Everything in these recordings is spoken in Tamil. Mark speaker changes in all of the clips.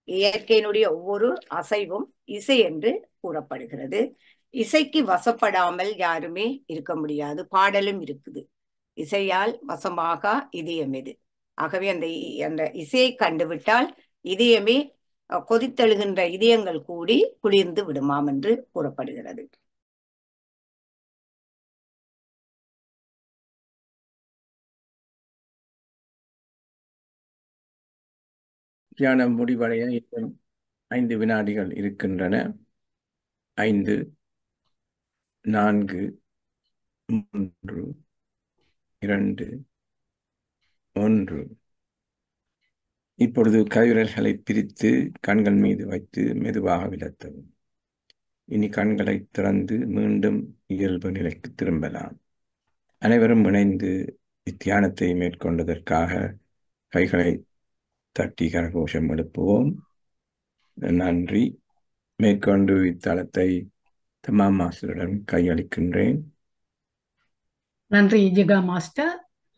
Speaker 1: இயற்கையினுடைய ஒவ்வொரு அசைவும் இசை என்று கூறப்படுகிறது இசைக்கு வசப்படாமல் யாருமே இருக்க முடியாது பாடலும் இருக்குது இசையால் வசமாக இதயம் இது ஆகவே அந்த அந்த இசையை கண்டுவிட்டால் இதயமே கொதித்தெழுகின்ற இதயங்கள் கூடி குளிர்ந்து விடுமாம் என்று கூறப்படுகிறது
Speaker 2: தியானம் முடிவடைய இன்னும் ஐந்து வினாடிகள் இருக்கின்றன ஐந்து நான்கு மூன்று இரண்டு ஒன்று இப்பொழுது கைவிரல்களை பிரித்து கண்கள் மீது வைத்து மெதுவாக விலத்தவும் இனி கண்களை திறந்து மீண்டும் இயல்பு நிலைக்கு திரும்பலாம் அனைவரும் இணைந்து இத்தியானத்தை மேற்கொண்டதற்காக கைகளை தட்டி கரகோஷம் எழுப்புவோம் நன்றி மேற்கொண்டு இத்தலத்தை தமா மாஸ்டரிடம் கையளிக்கின்றேன்
Speaker 3: நன்றி ஜிகா மாஸ்டர்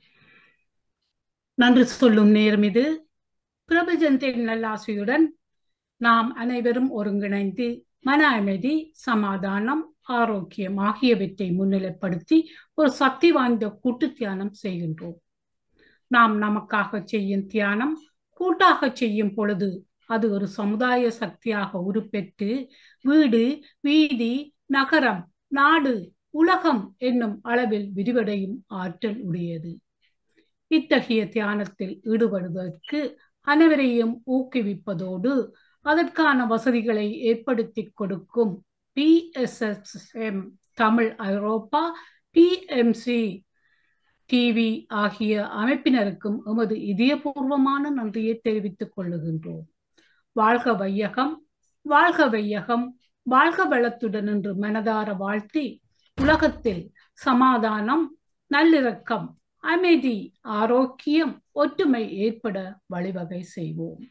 Speaker 3: நன்றி சொல்லும் நேரம் இது பிரபஞ்சத்தின் நல்லாசியுடன் நாம் அனைவரும் ஒருங்கிணைந்து மன அமைதி சமாதானம் ஆரோக்கியம் ஆகியவற்றை முன்னிலைப்படுத்தி ஒரு சக்தி வாய்ந்த கூட்டு தியானம் செய்கின்றோம் நாம் நமக்காக செய்யும் தியானம் கூட்டாக செய்யும் பொழுது அது ஒரு சமுதாய சக்தியாக உருப்பெற்று வீடு வீதி நகரம் நாடு உலகம் என்னும் அளவில் விரிவடையும் ஆற்றல் உடையது இத்தகைய தியானத்தில் ஈடுபடுவதற்கு அனைவரையும் ஊக்குவிப்பதோடு அதற்கான வசதிகளை ஏற்படுத்தி கொடுக்கும் பிஎஸ்எஸ்எம் தமிழ் ஐரோப்பா பிஎம்சி டிவி ஆகிய அமைப்பினருக்கும் எமது இதயபூர்வமான நன்றியை தெரிவித்துக் கொள்ளுகின்றோம் வாழ்க வையகம் வாழ்க வையகம் வாழ்க வளத்துடன் என்று மனதார வாழ்த்தி உலகத்தில் சமாதானம் நல்லிறக்கம் அமைதி ஆரோக்கியம் ஒற்றுமை ஏற்பட வழிவகை செய்வோம்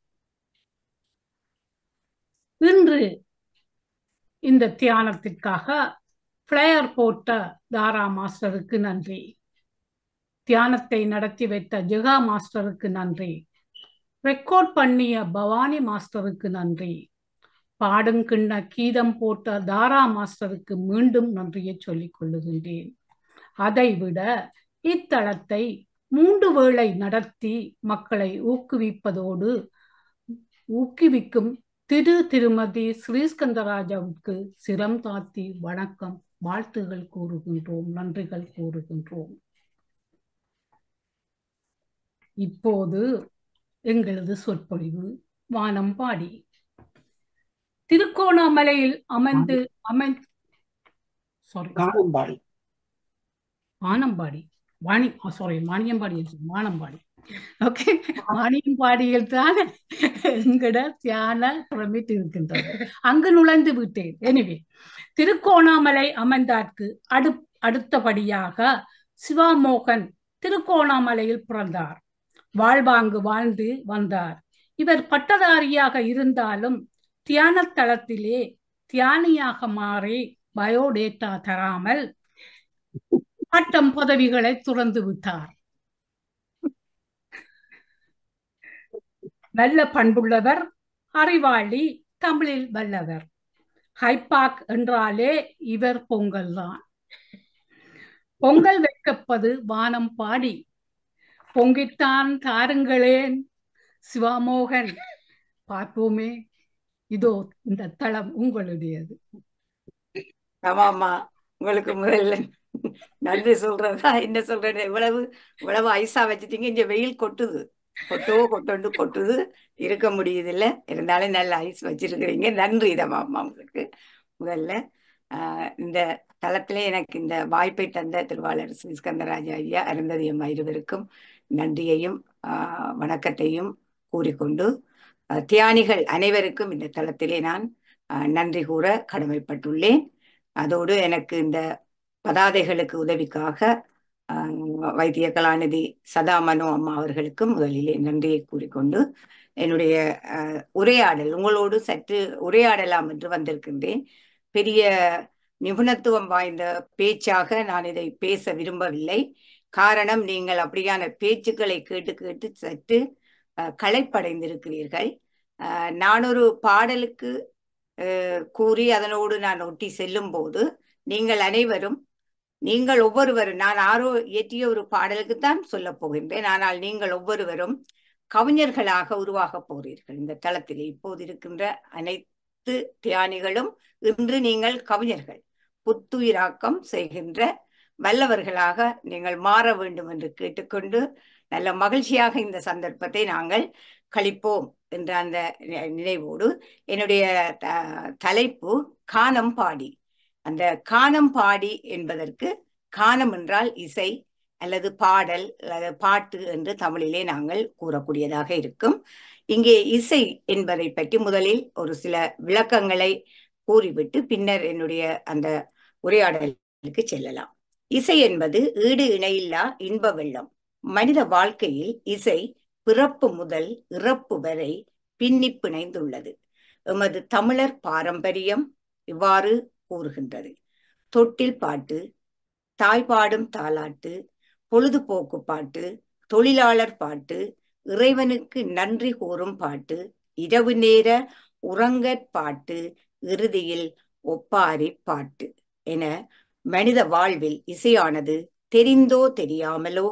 Speaker 3: இன்று இந்த தியானத்திற்காக பிளேயர் போட்ட தாரா மாஸ்டருக்கு நன்றி தியானத்தை நடத்தி வைத்த ஜெகா மாஸ்டருக்கு நன்றி ரெக்கார்ட் பண்ணிய பவானி மாஸ்டருக்கு நன்றி பாடுங்கிண்ண கீதம் போட்ட தாரா மாஸ்டருக்கு மீண்டும் நன்றியை சொல்லிக் கொள்ளுகின்றேன் அதைவிட இத்தளத்தை மூன்று வேளை நடத்தி மக்களை ஊக்குவிப்பதோடு ஊக்குவிக்கும் திரு திருமதி ஸ்ரீஸ்கந்தராஜாவுக்கு சிரம் தாத்தி வணக்கம் வாழ்த்துகள் கூறுகின்றோம் நன்றிகள் கூறுகின்றோம் இப்போது எங்களது சொற்பொழிவு வானம்பாடி திருக்கோணாமலையில் அமைந்து அமை sorry
Speaker 4: Kanampadi
Speaker 3: Vanampadi Vani sorry Vaniyampadi Vanampadi okay வாணியம்பாடியில் தான் எங்கட தியான பிரமிட் இருக்கின்றது அங்கு நுழைந்து விட்டேன் எனவே திருக்கோணாமலை அமைந்தார்க்கு அடு அடுத்தபடியாக சிவாமோகன் திருக்கோணாமலையில் பிறந்தார் வாழ்வாங்கு வாழ்ந்து வந்தார் இவர் பட்டதாரியாக இருந்தாலும் தியான தளத்திலே தியானியாக மாறி பயோடேட்டா தராமல் பட்டம் பதவிகளை துறந்து விட்டார் நல்ல பண்புள்ளவர் அறிவாளி தமிழில் வல்லவர் ஹைபாக் என்றாலே இவர் பொங்கல் தான் பொங்கல் வைக்கப்பது வானம் பாடி பொங்கித்தான் தாருங்களேன் சிவாமோகன் பார்ப்போமே இதோ இந்த தளம் உங்களுடையது
Speaker 1: ஆமாமா உங்களுக்கு முதல்ல நன்றி சொல்றதா என்ன சொல்றது இவ்வளவு இவ்வளவு ஐஸா வச்சுட்டீங்க இங்க வெயில் கொட்டுது கொட்டோ கொட்டோண்டு கொட்டுது இருக்க முடியுது இல்ல இருந்தாலும் நல்ல ஐஸ் வச்சிருக்கிறீங்க நன்றி இதமாமா உங்களுக்கு முதல்ல ஆஹ் இந்த தளத்திலே எனக்கு இந்த வாய்ப்பை தந்த திருவாளர் ஸ்ரீ ஸ்கந்தராஜா ஐயா அருந்ததி அம்மா இருவருக்கும் நன்றியையும் ஆஹ் வணக்கத்தையும் கூறிக்கொண்டு தியானிகள் அனைவருக்கும் இந்த தளத்திலே நான் நன்றி கூற கடமைப்பட்டுள்ளேன் அதோடு எனக்கு இந்த பதாதைகளுக்கு உதவிக்காக வைத்திய கலாநிதி சதாமனோ அம்மா அவர்களுக்கும் முதலிலே நன்றியை கூறிக்கொண்டு என்னுடைய உரையாடல் உங்களோடு சற்று உரையாடலாம் என்று வந்திருக்கின்றேன் பெரிய நிபுணத்துவம் வாய்ந்த பேச்சாக நான் இதை பேச விரும்பவில்லை காரணம் நீங்கள் அப்படியான பேச்சுக்களை கேட்டு கேட்டு சற்று களைப்படைந்திருக்கிறீர்கள் அஹ், நான் ஒரு பாடலுக்கு அஹ், கூறி அதனோடு நான் ஒட்டி செல்லும் போது நீங்கள் அனைவரும் நீங்கள் ஒவ்வொருவரும் நான் ஆரோ இயற்றிய ஒரு பாடலுக்குத்தான் சொல்லப் போகின்றேன் ஆனால் நீங்கள் ஒவ்வொருவரும் கவிஞர்களாக உருவாகப் போகிறீர்கள் இந்த தளத்தில் இப்போது இருக்கின்ற அனைத்து தியானிகளும் இன்று நீங்கள் கவிஞர்கள் புத்துயிராக்கம் செய்கின்ற வல்லவர்களாக நீங்கள் மாற வேண்டும் என்று கேட்டுக்கொண்டு நல்ல மகிழ்ச்சியாக இந்த சந்தர்ப்பத்தை நாங்கள் கழிப்போம் என்ற அந்த நி- நினைவோடு என்னுடைய த- தலைப்பு கானம் பாடி அந்த கானம் பாடி என்பதற்கு கானம் என்றால் இசை அல்லது பாடல் அல்லது பாட்டு என்று தமிழிலே நாங்கள் கூறக்கூடியதாக இருக்கும் இங்கே இசை என்பதை பற்றி முதலில் ஒரு சில விளக்கங்களை கூறிவிட்டு பின்னர் என்னுடைய அந்த உரையாடலுக்கு செல்லலாம் இசை என்பது ஈடு இணையில்லா இன்ப வெள்ளம் மனித வாழ்க்கையில் இசை பிறப்பு முதல் இறப்பு வரை பின்னி பிணைந்துள்ளது எமது தமிழர் பாரம்பரியம் இவ்வாறு கூறுகின்றது தொட்டில் பாட்டு தாய்பாடும் தாலாட்டு பொழுதுபோக்கு பாட்டு தொழிலாளர் பாட்டு இறைவனுக்கு நன்றி கூறும் பாட்டு இரவு நேர உறங்கற் பாட்டு இறுதியில் ஒப்பாரி பாட்டு என மனித வாழ்வில் இசையானது தெரிந்தோ தெரியாமலோ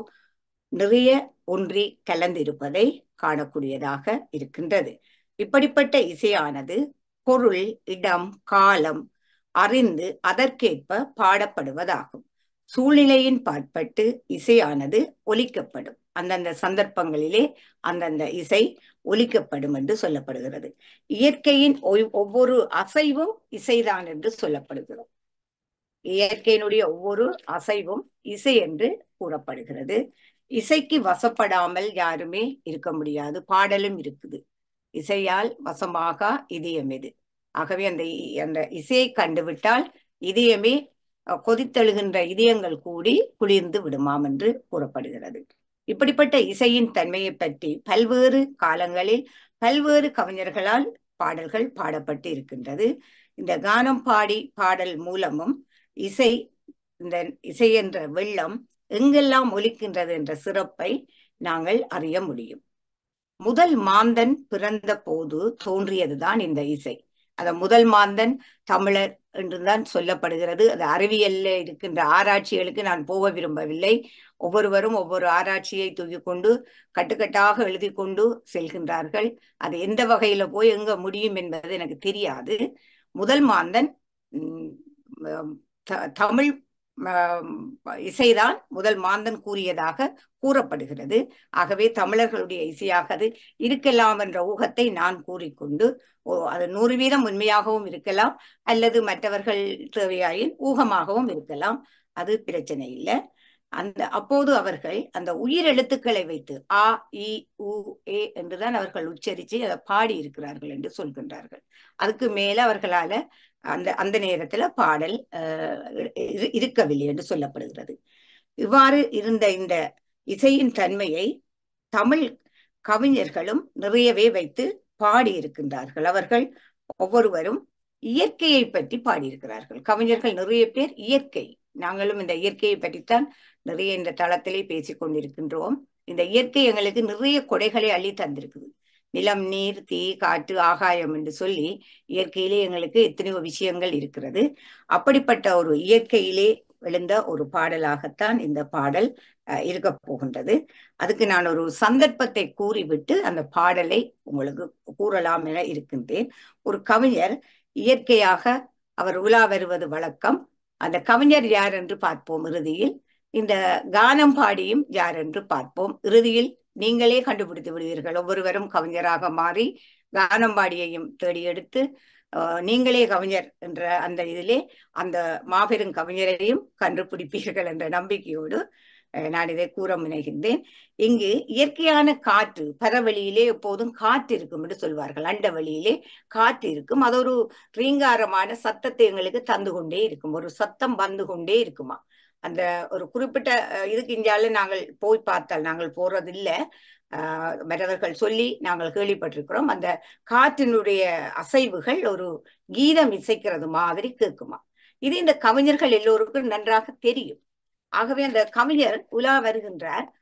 Speaker 1: நிறைய ஒன்றி கலந்திருப்பதை காணக்கூடியதாக இருக்கின்றது இப்படிப்பட்ட இசையானது பொருள் இடம் காலம் அறிந்து அதற்கேற்ப பாடப்படுவதாகும் சூழ்நிலையின் பாற்பட்டு இசையானது ஒலிக்கப்படும் அந்தந்த சந்தர்ப்பங்களிலே அந்தந்த இசை ஒலிக்கப்படும் என்று சொல்லப்படுகிறது இயற்கையின் ஒய்- ஒவ்வொரு அசைவும் இசைதான் என்று சொல்லப்படுகிறது இயற்கையினுடைய ஒவ்வொரு அசைவும் இசை என்று கூறப்படுகிறது இசைக்கு வசப்படாமல் யாருமே இருக்க முடியாது பாடலும் இருக்குது இசையால் வசமாக இதயம் இது ஆகவே அந்த இ- அந்த இசையை கண்டுவிட்டால் இதயமே அஹ், கொதித்தெழுகின்ற இதயங்கள் கூடி குளிர்ந்து விடுமாம் என்று கூறப்படுகிறது இப்படிப்பட்ட இசையின் தன்மையை பற்றி பல்வேறு காலங்களில் பல்வேறு கவிஞர்களால் பாடல்கள் பாடப்பட்டு இருக்கின்றது இந்த கானம் பாடி பாடல் மூலமும் இசை இந்த இசை என்ற வெள்ளம் எங்கெல்லாம் ஒலிக்கின்றது என்ற சிறப்பை நாங்கள் அறிய முடியும் முதல் மாந்தன் பிறந்த போது தோன்றியதுதான் இந்த இசை அந்த முதல் மாந்தன் தமிழர் என்றுதான் சொல்லப்படுகிறது அது அறிவியல்ல இருக்கின்ற ஆராய்ச்சிகளுக்கு நான் போக விரும்பவில்லை ஒவ்வொருவரும் ஒவ்வொரு ஆராய்ச்சியை தூக்கிக் கொண்டு கட்டுக்கட்டாக எழுதி கொண்டு செல்கின்றார்கள் அது எந்த வகையில போய் எங்க முடியும் என்பது எனக்கு தெரியாது முதல் மாந்தன் உம், உம், த- தமிழ் ஆம், இசைதான் முதல் மாந்தன் கூறியதாக கூறப்படுகிறது ஆகவே தமிழர்களுடைய இசையாக அது இருக்கலாம் என்ற ஊகத்தை நான் கூறிக்கொண்டு ஓ, அது நூறு வீதம் உண்மையாகவும் இருக்கலாம் அல்லது மற்றவர்கள் தேவையாயின் ஊகமாகவும் இருக்கலாம் அது பிரச்சனை இல்லை அந்த அப்போது அவர்கள் அந்த உயிர் எழுத்துக்களை வைத்து ஆ இ உ ஏ என்றுதான் அவர்கள் உச்சரித்து அதை பாடி இருக்கிறார்கள் என்று சொல்கின்றார்கள் அதுக்கு மேல அவர்களால அந்த அந்த நேரத்துல பாடல் அஹ், இரு- இருக்கவில்லை என்று சொல்லப்படுகிறது இவ்வாறு இருந்த இந்த இசையின் தன்மையை தமிழ் கவிஞர்களும் நிறையவே வைத்து பாடியிருக்கின்றார்கள் அவர்கள் ஒவ்வொருவரும் இயற்கையை பற்றி பாடியிருக்கிறார்கள் கவிஞர்கள் நிறைய பேர் இயற்கை நாங்களும் இந்த இயற்கையை பற்றித்தான் நிறைய இந்த தளத்திலே பேசிக் கொண்டிருக்கின்றோம் இந்த இயற்கை எங்களுக்கு நிறைய கொடைகளை அள்ளி தந்திருக்குது நிலம் நீர் தீ காற்று ஆகாயம் என்று சொல்லி இயற்கையிலே எங்களுக்கு எத்தனையோ விஷயங்கள் இருக்கிறது அப்படிப்பட்ட ஒரு இயற்கையிலே எழுந்த ஒரு பாடலாகத்தான் இந்த பாடல் அஹ், இருக்கப் போகின்றது அதுக்கு நான் ஒரு சந்தர்ப்பத்தை கூறிவிட்டு அந்த பாடலை உங்களுக்கு கூறலாம் என இருக்கின்றேன் ஒரு கவிஞர் இயற்கையாக அவர் உலா வருவது வழக்கம் அந்த கவிஞர் யார் என்று பார்ப்போம் இறுதியில் இந்த கானம் பாடியும் யார் என்று பார்ப்போம் இறுதியில் நீங்களே கண்டுபிடித்து விடுவீர்கள் ஒவ்வொருவரும் கவிஞராக மாறி கானம் பாடியையும் தேடி எடுத்து அஹ், நீங்களே கவிஞர் என்ற அந்த இதிலே அந்த மாபெரும் கவிஞரையும் கண்டுபிடிப்பீர்கள் என்ற நம்பிக்கையோடு அஹ், நான் இதை கூற முனைகின்றேன் இங்கு இயற்கையான காற்று பரவெளியிலே எப்போதும் காற்று இருக்கும் என்று சொல்வார்கள் அண்டவெளியிலே காற்று இருக்கும் அது ஒரு ரீங்காரமான சத்தத்தை எங்களுக்கு தந்து கொண்டே இருக்கும் ஒரு சத்தம் வந்து கொண்டே இருக்குமா அந்த ஒரு குறிப்பிட்ட அஹ், இதுக்கு இந்தியாவில் நாங்கள் போய் பார்த்தால் நாங்கள் போறதில்லை ஆஹ் மற்றவர்கள் சொல்லி நாங்கள் கேள்விப்பட்டிருக்கிறோம் அந்த காற்றினுடைய அசைவுகள் ஒரு கீதம் இசைக்கிறது மாதிரி கேட்குமா இது இந்த கவிஞர்கள் எல்லோருக்கும் நன்றாக தெரியும் ஆகவே அந்த கவிஞர் உலா வருகின்றார்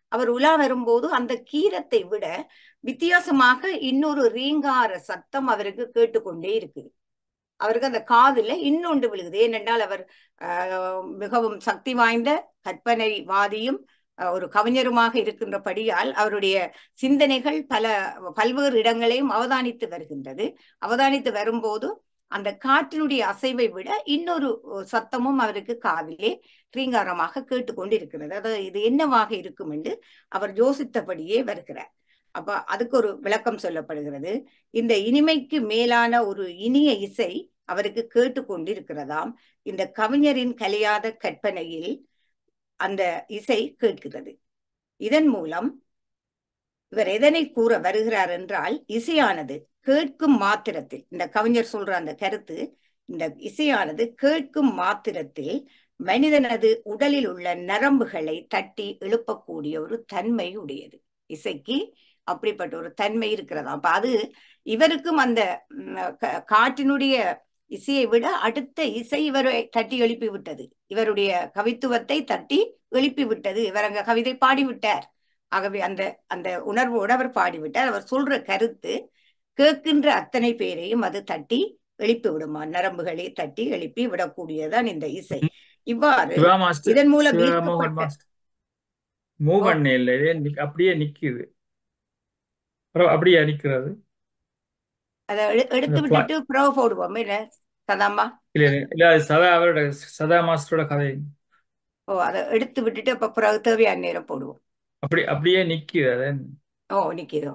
Speaker 1: அவர் உலா வரும்போது அந்த கீரத்தை விட வித்தியாசமாக இன்னொரு ரீங்கார சத்தம் அவருக்கு கேட்டுக்கொண்டே இருக்குது அவருக்கு அந்த காதுல இன்னொன்று விழுகுது ஏனென்றால் அவர் ஆஹ், மிகவும் சக்தி வாய்ந்த கற்பனைவாதியும் ஆஹ், ஒரு கவிஞருமாக இருக்கின்றபடியால் அவருடைய சிந்தனைகள் பல பல்வேறு இடங்களையும் அவதானித்து வருகின்றது அவதானித்து வரும்போது அந்த காற்றினுடைய அசைவை விட இன்னொரு சத்தமும் அவருக்கு காதிலே ரீங்காரமாக கேட்டுக்கொண்டிருக்கிறது அதாவது இது என்னவாக இருக்கும் என்று அவர் யோசித்தபடியே வருகிறார் அப்ப அதுக்கு ஒரு விளக்கம் சொல்லப்படுகிறது இந்த இனிமைக்கு மேலான ஒரு இனிய இசை அவருக்கு கேட்டுக்கொண்டிருக்கிறதாம் இந்த கவிஞரின் கலையாத கற்பனையில் அந்த இசை கேட்கிறது இதன் மூலம் இவர் எதனை கூற வருகிறார் என்றால் இசையானது கேட்கும் மாத்திரத்தில் இந்த கவிஞர் சொல்ற அந்த கருத்து இந்த இசையானது கேட்கும் மாத்திரத்தில் மனிதனது உடலில் உள்ள நரம்புகளை தட்டி எழுப்பக்கூடிய ஒரு தன்மை உடையது இசைக்கு அப்படிப்பட்ட ஒரு தன்மை இருக்கிறதா அப்ப அது இவருக்கும் அந்த ம், க- காற்றினுடைய இசையை விட அடுத்த இசை இவரை தட்டி எழுப்பி விட்டது இவருடைய கவித்துவத்தை தட்டி எழுப்பி விட்டது இவர் அங்க கவிதை பாடிவிட்டார் ஆகவே அந்த அந்த உணர்வோடு அவர் பாடிவிட்டார் அவர் சொல்ற கருத்து கேட்கின்ற அத்தனை பேரையும் அது தட்டி எழுப்பி விடுமா நரம்புகளை தட்டி எழுப்பி விடக்கூடியதுதான் இந்த இசை இவ்வாறு
Speaker 4: சிவா மாஸ்டர்
Speaker 1: இதன் மூலம்
Speaker 4: சிவா மோகன்
Speaker 1: ஈர்க்கப்பட்ட
Speaker 4: மாஸ்டர் மூவ்
Speaker 1: ஓ
Speaker 4: பண்ண இல்லை இது நிக்- அப்படியே நிக்குது அப்புறம் அப்படியே நிக்கிறது
Speaker 1: அதை எடு- எடுத்து
Speaker 4: அந்த fly-
Speaker 1: விட்டுட்டு ப்ரோ போடுவோம் என்ன சதாமா
Speaker 4: இல்ல இல்ல அது சதா அவரோட சதா மாஸ்டரோட கதை
Speaker 1: ஓ அதை எடுத்து விட்டுட்டு அப்ப பிறகு தேவையான நேரம் போடுவோம்
Speaker 4: அப்படி அப்படியே நிக்குது அது
Speaker 1: ஓ நிக்கிதோ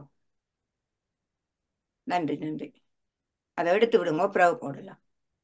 Speaker 1: நன்றி நன்றி அதை எடுத்து விடுங்க பிறகு போடலாம்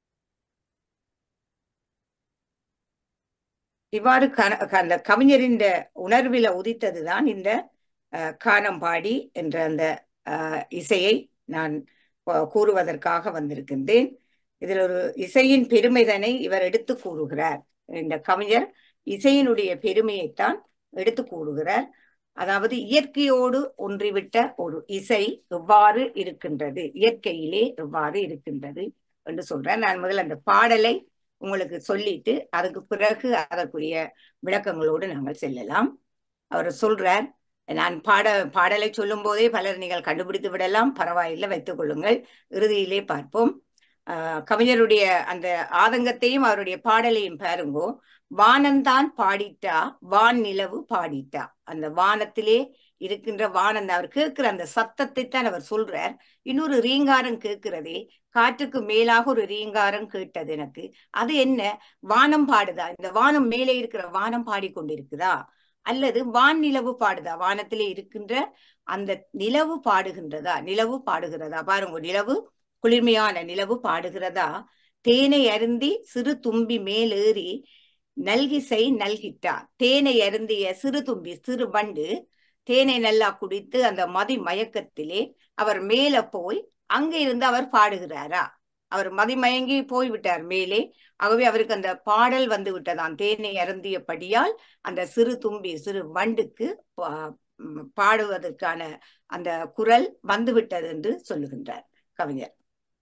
Speaker 1: இவ்வாறு கன- க- அந்த கவிஞரின் உணர்வில உதித்ததுதான் இந்த அஹ், கானம்பாடி என்ற அந்த அஹ், இசையை நான் அஹ், கூறுவதற்காக வந்திருக்கின்றேன் இதில் ஒரு இசையின் பெருமைதனை இவர் எடுத்து கூறுகிறார் இந்த கவிஞர் இசையினுடைய பெருமையைத்தான் எடுத்து கூறுகிறார் அதாவது இயற்கையோடு ஒன்றிவிட்ட ஒரு இசை எவ்வாறு இருக்கின்றது இயற்கையிலே எவ்வாறு இருக்கின்றது என்று சொல்றேன் நான் முதல்ல அந்த பாடலை உங்களுக்கு சொல்லிட்டு அதுக்கு பிறகு அதற்குரிய விளக்கங்களோடு நாங்கள் செல்லலாம் அவர் சொல்றார் நான் பாட பாடலை சொல்லும் போதே பலர் நீங்கள் கண்டுபிடித்து விடலாம் பரவாயில்லை வைத்துக் கொள்ளுங்கள் இறுதியிலே பார்ப்போம் ஆஹ் கவிஞருடைய அந்த ஆதங்கத்தையும் அவருடைய பாடலையும் பாருங்கோ வானந்தான் பாடிட்டா வான் நிலவு பாடிட்டா அந்த வானத்திலே இருக்கின்ற வானந்த அவர் கேட்கிற அந்த சத்தத்தை தான் அவர் சொல்றார் இன்னொரு ரீங்காரம் கேட்கிறதே காற்றுக்கு மேலாக ஒரு ரீங்காரம் கேட்டது எனக்கு அது என்ன வானம் பாடுதா இந்த வானம் மேலே இருக்கிற வானம் பாடிக்கொண்டிருக்குதா அல்லது வான் நிலவு பாடுதா வானத்திலே இருக்கின்ற அந்த நிலவு பாடுகின்றதா நிலவு பாடுகிறதா பாருங்க நிலவு குளிர்மையான நிலவு பாடுகிறதா தேனை அருந்தி சிறு தும்பி மேலேறி நல்கிசை நல்கிட்டா தேனை அருந்திய சிறு தும்பி சிறு வண்டு தேனை நல்லா குடித்து அந்த மதி மயக்கத்திலே அவர் மேல போய் அங்க இருந்து அவர் பாடுகிறாரா அவர் மதிமயங்கி போய்விட்டார் மேலே ஆகவே அவருக்கு அந்த பாடல் வந்து விட்டதாம் தேனை அருந்தியபடியால் அந்த சிறு தும்பி சிறு வண்டுக்கு பா- ம், பாடுவதற்கான அந்த குரல் வந்து விட்டது என்று சொல்லுகின்றார் கவிஞர்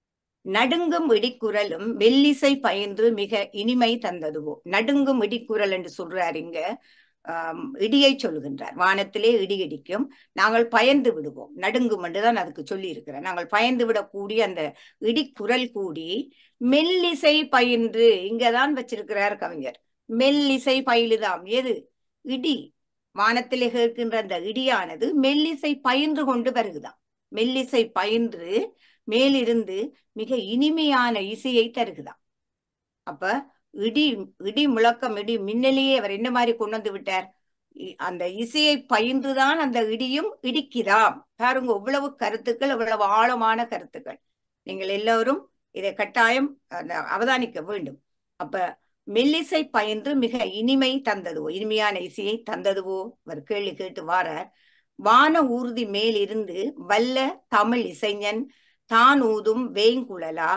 Speaker 1: நடுங்கும் இடிக்குரலும் மெல்லிசை பயின்று மிக இனிமை தந்ததுவோ நடுங்கும் இடிக்குரல் என்று சொல்றார் இங்க ஆம், இடியை சொல்லுகின்றார் வானத்திலே இடி இடிக்கும் நாங்கள் பயந்து விடுவோம் நடுங்கும் என்றுதான் அதுக்கு சொல்லி இருக்கிறேன் நாங்கள் பயந்து விடக்கூடிய அந்த இடிக்குரல் கூடி மெல்லிசை பயின்று இங்கதான் வச்சிருக்கிறார் கவிஞர் மெல்லிசை பயிலுதாம் எது இடி வானத்திலே கேட்கின்ற அந்த இடியானது மெல்லிசை பயின்று கொண்டு வருகுதாம் மெல்லிசை பயின்று மேலிருந்து மிக இனிமையான இசையை தருகுதாம் அப்ப இடி இடி முழக்கம் இடி மின்னலையே அவர் என்ன மாதிரி கொண்டு வந்து விட்டார் இ- அந்த இசையை பயின்றுதான் அந்த இடியும் இடிக்குதாம் பாருங்க இவ்வளவு கருத்துக்கள் இவ்வளவு ஆழமான கருத்துக்கள் நீங்கள் எல்லோரும் இதை கட்டாயம் அந்த அவதானிக்க வேண்டும் அப்ப மெல்லிசை பயின்று மிக இனிமை தந்ததுவோ இனிமையான இசையை தந்ததுவோ அவர் கேள்வி கேட்டு வாரார் வான ஊர்தி மேலிருந்து வல்ல தமிழ் இசைஞன் தான் ஊதும் வேங்குழலா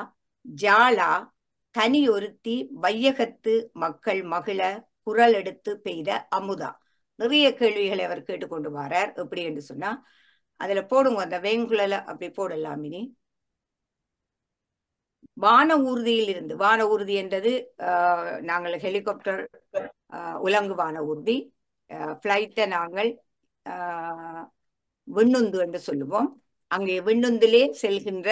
Speaker 1: ஜாலா தனியொருத்தி வையகத்து மக்கள் மகிழ குரல் எடுத்து பெய்த அமுதா நிறைய கேள்விகளை அவர் கேட்டுக்கொண்டு வாரார் எப்படி என்று சொன்னா அதுல போடுங்க அந்த வேங்குழல அப்படி போடலாம் இனி வான ஊர்தியில் இருந்து வான ஊர்தி என்றது ஆஹ், நாங்கள் ஹெலிகாப்டர் ஆஹ், உலங்கு வான ஊர்தி ஃப்ளைட்டை நாங்கள் ஆஹ் விண்ணுந்து என்று சொல்லுவோம் அங்கே விண்ணுந்திலே செல்கின்ற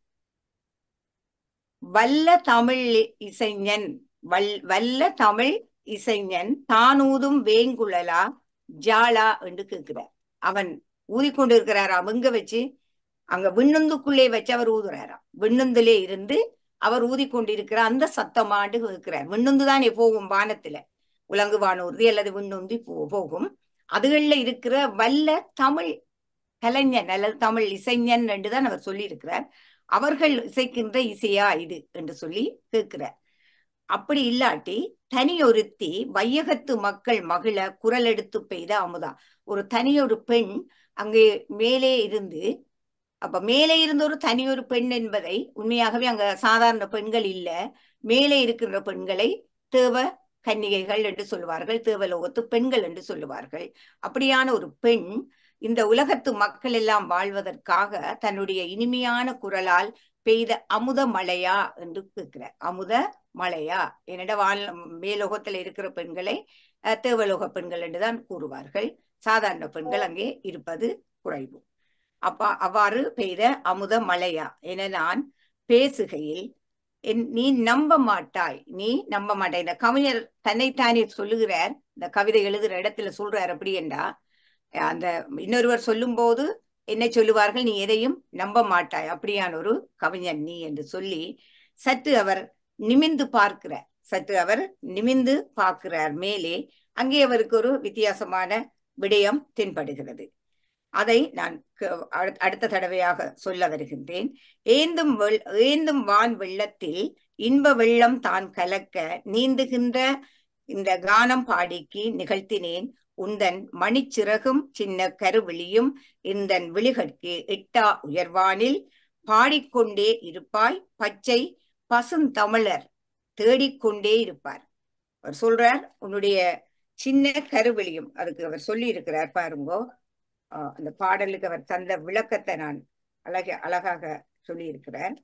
Speaker 1: வல்ல தமிழ் இசைஞன் வல் வல்ல தமிழ் இசைஞன் தானூதும் வேங்குழலா ஜாலா என்று கேட்கிறார் அவன் ஊதிக்கொண்டிருக்கிறாராம் எங்க வச்சு அங்க விண்ணுந்துக்குள்ளே வச்சு அவர் ஊதுறாராம் விண்ணுந்திலே இருந்து அவர் ஊதிக்கொண்டிருக்கிற அந்த சத்தமாண்டு கேட்கிறார் விண்ணுந்து தானே போகும் வானத்துல உலங்கு வானூர்தி அல்லது விண்ணுந்தி போ போகும் அதுகள்ல இருக்கிற வல்ல தமிழ் கலைஞன் அல்லது தமிழ் இசைஞன் என்று தான் அவர் சொல்லி இருக்கிறார் அவர்கள் இசைக்கின்ற இசையா இது என்று சொல்லி கேட்கிறார் அப்படி இல்லாட்டி தனியொருத்தி வையகத்து மக்கள் மகிழ குரல் எடுத்து பெய்த அமுதா ஒரு தனியொரு பெண் அங்கே மேலே இருந்து அப்ப மேலே இருந்த ஒரு தனியொரு பெண் என்பதை உண்மையாகவே அங்க சாதாரண பெண்கள் இல்ல மேலே இருக்கின்ற பெண்களை தேவ கன்னிகைகள் என்று சொல்லுவார்கள் தேவலோகத்து பெண்கள் என்று சொல்லுவார்கள் அப்படியான ஒரு பெண் இந்த உலகத்து மக்கள் எல்லாம் வாழ்வதற்காக தன்னுடைய இனிமையான குரலால் பெய்த அமுத மழையா என்று கேட்கிறார் அமுத மழையா என்னிட வாழ் மேலோகத்துல இருக்கிற பெண்களை அஹ், தேவலோக பெண்கள் என்றுதான் கூறுவார்கள் சாதாரண பெண்கள் அங்கே இருப்பது குறைவு அப்பா அவ்வாறு பெய்த அமுத மழையா என நான் பேசுகையில் என்- நீ நம்ப மாட்டாய் நீ நம்ப மாட்டாய் இந்த கவிஞர் தன்னைத்தானே சொல்லுகிறார் இந்த கவிதை எழுதுற இடத்துல சொல்றார் அப்படி என்றா அந்த இன்னொருவர் சொல்லும்போது என்ன சொல்லுவார்கள் நீ எதையும் நம்ப மாட்டாய் அப்படியான ஒரு கவிஞன் நீ என்று சொல்லி சற்று அவர் நிமிந்து பார்க்கிறார் சற்று அவர் நிமிந்து பார்க்கிறார் மேலே அங்கே அவருக்கு ஒரு வித்தியாசமான விடயம் தென்படுகிறது அதை நான் க- அடு- அடுத்த தடவையாக சொல்ல வருகின்றேன் ஏந்தும் வெள் ஏந்தும் வான் வெள்ளத்தில் இன்ப வெள்ளம் தான் கலக்க நீந்துகின்ற இந்த கானம் பாடிக்கு நிகழ்த்தினேன் உந்தன் மணிச்சிறகும் சின்ன கருவிழியும் இந்தன் விழிகற்கு எட்டா உயர்வானில் பாடிக்கொண்டே இருப்பாய் பச்சை பசுந்தமிழர் தேடிக்கொண்டே இருப்பார் அவர் சொல்றார் உன்னுடைய சின்ன கருவிழியும் அதுக்கு அவர் சொல்லி இருக்கிறார் பாருங்கோ ஆஹ் அந்த பாடலுக்கு அவர் தந்த விளக்கத்தை நான் அழக அழகாக சொல்லி இருக்கிறார்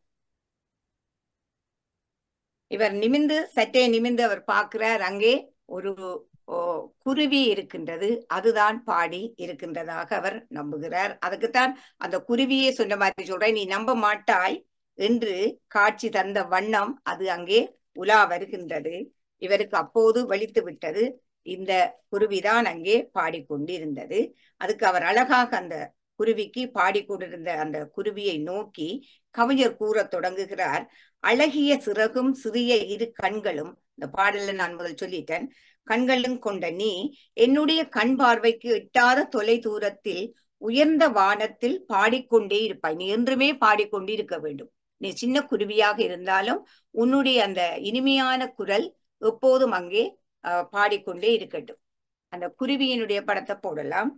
Speaker 1: இவர் நிமிந்து சற்றே நிமிந்து அவர் பார்க்கிறார் அங்கே ஒரு ஓ, குருவி இருக்கின்றது அதுதான் பாடி இருக்கின்றதாக அவர் நம்புகிறார் அதுக்குத்தான் அந்த குருவியே சொன்ன மாதிரி சொல்றேன் நீ நம்ப மாட்டாய் என்று காட்சி தந்த வண்ணம் அது அங்கே உலா வருகின்றது இவருக்கு அப்போது வலித்து விட்டது இந்த குருவிதான் அங்கே பாடிக்கொண்டிருந்தது அதுக்கு அவர் அழகாக அந்த குருவிக்கு பாடிக்கொண்டிருந்த அந்த குருவியை நோக்கி கவிஞர் கூறத் தொடங்குகிறார் அழகிய சிறகும் சிறிய இரு கண்களும் இந்த பாடல்ல நான் முதல் சொல்லிட்டேன் கண்களும் கொண்ட நீ என்னுடைய கண் பார்வைக்கு எட்டாத தொலை தூரத்தில் உயர்ந்த வானத்தில் பாடிக்கொண்டே இருப்பாய் நீ என்றுமே பாடிக்கொண்டே இருக்க வேண்டும் நீ சின்ன குருவியாக இருந்தாலும் உன்னுடைய அந்த இனிமையான குரல் எப்போதும் அங்கே அஹ், பாடிக்கொண்டே இருக்கட்டும் அந்த குருவியினுடைய படத்தை போடலாம்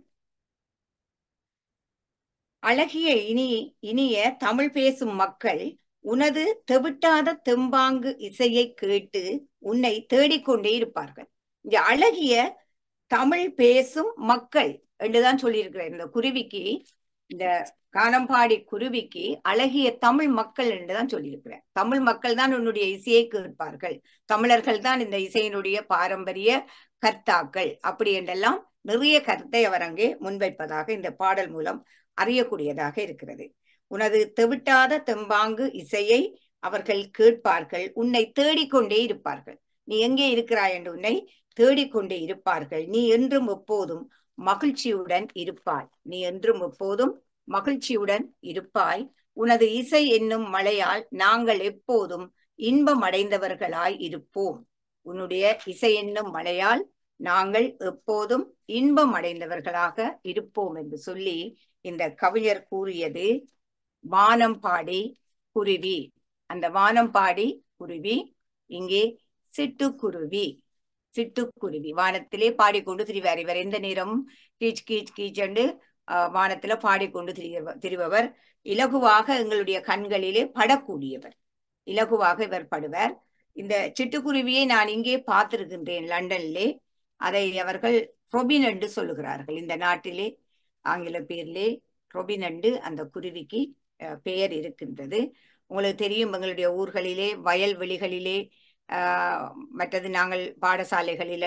Speaker 1: அழகிய இனி இனிய தமிழ் பேசும் மக்கள் உனது தெவிட்டாத தெம்பாங்கு இசையை கேட்டு உன்னை தேடிக்கொண்டே இருப்பார்கள் இங்க அழகிய தமிழ் பேசும் மக்கள் என்றுதான் சொல்லியிருக்கிறேன் இந்த குருவிக்கு இந்த கானம்பாடி குருவிக்கு அழகிய தமிழ் மக்கள் என்றுதான் சொல்லியிருக்கிறேன் தமிழ் மக்கள் தான் உன்னுடைய இசையை கேட்பார்கள் தமிழர்கள் தான் இந்த இசையினுடைய பாரம்பரிய கர்த்தாக்கள் அப்படி என்றெல்லாம் நிறைய கருத்தை அவர் அங்கே முன்வைப்பதாக இந்த பாடல் மூலம் அறியக்கூடியதாக இருக்கிறது உனது தெவிட்டாத தெம்பாங்கு இசையை அவர்கள் கேட்பார்கள் உன்னை தேடிக்கொண்டே இருப்பார்கள் நீ எங்கே இருக்கிறாய் என்று உன்னை தேடிக்கொண்டே இருப்பார்கள் நீ என்றும் எப்போதும் மகிழ்ச்சியுடன் இருப்பாய் நீ என்றும் எப்போதும் மகிழ்ச்சியுடன் இருப்பாய் உனது இசை என்னும் மழையால் நாங்கள் எப்போதும் இன்பம் அடைந்தவர்களாய் இருப்போம் உன்னுடைய இசை என்னும் மழையால் நாங்கள் எப்போதும் இன்பம் அடைந்தவர்களாக இருப்போம் என்று சொல்லி இந்த கவிஞர் கூறியது வானம் பாடி குருவி அந்த வானம் பாடி குருவி இங்கே சிட்டுக்குருவி சிட்டுக்குருவி வானத்திலே பாடிக்கொண்டு திரிவார் இவர் எந்த நேரமும் கீச் கீச் கீச் என்று ஆஹ், வானத்துல பாடிக்கொண்டு திரிவ- திரிபவர் இலகுவாக எங்களுடைய கண்களிலே படக்கூடியவர் இலகுவாக இவர் படுவர் இந்த சிட்டுக்குருவியை நான் இங்கே பார்த்திருக்கின்றேன் லண்டனிலே அதை அவர்கள் ரொபின் என்று சொல்லுகிறார்கள் இந்த நாட்டிலே ஆங்கில பேரிலே ரொபின் என்று அந்த குருவிக்கு அஹ், பெயர் இருக்கின்றது உங்களுக்கு தெரியும் எங்களுடைய ஊர்களிலே வயல்வெளிகளிலே ஆஹ், மற்றது நாங்கள் பாடசாலைகளில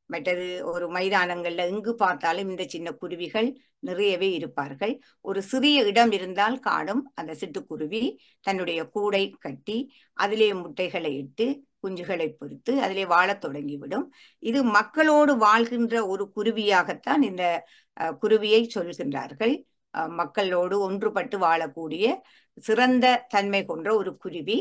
Speaker 1: மற்றது ஒரு மைதானங்கள்ல எங்கு பார்த்தாலும் இந்த சின்ன குருவிகள் நிறையவே இருப்பார்கள் ஒரு சிறிய இடம் இருந்தால் காணும் அந்த சிட்டுக்குருவி தன்னுடைய கூடை கட்டி அதிலே முட்டைகளை இட்டு குஞ்சுகளை பொறுத்து அதிலே வாழத் தொடங்கிவிடும் இது மக்களோடு வாழ்கின்ற ஒரு குருவியாகத்தான் இந்த அஹ், குருவியை சொல்கின்றார்கள் அஹ், மக்களோடு ஒன்றுபட்டு வாழக்கூடிய சிறந்த தன்மை கொண்ட ஒரு குருவி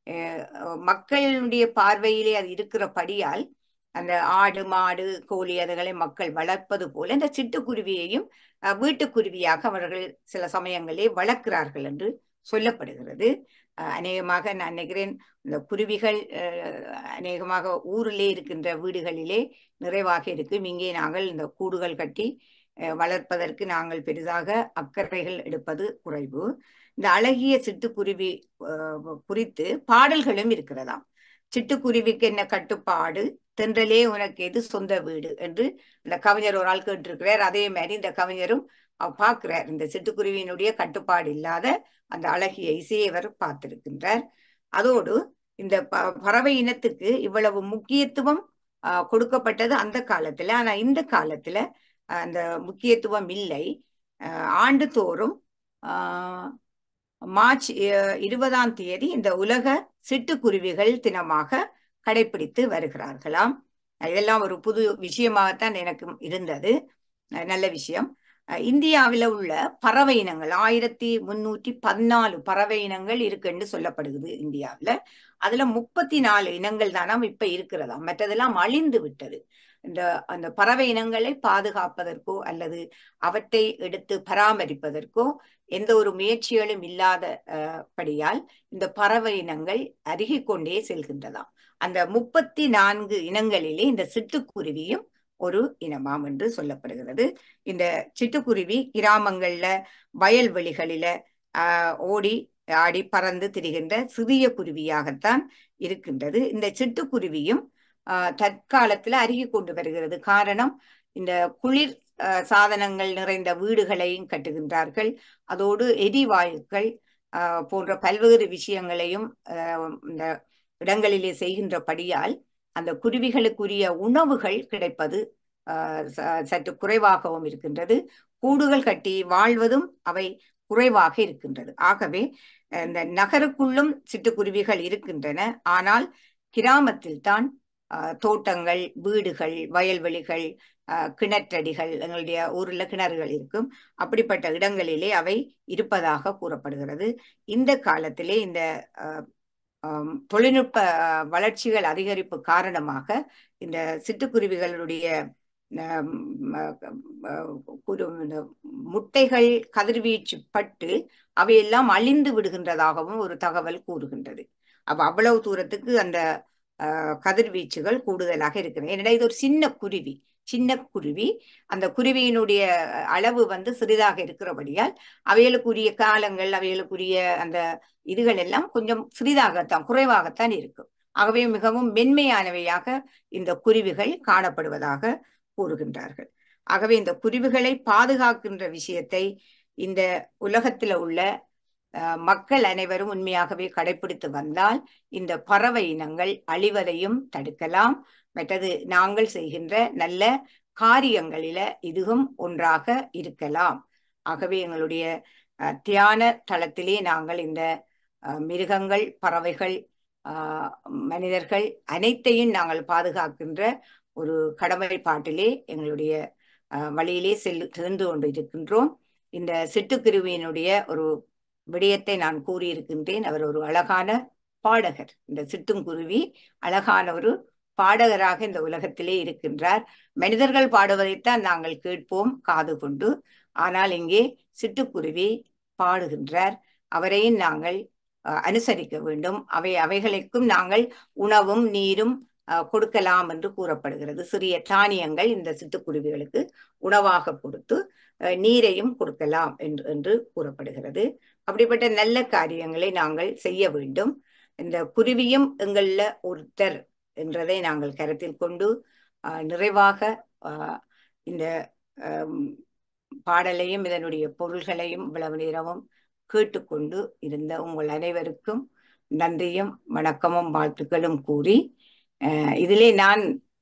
Speaker 1: அஹ், மக்களுடைய பார்வையிலே அது இருக்கிறபடியால் அந்த ஆடு மாடு கோழி அதுகளை மக்கள் வளர்ப்பது போல இந்த சிட்டுக்குருவியையும் அஹ், வீட்டுக்குருவியாக அவர்கள் சில சமயங்களே வளர்க்கிறார்கள் என்று சொல்லப்படுகிறது அஹ், அநேகமாக நான் நினைக்கிறேன் இந்த குருவிகள் அஹ், அநேகமாக ஊரிலே இருக்கின்ற வீடுகளிலே நிறைவாக இருக்கும் இங்கே நாங்கள் இந்த கூடுகள் கட்டி அஹ், வளர்ப்பதற்கு நாங்கள் பெரிதாக அக்கறைகள் எடுப்பது குறைவு இந்த அழகிய சிட்டுக்குருவி அஹ், குறித்து பாடல்களும் இருக்கிறதாம் சிட்டுக்குருவிக்கு என்ன கட்டுப்பாடு தென்றலே உனக்கு எது சொந்த வீடு என்று இந்த கவிஞர் ஒரு ஆள் கேட்டிருக்கிறார் அதே மாதிரி இந்த கவிஞரும் அவர் பார்க்கிறார் இந்த சிட்டுக்குருவியினுடைய கட்டுப்பாடு இல்லாத அந்த அழகிய இசையை அவர் பார்த்திருக்கின்றார் அதோடு இந்த ப- பறவை இனத்துக்கு இவ்வளவு முக்கியத்துவம் ஆஹ், கொடுக்கப்பட்டது அந்த காலத்துல ஆனா இந்த காலத்துல ஆஹ், அந்த முக்கியத்துவம் இல்லை ஆஹ், ஆண்டுதோறும் ஆஹ், மார்ச் அஹ், இருபதாம் தேதி இந்த உலக சிட்டுக்குருவிகள் தினமாக கடைபிடித்து வருகிறார்களாம் இதெல்லாம் ஒரு புது விஷயமாகத்தான் எனக்கு இருந்தது அஹ், நல்ல விஷயம் அஹ், இந்தியாவில் உள்ள பறவை இனங்கள் ஆயிரத்தி முன்னூற்றி பதினாலு பறவை இனங்கள் இருக்குன்னு சொல்லப்படுகிறது இந்தியாவில் அதுல முப்பத்தி நாலு இனங்கள் தானாம் இப்ப இருக்கிறதாம் மற்றதெல்லாம் அழிந்து விட்டது இந்த அந்த பறவை இனங்களை பாதுகாப்பதற்கோ அல்லது அவற்றை எடுத்து பராமரிப்பதற்கோ எந்த ஒரு முயற்சிகளும் இல்லாத அஹ், படியால் இந்த பறவை இனங்கள் அருகிக் கொண்டே செல்கின்றதாம் அந்த முப்பத்தி நான்கு இனங்களிலே இந்த சிட்டுக்குருவியும் ஒரு இனமாம் என்று சொல்லப்படுகிறது இந்த சிட்டுக்குருவி கிராமங்கள்ல வயல்வெளிகளில ஆஹ் ஓடி ஆடி பறந்து திரிகின்ற சிறிய குருவியாகத்தான் இருக்கின்றது இந்த சிட்டுக்குருவியும் ஆஹ் தற்காலத்துல அருகி கொண்டு வருகிறது காரணம் இந்த குளிர் ஆஹ் சாதனங்கள் நிறைந்த வீடுகளையும் கட்டுகின்றார்கள் அதோடு எரிவாயுக்கள் ஆஹ் போன்ற பல்வேறு விஷயங்களையும் ஆஹ் இந்த இடங்களிலே செய்கின்றபடியால் அந்த குருவிகளுக்குரிய உணவுகள் கிடைப்பது ஆஹ் ச- சற்று குறைவாகவும் இருக்கின்றது கூடுகள் கட்டி வாழ்வதும் அவை குறைவாக இருக்கின்றது ஆகவே இந்த நகருக்குள்ளும் சிட்டுக்குருவிகள் இருக்கின்றன ஆனால் கிராமத்தில் தான் ஆஹ் தோட்டங்கள் வீடுகள் வயல்வெளிகள் ஆஹ் கிணற்றடிகள் எங்களுடைய ஊர்ல கிணறுகள் இருக்கும் அப்படிப்பட்ட இடங்களிலே அவை இருப்பதாக கூறப்படுகிறது இந்த காலத்திலே இந்த ஆஹ் ஆம், தொழில்நுட்ப ஆஹ், வளர்ச்சிகள் அதிகரிப்பு காரணமாக இந்த சிட்டுக்குருவிகளுடைய ஆம், ஆஹ், ஆஹ், குரு- இந்த முட்டைகள் கதிர்வீச்சு பட்டு அவையெல்லாம் அழிந்து விடுகின்றதாகவும் ஒரு தகவல் கூறுகின்றது அப்ப அவ்வளவு தூரத்துக்கு அந்த ஆஹ், கதிர்வீச்சுகள் கூடுதலாக இருக்கிறது ஏன்னா இது ஒரு சின்ன குருவி சின்ன குருவி அந்த குருவியினுடைய அளவு வந்து சிறிதாக இருக்கிறபடியால் அவைகளுக்குரிய காலங்கள் அவைகளுக்குரிய அந்த இதுகள் எல்லாம் கொஞ்சம் சிறிதாகத்தான் குறைவாகத்தான் இருக்கும் ஆகவே மிகவும் மென்மையானவையாக இந்த குருவிகள் காணப்படுவதாக கூறுகின்றார்கள் ஆகவே இந்த குருவிகளை பாதுகாக்கின்ற விஷயத்தை இந்த உலகத்தில் உள்ள அஹ், மக்கள் அனைவரும் உண்மையாகவே கடைபிடித்து வந்தால் இந்த பறவை இனங்கள் அழிவதையும் தடுக்கலாம் மற்றது நாங்கள் செய்கின்ற நல்ல காரியங்களில இதுவும் ஒன்றாக இருக்கலாம் ஆகவே எங்களுடைய அஹ், தியான தளத்திலே நாங்கள் இந்த அஹ், மிருகங்கள் பறவைகள் ஆஹ், மனிதர்கள் அனைத்தையும் நாங்கள் பாதுகாக்கின்ற ஒரு கடமைப்பாட்டிலே எங்களுடைய அஹ், வழியிலே செல்லு சென்று கொண்டு இருக்கின்றோம் இந்த சிட்டுக்குருவியினுடைய ஒரு விடயத்தை நான் கூறியிருக்கின்றேன் அவர் ஒரு அழகான பாடகர் இந்த சிட்டுங்குருவி அழகான ஒரு பாடகராக இந்த உலகத்திலே இருக்கின்றார் மனிதர்கள் பாடுவதைத்தான் நாங்கள் கேட்போம் காது கொண்டு ஆனால் இங்கே சிட்டுக்குருவி பாடுகின்றார் அவரையும் நாங்கள் அஹ், அனுசரிக்க வேண்டும் அவை அவைகளுக்கும் நாங்கள் உணவும் நீரும் அஹ், கொடுக்கலாம் என்று கூறப்படுகிறது சிறிய தானியங்கள் இந்த சிட்டுக்குருவிகளுக்கு உணவாக கொடுத்து அஹ், நீரையும் கொடுக்கலாம் என்று என்று கூறப்படுகிறது அப்படிப்பட்ட நல்ல காரியங்களை நாங்கள் செய்ய வேண்டும் இந்த குருவியும் எங்கள்ல ஒருத்தர் என்றதை நாங்கள் கருத்தில் கொண்டு அஹ், நிறைவாக அஹ், இந்த அம், பாடலையும் இதனுடைய பொருள்களையும் இவ்வளவு நேரமும் கேட்டுக்கொண்டு இருந்த உங்கள் அனைவருக்கும் நன்றியும் வணக்கமும் வாழ்த்துக்களும் கூறி அஹ், இதிலே நான்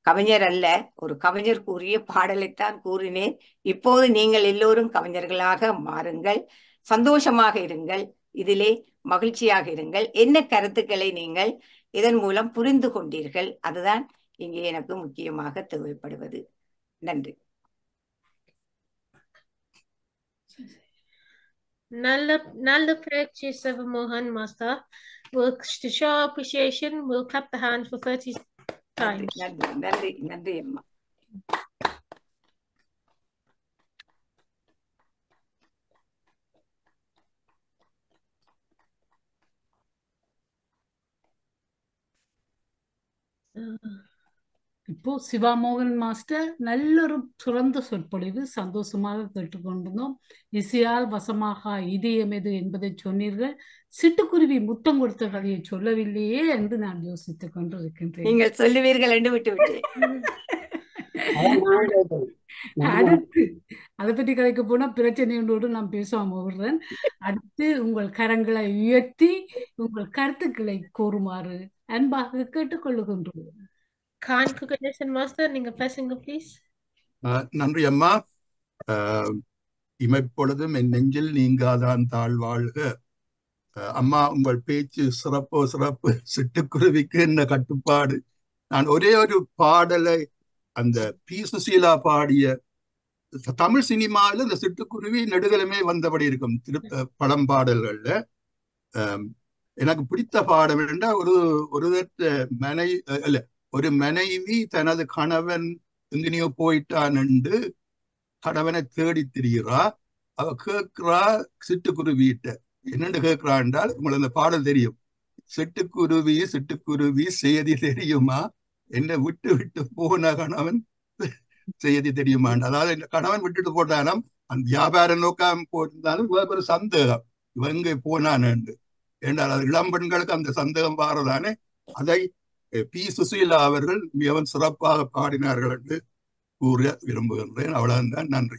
Speaker 1: கவிஞர் அல்ல ஒரு கவிஞர் கூறிய பாடலைத்தான் கூறினேன் இப்போது நீங்கள் எல்லோரும் கவிஞர்களாக மாறுங்கள் சந்தோஷமாக இருங்கள் இதிலே மகிழ்ச்சியாக இருங்கள் என்ன கருத்துக்களை நீங்கள் இதன் மூலம் புரிந்து கொண்டீர்கள் அதுதான் இங்கே எனக்கு முக்கியமாக தேவைப்படுவது நன்றி
Speaker 5: நல்ல நல்ல பேச்சு Sivamohan master We'll to show our appreciation, we'll clap the hands for 30
Speaker 1: நன்றி
Speaker 5: times.
Speaker 1: நன்றி நன்றி நன்றி அம்மா
Speaker 3: இப்போ சிவாமோகன் மாஸ்டர் நல்ல ஒரு சிறந்த சொற்பொழிவு சந்தோஷமாக கேட்டுக்கொண்டிருந்தோம் இசையால் வசமாக இதயம் எது என்பதை சொன்னீர்கள் சிட்டுக்குருவி முத்தம் கொடுத்த கதையை சொல்லவில்லையே என்று நான் யோசித்துக் கொண்டிருக்கின்றேன்
Speaker 1: நீங்கள் சொல்லுவீர்கள் என்று விட்டு விட்டேன்
Speaker 3: அடுத்து அதை பற்றி கதைக்க போனா பிரச்சனையோடு நான் பேசாம விடுறேன் அடுத்து உங்கள் கரங்களை உயர்த்தி உங்கள் கருத்துக்களை கூறுமாறு அன்பாக கேட்டுக்கொள்ளுகின்றோம்
Speaker 5: Kind congratulations, Master. நீங்க பேசுங்க ப்ளீஸ்
Speaker 6: ஆஹ் நன்றி அம்மா ஆஹ் இமைப்பொழுதும் என் நெஞ்சில் நீங்காதான் தாழ்வாழ்க ஆஹ் அம்மா உங்கள் பேச்சு சிறப்போ சிறப்பு சிட்டுக்குருவிக்கு என்ன கட்டுப்பாடு நான் ஒரே ஒரு பாடலை அந்த பி சுசீலா பாடிய த- தமிழ் சினிமாவில் இந்த சிட்டுக்குருவி நெடுகலுமே வந்தபடி இருக்கும் திரு அஹ் படம் பாடல்கள்ல ஆம், எனக்கு பிடித்த பாடம் என்றால் ஒரு ஒரு மனை அஹ் இல்ல ஒரு மனைவி தனது கணவன் எங்கனையோ போயிட்டான் என்று கணவனை தேடி திரிகிறா அவ கேட்கிறா சிட்டுக்குருவிட்ட என்னன்னு கேட்கிறா என்றால் உங்களுக்கு அந்த பாடல் தெரியும் சிட்டுக்குருவி சிட்டுக்குருவி செய்தி தெரியுமா என்னை விட்டு விட்டு போன கணவன் செய்தி தெரியுமாண்டு அதாவது இந்த கணவன் விட்டுட்டு போட்டாலும் அந்த வியாபார நோக்கம் போயிருந்தாலும் இவருக்கு ஒரு சந்தேகம் இவன் எங்கே போனான்னு என்றால் அது இளம் பெண்களுக்கு அந்த சந்தேகம் வாரதானே அதை அஹ், பி சுசீலா அவர்கள் மிகவும் சிறப்பாக பாடினார்கள் என்று கூற விரும்புகின்றேன் அவ்வளவுதான் நன்றி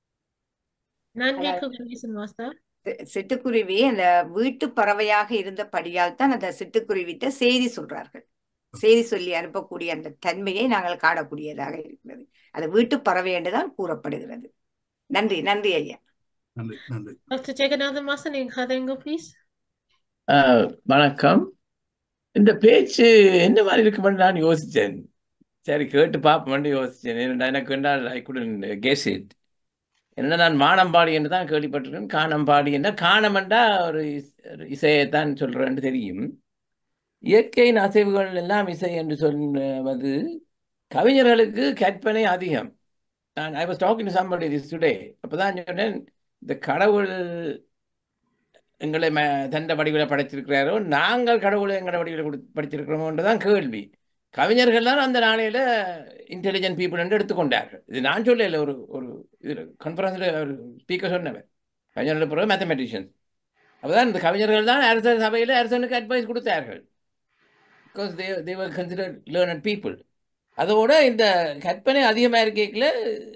Speaker 5: நன்றி
Speaker 1: அதாவது
Speaker 5: congratulations, Master.
Speaker 1: சி- சிட்டுக்குருவி அந்த வீட்டு பறவையாக இருந்தபடியால் தான் அந்த சிட்டுக்குருவிட்ட செய்தி சொல்றார்கள் செய்தி சொல்லி அனுப்பக்கூடிய அந்த தன்மையை நாங்கள் காணக்கூடியதாக இருக்கிறது அது வீட்டு பறவை என்றுதான் கூறப்படுகிறது நன்றி நன்றி ஐயா
Speaker 6: நன்றி நன்றி
Speaker 5: Dr. ஜெகநாதன் Master, நீங்க கதைங்க ப்ளீஸ்
Speaker 2: ஆஹ் வணக்கம் இந்த பேச்சு என்ன மாதிரி இருக்குமென்னு நான் யோசிச்சேன் சரி கேட்டு பார்ப்போம்னு யோசிச்சேன் ஏன்னா எனக்கு வேண்டால் ஐ குடன் கெஸ் இட் என்ன நான் வானம்பாடி என்று தான் கேள்விப்பட்டிருக்கேன் காணம்பாடி என்ற காணமெண்டா ஒரு இஸ்- ஒரு இசையைத்தான் சொல்றேன்னு தெரியும் இயற்கையின் அசைவுகள் எல்லாம் இசை என்று சொல்வது கவிஞர்களுக்கு கற்பனை அதிகம் நான் I was talking to somebody this today அப்பதான் சொன்னேன் இந்த கடவுள் எங்களை ம தந்த வடிவில் படைத்திருக்கிறாரோ நாங்கள் கடவுளை எங்களோட வடிவில் கொடு படித்திருக்கிறோமோன்று தான் கேள்வி கவிஞர்கள் தான் அந்த நாளையில் இன்டெலிஜென்ட் பீப்புள் என்று எடுத்துக்கொண்டார்கள் இது நான் சொல்லல ஒரு ஒரு இதில் கான்ஃபரன்ஸில் ஒரு ஸ்பீக்கர் சொன்னவர் கவிஞர்கள் பிறகு மேத்தமெட்டிஷியன்ஸ் அப்போதான் இந்த கவிஞர்கள் தான் அரசர் சபையில் அரசனுக்கு அட்வைஸ் கொடுத்தார்கள் because they they were consider learned people அதோட இந்த கற்பனை அதிகமாக இருக்கையில்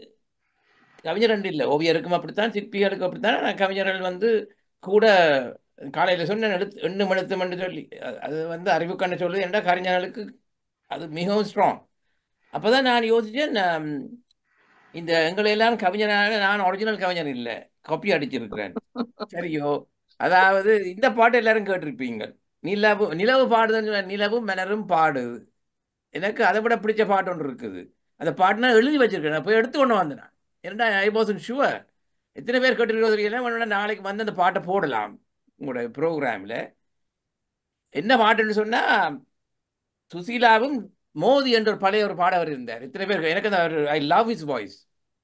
Speaker 2: கவிஞர் ரெண்டு இல்லை ஓவியருக்கும் அப்படித்தான் சிற்பிகளுக்கும் அப்படித்தான் ஆனா கவிஞர்கள் வந்து கூட காலையில் சொன்ன எழுத்து எண்ணும் எழுத்தும் சொல்லி அது அது வந்து அறிவுக்கண்ண சொல்லுது என்ற கவிஞர்களுக்கு அது மிகவும் ஸ்ட்ராங் அப்பதான் நான் யோசிச்சேன் நான் இந்த எங்களை எல்லாம் கவிஞராக நான் ஒரிஜினல் கவிஞர் இல்லை காப்பி அடிச்சிருக்கிறேன் சரியோ அதாவது இந்த பாட்டு எல்லாரும் கேட்டிருப்பீங்க நிலவு நிலவு பாடுதுன்னு சொன்னா, நிலவும் மலரும் பாடுது எனக்கு அதை விட பிடிச்ச பாட்டு ஒன்று இருக்குது அந்த பாட்டு நான் எழுதி வச்சிருக்கேன் நான் போய் எடுத்து கொண்டு வந்தேன் நான் ஏன்டா ஐ வாசன் ஷுவர் எத்தனை பேர் கேட்டிருக்கோ தெரியல வேணும்னா நாளைக்கு வந்து அந்த பாட்டை போடலாம் உங்களோட ப்ரோக்ராமில் என்ன பாட்டுன்னு சொன்னால் சுசீலாவும் மோதி என்ற ஒரு பழைய ஒரு பாடவர் இருந்தார் இத்தனை பேர் எனக்கு அந்த ஐ லவ் இஸ் வாய்ஸ்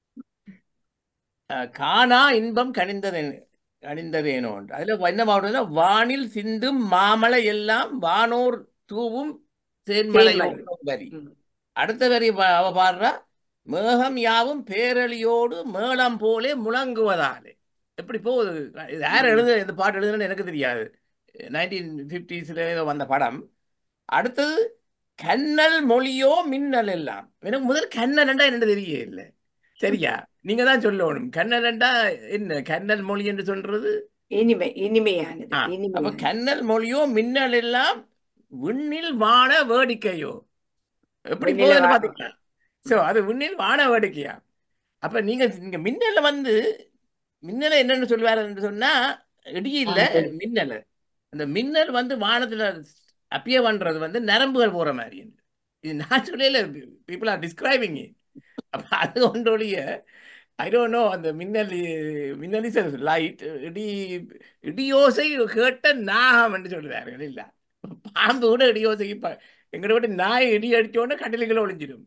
Speaker 2: காணா இன்பம் கனிந்தது கனிந்ததேனோ அதில் என்ன பாடுறதுன்னா வானில் சிந்தும் மாமலை எல்லாம் வானோர் தூவும் தேன்மலையோடு வரி
Speaker 1: ம்.
Speaker 2: அடுத்த வரி பா- அவ பாடுறா மேகம் யாவும் பேரழியோடு மேளம் போலே முழங்குவதாலே எப்படி போகுது இது யார் எழுத இந்த பாட்டு எழுதுன்னு எனக்கு தெரியாது நைன்டீன் ஃபிஃப்டிஸில் ஏதோ வந்த படம் அடுத்தது கண்ணல் மொழியோ மின்னல் எல்லாம் எனக்கு முதல் கண்ணன்டா என்னன்னு தெரிய இல்லை சரியா நீங்க தான் சொல்லணும் கண்ணன்டா என்ன கண்ணல் மொழி என்று சொல்றது
Speaker 1: இனிமை இனிமையானது
Speaker 2: ஆ, அப்ப
Speaker 1: இனிமையானது
Speaker 2: கண்ணல் மொழியோ மின்னல் எல்லாம் விண்ணில் வான வேடிக்கையோ எப்படி
Speaker 1: விண்ணில
Speaker 2: போகுதுன்னு
Speaker 1: வா-
Speaker 2: பாத்தீங்களா சோ அது விண்ணில் வான வேடிக்கையா அப்ப நீங்க நீங்க மின்னல வந்து மின்னல என்னன்னு சொல்லுவாருன்னு சொன்னா இடி இல்ல
Speaker 1: ஆண்டல்.
Speaker 2: மின்னல் அந்த மின்னல் வந்து வானத்துல அப்பிய பண்றது வந்து நரம்புகள் போற மாதிரி இது நான் சொல்லல பீப்புள் ஆர் டிஸ்கிரைபிங் அப்ப அது ஒன்றோடைய ஐ டோன்ட் நோ அந்த மின்னல் மின்னல் இஸ் லைட் இடி இடியோசை கேட்ட நாகம் என்று சொல்லுவார்கள் இல்ல பாம்பு கூட இடியோசை எங்கட விட்டு நாய் இடி அடிச்சோடனே கடலுக்குள்ள ஒளிஞ்சிடும்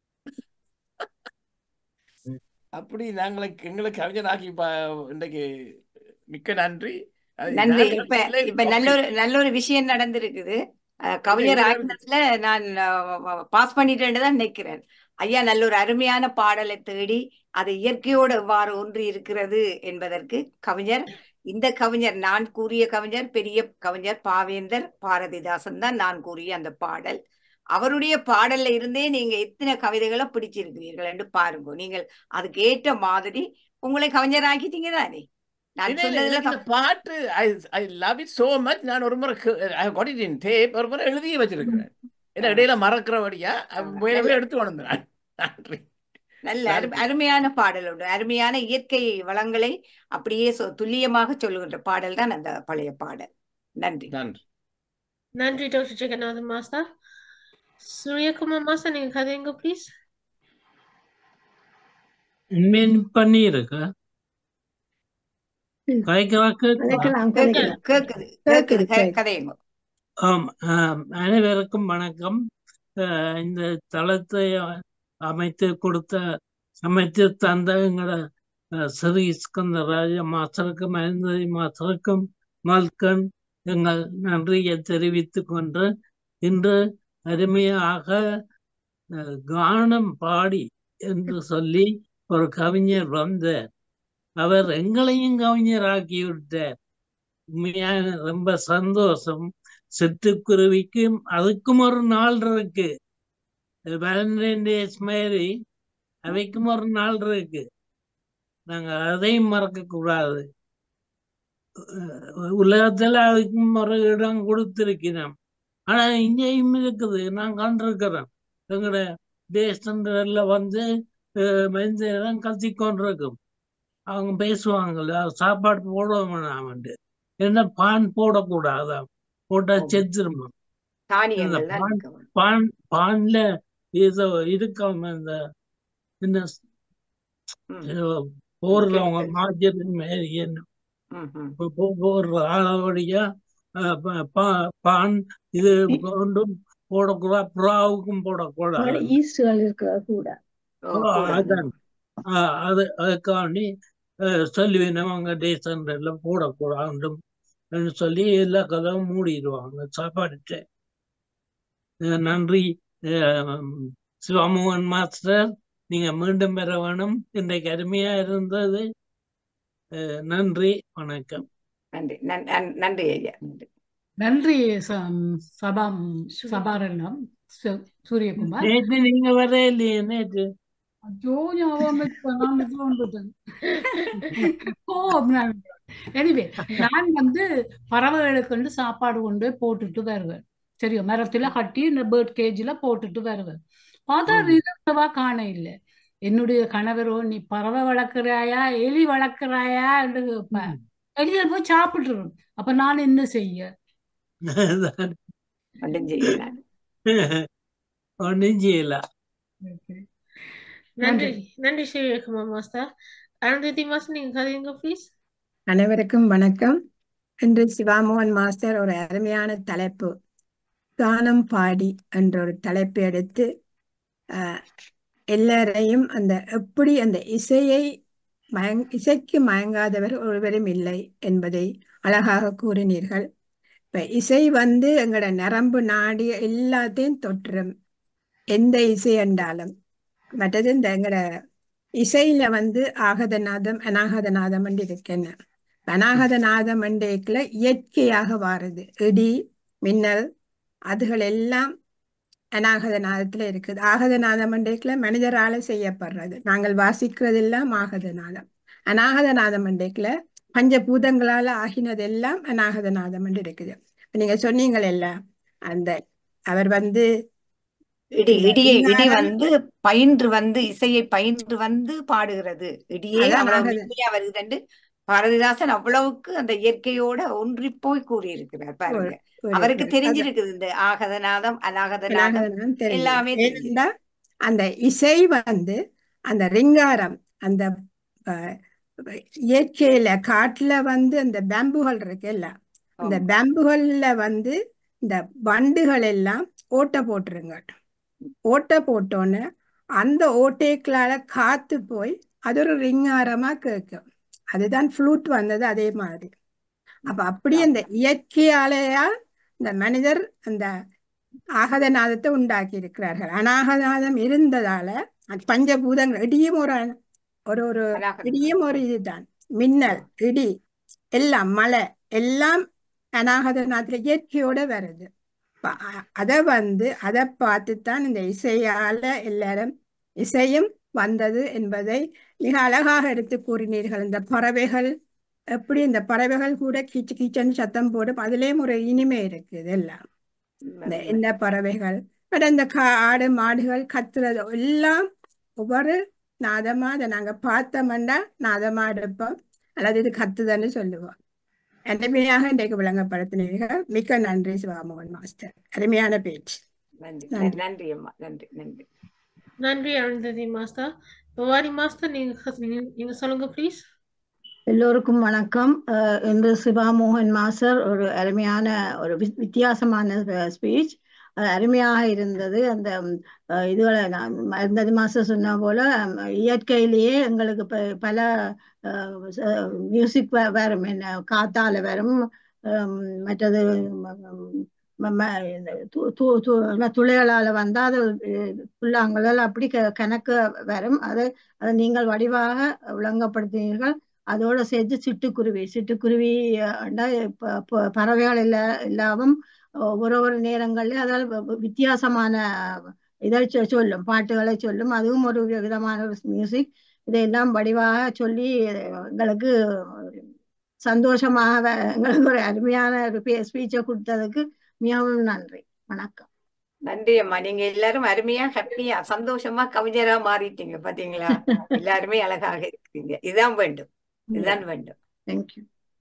Speaker 2: அப்படி நாங்களை எங்களை கவிஞராக்கி பா- இன்றைக்கு மிக்க நன்றி அது
Speaker 1: நன்றி
Speaker 2: நாங்கள்
Speaker 1: இப்ப
Speaker 2: இல்லை,
Speaker 1: இப்ப நல்ல ஒரு நல்ல ஒரு விஷயம் நடந்திருக்குது அஹ், கவிஞர்
Speaker 2: இதுல
Speaker 1: ஆகினத்துல நான் பாஸ் பண்ணிட்டேன்னு தான் நினைக்கிறேன் ஐயா நல்ல ஒரு அருமையான பாடலை தேடி அது இயற்கையோடு எவ்வாறு ஒன்றி இருக்கிறது என்பதற்கு கவிஞர் இந்த கவிஞர் நான் கூறிய கவிஞர் பெரிய கவிஞர் பாவேந்தர் பாரதிதாசன் தான் நான் கூறிய அந்த பாடல் அவருடைய பாடல்ல இருந்தே நீங்க எத்தனை கவிதைகளை பிடிச்சிருக்கிறீர்கள் என்று பாருங்க நீங்கள் அதுக்கு ஏற்ற மாதிரி உங்களை கவிஞர் ஆக்கிட்டீங்க தானே நான்
Speaker 2: இல்ல, இல்ல,
Speaker 1: சொன்னதுல
Speaker 2: எனக்கு இந்த பாட்டு I I love it so much நான் ஒரு முறை I got it in tape ஒரு முறை எழுதியே வச்சிருக்கிறேன் ஏன்னா இடையில மறக்கிறபடியா முயலவே எடுத்து வளர்ந்தேன் நன்றி
Speaker 1: நல்ல அரு
Speaker 2: நன்றி.
Speaker 1: அருமையான பாடல் உண்டு அருமையான இயற்கை வளங்களை அப்படியே சொ- துல்லியமாக சொல்லுகின்ற பாடல் தான் அந்த பழைய பாடல் நன்றி
Speaker 2: நன்றி
Speaker 5: நன்றி doctor Jeganathan master Suriyakumar master நீங்க கதைங்க ப்ளீஸ்
Speaker 7: இன்மெயின் பண்ணியிருக்க காய்கறாக்கு
Speaker 8: கதைக்கலாம்
Speaker 1: கேக்குது
Speaker 8: கதைக்கலாம்
Speaker 1: கேக்குது கேக்குது
Speaker 8: கேக்குது
Speaker 1: க-
Speaker 8: கேக்குது
Speaker 1: கதையுங்க
Speaker 7: ஆம் ஆம், அனைவருக்கும் வணக்கம் அஹ், இந்த தளத்தை அமைத்து கொடுத்த அமைத்து தந்த எங்களோட அஹ், ஸ்ரீ ஸ்கந்தராஜ மாஸ்டருக்கும் அருந்ததி மாஸ்டருக்கும் மல்கன் எங்கள் நன்றியை தெரிவித்துக் கொண்டு இன்று அருமையாக அஹ், கானம் பாடி என்று சொல்லி ஒரு கவிஞர் வந்தார் அவர் எங்களையும் கவிஞராக்கி விட்டார் உண்மையான ரொம்ப சந்தோஷம் சிட்டுக்குருவிக்கும் அதுக்கும் ஒரு நாள் இருக்கு வேலண்டைன் டேஸ் மாதிரி அவைக்கும் ஒரு நாள் இருக்கு நாங்க அதையும் மறக்க கூடாது அஹ் உலகத்துல அதுக்கும் ஒரு இடம் கொடுத்திருக்கிறோம் ஆனா இங்கேயும் இருக்குது நான் கண்டிருக்கிறேன் எங்கட தேசத்துல வந்து அஹ் இந்த இடம் கத்தி கொண்டிருக்கும் அவங்க பேசுவாங்கல்ல சாப்பாடு போட வேணாமண்டு என்ன பான் போடக்கூடாதாம் போட்டா
Speaker 1: ஆமா.
Speaker 7: செத்துருமா இந்த
Speaker 1: தானியங்கள் தான்
Speaker 7: பான்
Speaker 1: இருக்க வேணும்.
Speaker 7: பான் பான்ல ஏதோ இருக்காம இந்த இந்த
Speaker 1: ம்,
Speaker 7: ஏதோ போடுறவங்க
Speaker 1: chemicals.
Speaker 7: மாஜர் மாரி என்ன
Speaker 1: ம், ம்.
Speaker 7: போ- போ- போடுற ஆளவடியா அஹ், ப- பா- பான் இது கொண்டும் போடக்கூடாது புறாவுக்கும் போடக்கூடாது
Speaker 8: ஈஸ்டுகள் இருக்கிற கூட
Speaker 1: ஓ, கூட.
Speaker 7: அதான் அஹ், அது அதுக்காண்டி அஹ், சொல்லுவேன் அவங்க டேசன்ல போடக்கூடாது சொல்லி எல்லா கதவும் மூடிடுவாங்க சாப்பாடுட்டு அஹ், நன்றி அஹ், சிவமோகன் மாஸ்டர் நீங்க மீண்டும் பெற வேணும் இன்றைக்கு அருமையா இருந்தது அஹ், நன்றி வணக்கம்
Speaker 1: நன்றி நன்- நன்- நன்றி ஐயா நன்றி
Speaker 3: நன்றி ச- சபா சபாரண்ணம் சு- சூரியகுமார்
Speaker 7: நேற்று நீங்க வர இல்லையே நேற்று
Speaker 3: ஐயோ ஞாபகம் வச்சுக்கோ, நான் மிஸ் வந்துட்டேன் ஓ எனிவே நான் வந்து பறவைகளுக்கு வந்து சாப்பாடு கொண்டு போய் போட்டுட்டு வருவேன் சரியா மரத்துல கட்டி இந்த பேர்ட் கேஜ்ல போட்டுட்டு வருவேன் பார்த்தா
Speaker 7: ம்.
Speaker 3: ரிசர்வா காண இல்லை என்னுடைய கணவரோ நீ பறவை வளர்க்குறாயா எலி வளர்க்குறாயா என்று கேட்பேன்
Speaker 7: ம்.
Speaker 3: எலிகள் போய் சாப்பிட்டுரும் அப்ப நான் என்ன செய்ய
Speaker 1: ஒன்றும் செய்யலாம்
Speaker 7: ஒன்றும் செய்யல
Speaker 5: நன்றி நன்றி சூரியகுமார் மாஸ்டர் அருந்ததி மாஸ்டர் நீங்க கதைங்க ப்ளீஸ்
Speaker 8: அனைவருக்கும் வணக்கம் இன்று சிவாமோகன் மாஸ்டர் ஒரு அருமையான தலைப்பு கானம் பாடி என்ற ஒரு தலைப்பு எடுத்து ஆஹ், எல்லாரையும் அந்த எப்படி அந்த இசையை மயங் இசைக்கு மயங்காதவர் ஒருவரும் இல்லை என்பதை அழகாக கூறினீர்கள் இப்ப இசை வந்து எங்களோட நரம்பு நாடி எல்லாத்தையும் தொற்றும் எந்த இசை என்றாலும் மற்றது இந்த எங்களோட இசையில வந்து ஆகதநாதம் அநாகதநாதம் என்று இருக்குன்னு அநாகதநாதம் என்றைக்குல இயற்கையாக வாருது இடி மின்னல் அதுகள் எல்லாம் அநாகதநாதத்துல இருக்குது ஆகதநாதம் என்றைக்குல மனிதரால செய்யப்படுறது நாங்கள் வாசிக்கிறதெல்லாம் ஆகதநாதம் அநாகதநாதம் என்றைக்குல பஞ்சபூதங்களால ஆகினதெல்லாம் அநாகதநாதம் என்று இருக்குது இப்ப நீங்க சொன்னீங்களே அந்த அவர் வந்து
Speaker 1: இடி
Speaker 8: இந்த
Speaker 1: இடியை இடி
Speaker 8: ரிங்காரம்
Speaker 1: வந்து பயின்று வந்து இசையை பயின்று வந்து பாடுகிறது இடியே
Speaker 8: அதான்
Speaker 1: அவ்வளவு
Speaker 8: ஆகத
Speaker 1: மென்மையா வருதுன்னு பாரதிதாசன் அவ்வளவுக்கு அந்த இயற்கையோட ஒன்றி போய் கூறியிருக்கிறார் பாருங்க அவருக்கு
Speaker 8: கூறியிருக்கிறார் அதான்
Speaker 1: தெரிஞ்சிருக்குது இந்த ஆகதநாதம் அநாகதநாதம்
Speaker 8: அநாகதனம் தெரிஞ்சது
Speaker 1: எல்லாமே தெரியுது
Speaker 8: ஏனென்றா அந்த இசை வந்து அந்த ரிங்காரம் அந்த அஹ், இயற்கையில காட்டுல வந்து அந்த பேம்புகள் இருக்குல்ல அந்த
Speaker 1: ஆமா
Speaker 8: பேம்புகள்ல வந்து இந்த வண்டுகள் எல்லாம் ஓட்டை போட்டுருங்க ஓட்டை போட்டோன்னே அந்த ஓட்டைகளால காத்து போய் அது ஒரு ரிங்காரமா கேட்கும் அதுதான் ஃப்ளூட் வந்தது அதே மாதிரி அப்ப அப்படி அந்த இயற்கையாலேயா இந்த மனிதர் அந்த ஆகதநாதத்தை உண்டாக்கி இருக்கிறார்கள் அநாகநாதம் இருந்ததால அந்த பஞ்சபூதங்கள் இடியும் ஒரு அன- ஒரு ஒரு இடியும் ஒரு இதுதான் மின்னல் இடி எல்லாம் மழை எல்லாம் அநாகதநாதத்துல இயற்கையோட வருது ப- அ- அத வந்து அதை பார்த்துத்தான் இந்த இசையால எல்லாரும் இசையும் வந்தது என்பதை மிக அழகாக எடுத்து கூறினீர்கள் இந்த பறவைகள் எப்படி இந்த பறவைகள் கூட கீச்சு கீச்சன்னு சத்தம் போடும் அதுலயும் ஒரு இனிமை இருக்குது எல்லாம் இந்த என்ன பறவைகள் அட இந்த கா ஆடு மாடுகள் கத்துறது எல்லாம் ஒவ்வொரு நாதமா அதை நாங்க பார்த்தோம்னா நாதமா எடுப்போம் அல்லது இது கத்துதன்னு சொல்லுவோம் அருமையாக இன்றைக்கு விளங்கப்படுத்தினீர்கள் மிக்க நன்றி சிவாமோகன் மாஸ்டர் அருமையான பேச்சு
Speaker 1: நன்றி
Speaker 8: நன்றி
Speaker 1: நன்றி அம்மா நன்றி நன்றி
Speaker 5: நன்றி அருந்ததி மாஸ்டர் பவானி மாஸ்டர் நீங்க நீங்க- நீங்க சொல்லுங்க ப்ளீஸ்
Speaker 9: எல்லோருக்கும் வணக்கம் அஹ் இன்று சிவா மோகன் மாஸ்டர் ஒரு அருமையான ஒரு வி- வித்தியாசமான ஸ்பீச் அருமையாக இருந்தது அந்த அஹ், இதுகளை நான் அருந்ததி மாஸ்டர் சொன்ன போல அஹ், இயற்கையிலேயே எங்களுக்கு ப- பல மியூசிக் வரும் என்ன காத்தால வரும் ஹம், மற்றது ம- ம- இந்த து- து- து- என்ன துளைகளால வந்தா அது அஹ், புல்லாங்குழல் அப்படி க- கணக்கு வரும் அதை அதை நீங்கள் வடிவாக விளங்கப்படுத்தினீர்கள் அதோட சேர்த்து சிட்டுக்குருவி சிட்டுக்குருவி அண்டா ப- ப- பறவைகள் எல்லா எல்லாவும் ஒரு ஒரு நேரங்களில் அதால் வ- வ- வித்தியாசமான இதை சொ- சொல்லும் பாட்டுகளை சொல்லும் அதுவும் ஒரு விதமான ஒரு மியூசிக் இதையெல்லாம் வடிவாக சொல்லி எங்களுக்கு சந்தோஷமாக வ- எங்களுக்கு ஒரு அருமையான ஒரு ஸ்பீச்சை கொடுத்ததுக்கு மிகவும் நன்றி வணக்கம்
Speaker 1: நன்றி அம்மா நீங்க எல்லாரும் அருமையா ஹாப்பியா சந்தோஷமா கவிஞரா மாறிட்டீங்க பாத்தீங்களா எல்லாருமே அழகாக இருக்கீங்க இதுதான் வேண்டும் இதுதான் வேண்டும்
Speaker 9: தேங்க்யூ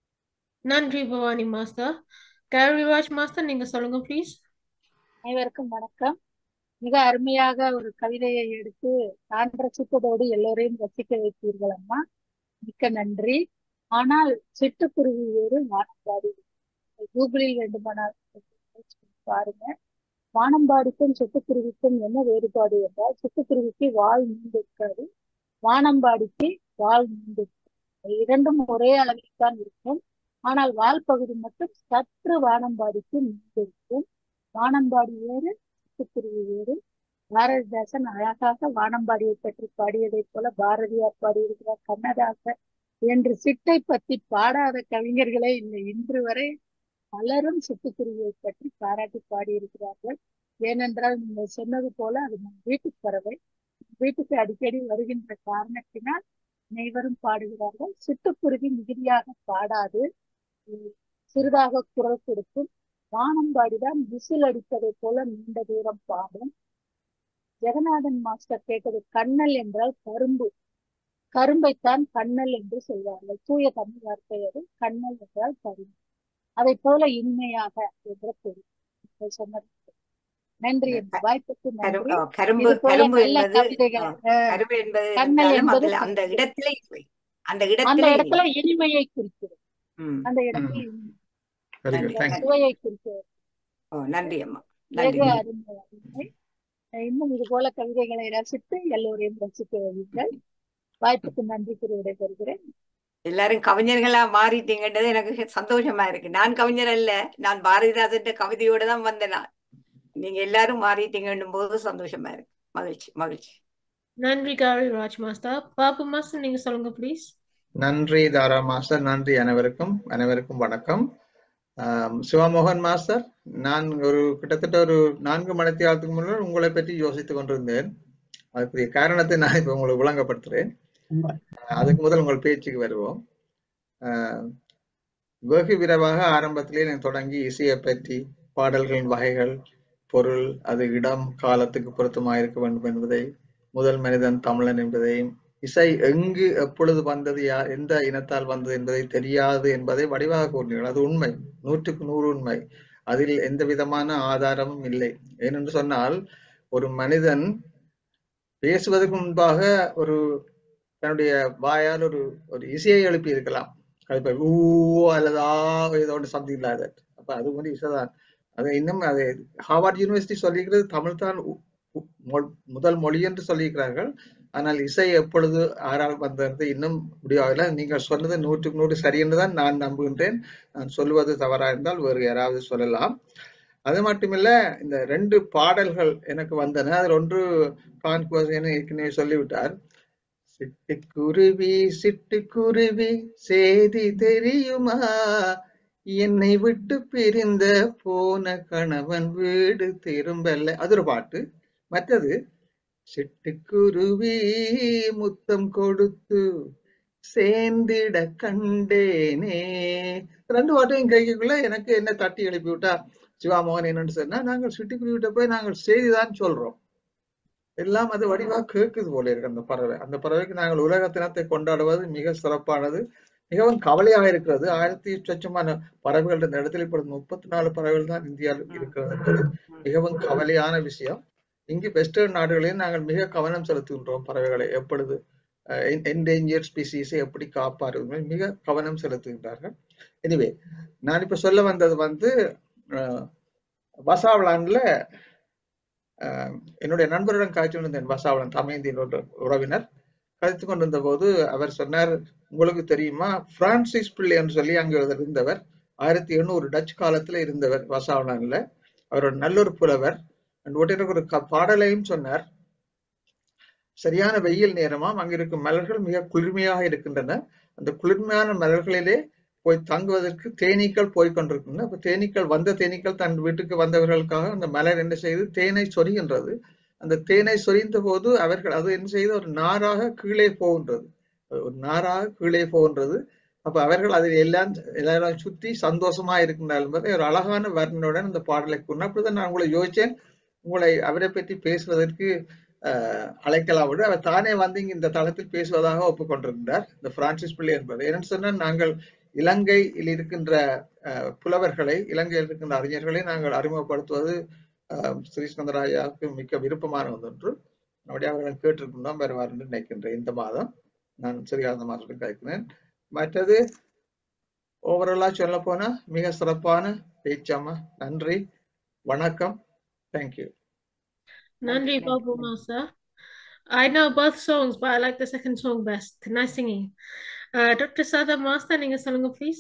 Speaker 5: நன்றி பவானி மாஸ்டர் கேரளிராஜ் மாஸ்டர் நீங்க சொல்லுங்க ப்ளீஸ்
Speaker 10: அனைவருக்கும் வணக்கம் மிக அருமையாக ஒரு கவிதையை எடுத்து நான் ரசித்ததோடு எல்லோரையும் ரசிக்க வைத்தீர்கள் அம்மா மிக்க நன்றி ஆனால் சிட்டுக்குருவி வேறு வானம்பாடி வேறு. கூகுளில் வேண்டுமானால் search பண்ணி பாருங்க வானம்பாடிக்கும் சிட்டுக்குருவிக்கும் என்ன வேறுபாடு என்றால் சிட்டுக்குருவிக்கு வால் நீண்டு இருக்காது வானம்பாடிக்கு வால் நீண்டு இருக்கும் இரண்டும் ஒரே அளவில் தான் இருக்கும் ஆனால் வால் பகுதி மட்டும் சற்று வானம்பாடிக்கு நீண்டு இருக்கும் வானம்பாடி வேறு சிட்டுக்குருவி வேறு பாரதிதாசன் அழகாக வானம்பாடியை பற்றி பாடியதைப் போல பாரதியார் பாடியிருக்கிறார் கண்ணதாசன் என்று சிட்டை பற்றி பாடாத கவிஞர்களே இல்லை இன்று வரை பலரும் சிட்டுக்குருவியை பற்றி பாராட்டி பாடியிருக்கிறார்கள் ஏனென்றால் நீங்கள் சொன்னது போல அது நம் வீட்டு பறவை வீட்டுக்கு அடிக்கடி வருகின்ற காரணத்தினால் அனைவரும் பாடுகிறார்கள் சிட்டுக்குருவி மிகுதியாக பாடாது உம், சிறிதாக குரல் கொடுக்கும் வானம்பாடிதான் விசில் அடிப்பதைப் போல நீண்ட தூரம் பாடும் ஜெகநாதன் மாஸ்டர் கேட்டது கண்ணல் என்றால் கரும்பு கரும்பைத்தான் கண்ணல் என்று சொல்வார்கள் தூய தமிழ் வார்த்தை அது கண்ணல் என்றால் கரும்பு அதை போல இனிமையாக என்ற பொருள் நீங்கள் சொன்னது நன்றி என்ற வாய்ப்புக்கு
Speaker 1: கரும்
Speaker 10: நன்றி
Speaker 1: அஹ் கரும்பு
Speaker 10: இது போல
Speaker 1: கரும்பு
Speaker 10: நல்ல
Speaker 1: என்பது
Speaker 10: கவிதைகளை
Speaker 1: அஹ்,
Speaker 10: அஹ்,
Speaker 1: கரும்பு என்பது
Speaker 10: கண்ணல்
Speaker 1: இருந்தாலும்
Speaker 10: என்பது
Speaker 1: அதுல அந்த
Speaker 10: கரும்பு
Speaker 1: இடத்துல இனிமை அந்த
Speaker 10: அந்த
Speaker 1: இடத்துல
Speaker 10: இடத்துல
Speaker 1: இனிமை
Speaker 10: இனிமையை குறிக்கிறது
Speaker 1: ம்
Speaker 10: அந்த இடத்துல
Speaker 6: ம்
Speaker 10: இனிமை
Speaker 6: வெரி
Speaker 1: நன்றி
Speaker 6: குட்
Speaker 10: அந்த
Speaker 6: தேங்க்யூ
Speaker 1: நன்றி
Speaker 10: சுவையை குறிக்கிறது
Speaker 1: ஓ நன்றி அம்மா நன்றி
Speaker 10: வெகு
Speaker 6: ம்
Speaker 10: அருமை அருமை இன்னும் இது போல கவிதைகளை ரசித்து எல்லோரையும் ரசிக்க வையுங்கள் வாய்ப்புக்கு நன்றி கூறி விடைபெறுகிறேன்
Speaker 1: எல்லாரும் கவிஞர்களா மாறிட்டீங்கன்றது எனக்கு சந்தோஷமா இருக்கு நான் கவிஞர் அல்ல நான் பாரதிதாசன் கவிதையோட தான் வந்தேன் நான் நீங்க எல்லாரும் மாறிட்டீங்கன்னும் போது சந்தோஷமா இருக்கு மகிழ்ச்சி மகிழ்ச்சி
Speaker 5: நன்றி கேரளிராஜ் மாஸ்டர் பாபு மாஸ்டர் நீங்க சொல்லுங்க ப்ளீஸ்
Speaker 11: நன்றி தாரா மாஸ்டர் நன்றி அனைவருக்கும் அனைவருக்கும் வணக்கம் ஆம், சிவமோகன் மாஸ்டர் நான் ஒரு கிட்டத்தட்ட ஒரு நான்கு மணித்தியாலத்துக்கு முன்னர் உங்களை பற்றி யோசித்துக் கொண்டிருந்தேன் அதுக்குரிய காரணத்தை நான் இப்ப உங்களுக்கு விளங்கப்படுத்துறேன் அதுக்கு முதல் உங்கள் பேச்சுக்கு வருவோம் ஆஹ், வெகு விரைவாக ஆரம்பத்திலே நான் தொடங்கி இசையை பற்றி பாடல்களின் வகைகள் பொருள் அது இடம் காலத்துக்கு பொருத்தமாக இருக்க வேண்டும் என்பதை முதல் மனிதன் தமிழன் என்பதையும் இசை எங்கு எப்பொழுது வந்தது யார் எந்த இனத்தால் வந்தது என்பதை தெரியாது என்பதை வடிவாக கூறினீர்கள் அது உண்மை நூற்றுக்கு நூறு உண்மை அதில் எந்த விதமான ஆதாரமும் இல்லை ஏனென்று சொன்னால் ஒரு மனிதன் பேசுவதற்கு முன்பாக ஒரு தன்னுடைய வாயால் ஒரு ஒரு இசையை எழுப்பி இருக்கலாம் அது இப்ப ஊ அல்லது ஆ ஏதோ ஒன்று சம்திங் இல்லாத அப்ப அது வந்து இசைதான் அது இன்னும் அது ஹார்வர்ட் யூனிவர்சிட்டி சொல்லியிருக்கிறது தமிழ் தான் உ- உ- மொ- முதல் மொழி என்று சொல்லியிருக்கிறார்கள் ஆனால் இசை எப்பொழுது ஆறால் வந்தது இன்னும் முடியவில்லை நீங்கள் சொன்னது நூற்றுக்கு நூறு சரி என்று தான் நான் நம்புகின்றேன் நான் சொல்லுவது தவறா இருந்தால் வேறு யாராவது சொல்லலாம் அது மட்டுமில்ல இந்த ரெண்டு பாடல்கள் எனக்கு வந்தன அதில் ஒன்று கான்குவசன் ஏற்கனவே சொல்லிவிட்டார் சிட்டுக்குருவி சிட்டுக்குருவி செய்தி தெரியுமா என்னை விட்டு பிரிந்த போன கணவன் வீடு திரும்பல அது ஒரு பாட்டு மற்றது சிட்டுக்குருவி முத்தம் கொடுத்து சேர்ந்திட கண்டேனே ரெண்டு பாட்டையும் கேட்கக்குள்ள எனக்கு என்ன தட்டி எழுப்பி விட்டா சிவாமோகன் என்னன்னு சொன்னா நாங்கள் சிட்டுக்குருவிட்ட போய் நாங்கள் செய்திதான் சொல்றோம் எல்லாம் அது வடிவா கேட்குது போல இருக்கு அந்த பறவை அந்த பறவைக்கு நாங்கள் உலக தினத்தை கொண்டாடுவது மிக சிறப்பானது மிகவும் கவலையாக இருக்கிறது ஆயிரத்தி சொச்சமான பறவைகள் இந்த இடத்துல இப்பொழுது முப்பத்தி நாலு பறவைகள் தான் இந்தியாவில் இருக்கிறது என்பது மிகவும் கவலையான விஷயம் இங்கு வெஸ்டர்ன் நாடுகளில் நாங்கள் மிக கவனம் செலுத்துகின்றோம் பறவைகளை எப்பொழுது என்டேஞ்சர் ஸ்பீசிஸை எப்படி காப்பார்கள் மிக கவனம் செலுத்துகின்றார்கள் எனிவே நான் இப்ப சொல்ல வந்தது வந்து அஹ், வசாவளான்ல அஹ், என்னுடைய நண்பருடன் காய்ச்சி வந்தேன் வசாவளன் தமைந்தின் ஒரு உறவினர் கதைத்து கொண்டிருந்த போது அவர் சொன்னார் உங்களுக்கு தெரியுமா பிரான்சிஸ் பிள்ளை என்று சொல்லி அங்கே ஒருவர் இருந்தவர் ஆயிரத்தி எண்ணூறு டச் காலத்துல இருந்தவர் வசாவளான்ல அவர் ஒரு நல்ல ஒரு புலவர் and ஒருத்தர் ஒரு க- பாடலையும் சொன்னார் சரியான வெயில் நேரமாம் அங்கிருக்கும் மலர்கள் மிக குளிர்மையாக இருக்கின்றன அந்த குளிர்மையான மலர்களிலே போய் தங்குவதற்கு தேனீக்கள் போய் கொண்டிருக்கின்றன அப்ப தேனீக்கள் வந்த தேனீக்கள் தன் வீட்டுக்கு வந்தவர்களுக்காக அந்த மலர் என்ன செய்து தேனை சொரிகின்றது அந்த தேனை சொரிந்த போது அவர்கள் அது என்ன செய்து ஒரு நாராக கீழே போகின்றது ஒரு நாராக கீழே போகின்றது அப்ப அவர்கள் அதில் எல்லாம் எல்லாரும் சுத்தி சந்தோஷமா இருக்கின்றார்கள் என்பதை ஒரு அழகான வர்ணனுடன் இந்த பாடலை கூறினார் அப்படிதான் நான் உங்களை யோசிச்சேன் உங்களை அவரை பற்றி பேசுவதற்கு அஹ், அழைக்கலாம் விட அவர் தானே வந்து இங்கு இந்த தளத்தில் பேசுவதாக ஒப்புக்கொண்டிருந்தார் இந்த பிரான்சிஸ் பிள்ளை என்பது என்னன்னு சொன்னால் நாங்கள் இலங்கையில் இருக்கின்ற அஹ், புலவர்களை இலங்கையில் இருக்கின்ற அறிஞர்களை நாங்கள் அறிமுகப்படுத்துவது அஹ், ஸ்ரீஸ்கந்தராயாவுக்கு மிக்க விருப்பமான ஒன்று நம்முடைய அவர்கள் கேட்டிருக்கின்றோம் வருவார் என்று நினைக்கின்றேன் இந்த மாதம் நான் சிறியாந்த மாதத்தில் கேட்கிறேன் மற்றது ஓவராலா சொல்ல போனா மிக சிறப்பான பேச்சம்மா நன்றி வணக்கம் thank you
Speaker 5: Nandri Babu Masa. I know both songs, but I like the second song best. Nice singing. Uh, Dr. Sada Master, நீங்க சொல்லுங்க please.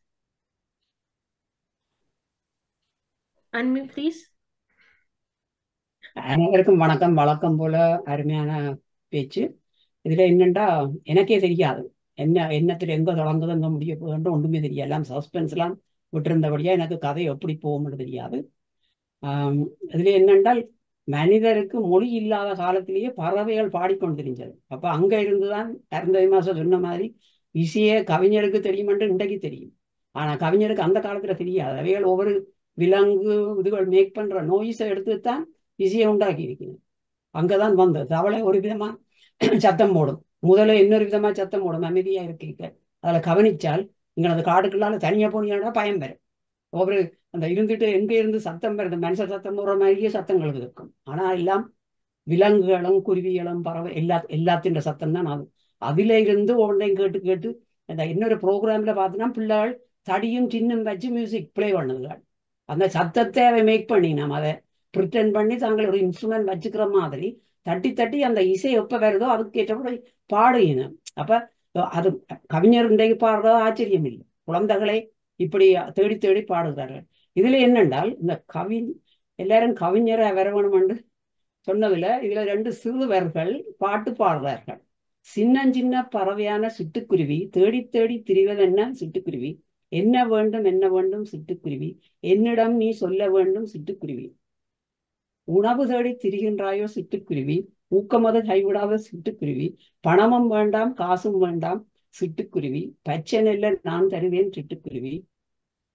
Speaker 5: Unmute please.
Speaker 12: அனைவருக்கும் வணக்கம் வழக்கம் போல அருமையான பேச்சு இதுல என்னண்டா எனக்கே தெரியாது என்ன என்னத்துல எங்க தொடங்குது எங்க முடிய போகுதுன்ற ஒன்றுமே தெரியாது எல்லாம் சஸ்பென்ஸ் எல்லாம் விட்டிருந்தபடியா எனக்கு கதை எப்படி போகும்னு தெரியாது ஆம், இதுல என்னென்றால் மனிதருக்கு மொழி இல்லாத காலத்திலேயே பறவைகள் பாடிக்கொண்டு தெரிஞ்சது அப்ப அங்க இருந்துதான் அருந்ததி மாசம் சொன்ன மாதிரி இசையே கவிஞருக்கு தெரியும் என்று இன்றைக்கு தெரியும் ஆனா கவிஞருக்கு அந்த காலத்துல தெரியாது அவைகள் ஒவ்வொரு விலங்கு இதுகள் மேக் பண்ற நோயிஸை எடுத்து தான் இசையை உண்டாக்கி இருக்கிறது அங்கதான் வந்தது தவளை ஒரு விதமா சத்தம் போடும் முதல்ல இன்னொரு விதமா சத்தம் போடும் அமைதியா இருக்கீங்க அதுல கவனிச்சால் நீங்கள் அந்த காடுக்குள்ளால தனியா போனீங்கன்னா பயம் வரும் ஒவ்வொரு அந்த இருந்துட்டு எங்க இருந்து சத்தம் வருது மனுஷ சத்தம் போடுற மாதிரியே சத்தங்கள் இருக்கும் ஆனா எல்லாம் விலங்குகளும் குருவிகளும் பறவை எல்லா எல்லாத்தின் சத்தம் தான் அது அதுல இருந்து ஒன்றையும் கேட்டு கேட்டு அந்த இன்னொரு ப்ரோக்ராம்ல பார்த்தீங்கன்னா பிள்ளைகள் தடியும் சின்னம் வச்சு மியூசிக் ப்ளே பண்ணுதுகள் அந்த சத்தத்தை அவை மேக் பண்ணி நம்ம அதை ப்ரிட்டன் பண்ணி தாங்கள் ஒரு இன்ஸ்ட்ருமெண்ட் வச்சுக்கிற மாதிரி தட்டி தட்டி அந்த இசை எப்ப வருதோ அதுக்கு ஏற்றபடி பாடுகின அப்ப அது கவிஞர் இன்றைக்கு பாடுறது ஆச்சரியம் இல்லை குழந்தைகளை இப்படி தேடி தேடி பாடுகிறார்கள் இதுல என்னென்றால் இந்த கவி எல்லாரும் கவிஞரை வர வேணுமென்று சொன்னதுல இதுல ரெண்டு சிறுவர்கள் பாட்டு பாடுறார்கள் சின்ன சின்ன பறவையான சிட்டுக்குருவி தேடி தேடி திரிவதென்ன சிட்டுக்குருவி என்ன வேண்டும் என்ன வேண்டும் சிட்டுக்குருவி என்னிடம் நீ சொல்ல வேண்டும் சிட்டுக்குருவி உணவு தேடி திரிகின்றாயோ சிட்டுக்குருவி ஊக்கமது கைவிடாத சிட்டுக்குருவி பணமும் வேண்டாம் காசும் வேண்டாம் சிட்டுக்குருவி பச்சை நெல்ல நான் தருவேன் சிட்டுக்குருவி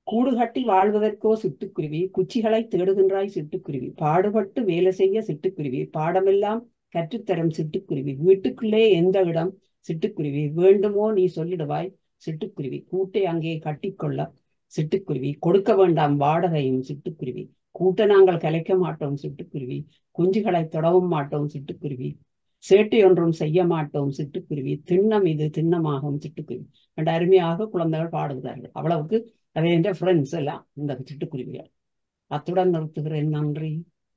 Speaker 12: கூடு கட்டி வாழ்வதற்கோ சிட்டுக்குருவி குச்சிகளை தேடுகின்றாய் சிட்டுக்குருவி பாடுபட்டு வேலை செய்ய சிட்டுக்குருவி பாடமெல்லாம் கற்றுத்தரும் சிட்டுக்குருவி வீட்டுக்குள்ளே எந்த இடம் சிட்டுக்குருவி வேண்டுமோ நீ சொல்லிடுவாய் சிட்டுக்குருவி கூட்டை அங்கே கட்டிக்கொள்ள சிட்டுக்குருவி கொடுக்க வேண்டாம் வாடகையும் சிட்டுக்குருவி கூட்ட நாங்கள் கலைக்க மாட்டோம் சிட்டுக்குருவி குஞ்சுகளை தொடவும் மாட்டோம் சிட்டுக்குருவி சேட்டை ஒன்றும் செய்ய மாட்டோம் சிட்டுக்குருவி திண்ணம் இது திண்ணமாகும் சிட்டுக்குருவி என்ற அருமையாக குழந்தைகள் பாடுகிறார்கள் அவ்வளவுக்கு அதை என்ற ஃப்ரெண்ட்ஸ் எல்லாம் இந்த சிட்டுக்குருவிகள் அத்துடன் நிறுத்துகிறேன் நன்றி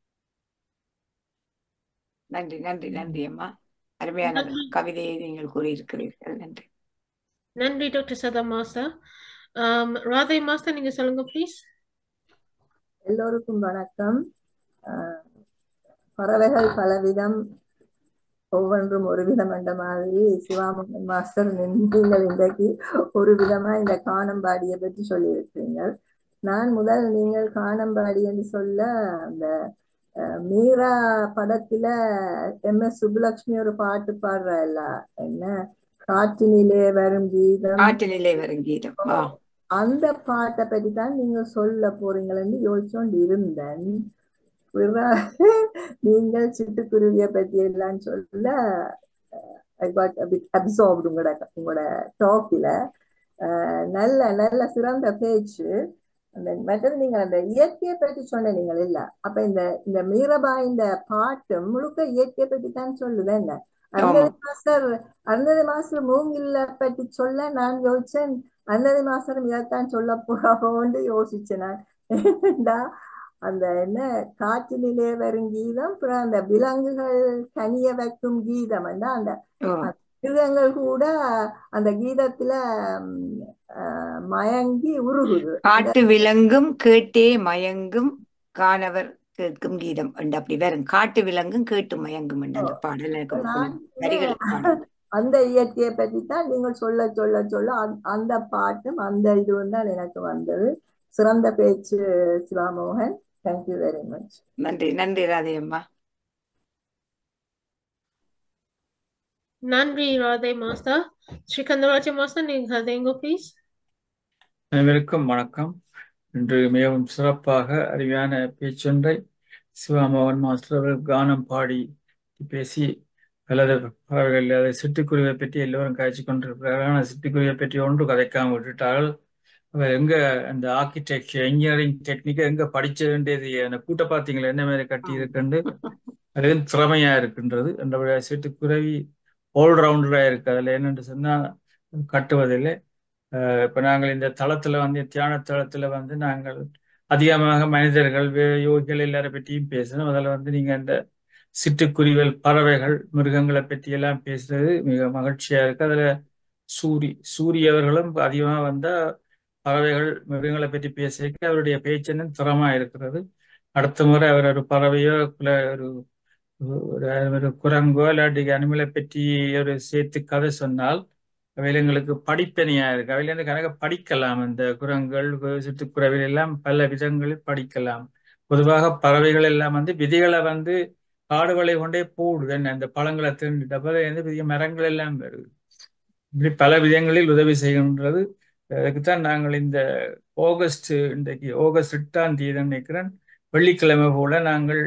Speaker 1: நன்றி நன்றி நன்றி அம்மா அருமையான
Speaker 5: நன்றி
Speaker 1: கவிதையை நீங்கள் கூறியிருக்கிறீர்கள் நன்றி
Speaker 5: நன்றி டாக்டர் சதா மாஸ்டர் ராதை மாஸ்டர் நீங்க சொல்லுங்க ப்ளீஸ்
Speaker 13: எல்லோருக்கும் வணக்கம் அஹ் பறவைகள் பலவிதம் ஒவ்வொன்றும் ஒரு விதம் என்ற மாதிரி சிவாமகன் மாஸ்டர் நீங்கள் இன்றைக்கு ஒரு விதமா இந்த காணம்பாடியை பற்றி சொல்லியிருக்கிறீர்கள் நான் முதல் நீங்கள் காணம்பாடி என்று சொல்ல அந்த அஹ், மீரா படத்துல எம் எஸ் சுப்புலட்சுமி ஒரு பாட்டு பாடுறாள் என்ன காற்றினிலே வரும் கீதம்
Speaker 1: காற்றினிலே வரும் கீதம் ஆ
Speaker 13: அந்த பாட்டை பற்றி தான் நீங்க சொல்ல போறீங்களேன்னு யோசிச்சோண்டு இருந்தேன் பிறகு நீங்கள் சிட்டுக்குருவியை பத்தி எல்லாம் சொல்ல ஐ காட் அப்சார்ப்டு உங்களோட உங்களோட டாக்கில நல்ல நல்ல சிறந்த பேச்சு அந்த மற்றது நீங்க அந்த இயற்கையை பற்றி சொன்ன நீங்கள் இல்ல அப்ப இந்த இந்த மீரபா இந்த பாட்டு முழுக்க இயற்கையை பற்றி தான் சொல்லுது என்ன
Speaker 1: ஆமா
Speaker 13: அருந்ததி மாஸ்டர் அருந்ததி மாஸ்டர் மூங்கில்ல பற்றி சொல்ல நான் யோசிச்சேன் அருந்ததி மாஸ்டரும் இதைத்தான் சொல்ல போறாவோன்னு யோசிச்சேன் நான் ஏன்டா அந்த என்ன காற்றினிலே வரும் கீதம் அப்புறம் அந்த விலங்குகள் கனிய வைக்கும் கீதம் அந்த அந்த
Speaker 1: ஓ
Speaker 13: அந்த மிருகங்கள் கூட அந்த கீதத்துல ம், அஹ், மயங்கி உருகுது அந்த
Speaker 1: காட்டு விலங்கும் கேட்டே மயங்கும் காணவர் கேட்கும் கீதம் என்று அப்படி வரும் காட்டு விலங்கும் கேட்டு மயங்கும் என்று அந்த பாடல் எனக்கு
Speaker 13: நான்
Speaker 1: வரிகள் பாடல்
Speaker 13: அந்த இயற்கையை பற்றி தான் நீங்கள் சொல்ல சொல்ல சொல்ல அந்த அந்த பாட்டும் அந்த இதுவும் தான் எனக்கு வந்தது சிறந்த பேச்சு சிவாமோகன் தேங்க்யூ வெரி மச்
Speaker 1: நன்றி நன்றி ராதை அம்மா
Speaker 5: நன்றி ராதை மாஸ்டர் ஸ்ரீகந்தராஜ மாஸ்டர் நீங்க கதைங்க ப்ளீஸ்
Speaker 4: அனைவருக்கும் வணக்கம் இன்று மிகவும் சிறப்பாக அருமையான பேச்சொன்றை சிவாமோகன் மாஸ்டர் அவர்கள் கானம் பாடி பேசி பலது பறவைகள் அதை சிட்டுக்குருவியை பற்றி எல்லோரும் காய்ச்சி கொண்டிருக்கிறார்கள் ஆனால் சிட்டுக்குருவியை பற்றி ஒன்று கதைக்காம விட்டுட்டார்கள் அவர் எங்க அந்த ஆர்கிடெக்சர் இன்ஜினியரிங் டெக்னிக்கை எங்க படிச்ச வேண்டியது அந்த கூட்ட பார்த்தீங்களா என்ன மாதிரி கட்டி இருக்குன்னு அது திறமையா இருக்கின்றது அந்த சிட்டுக்குருவி ஆல்ரவுண்டரா இருக்கு அதுல என்னென்று சொன்னா கட்டுவதில்லை அஹ் இப்ப நாங்கள் இந்த தளத்துல வந்து தியான தளத்துல வந்து நாங்கள் அதிகமாக மனிதர்கள் வே- யோகிகள் எல்லாரை பற்றியும் பேசணும் அதில் வந்து நீங்க அந்த சிட்டுக்குருவிகள் பறவைகள் மிருகங்களை பற்றி எல்லாம் பேசுறது மிக மகிழ்ச்சியா இருக்கு அதுல சூரி சூரி அவர்களும் அதிகமா வந்தா பறவைகள் மிருகங்களை பற்றி பேசிக்க அவருடைய பேச்சென்னும் திறமா இருக்கிறது அடுத்த முறை அவர் ஒரு பறவையோ இல்ல ஒரு ஒரு ஒரு குரங்கோ இல்லாட்டி அனிமலை பற்றி ஒரு சேர்த்து கதை சொன்னால் அவையில் எங்களுக்கு படிப்பனையா இருக்கு அவையில இருந்து கணக்க படிக்கலாம் இந்த குரங்குகள் சிட்டுக்குருவிகள் எல்லாம் பல விதங்களில் படிக்கலாம் பொதுவாக பறவைகள் எல்லாம் வந்து விதிகளை வந்து காடுகளை கொண்டே போடுது என்ன இந்த பழங்களை தின்னுட்டு அப்ப வந்து பெரிய மரங்கள் எல்லாம் வருது இப்படி பல விதங்களில் உதவி செய்கின்றது அதுக்குத்தான் நாங்கள் இந்த ஆகஸ்ட் இன்றைக்கு ஆகஸ்ட் எட்டாம் தேதி நினைக்கிறேன் வெள்ளிக்கிழமை போல நாங்கள்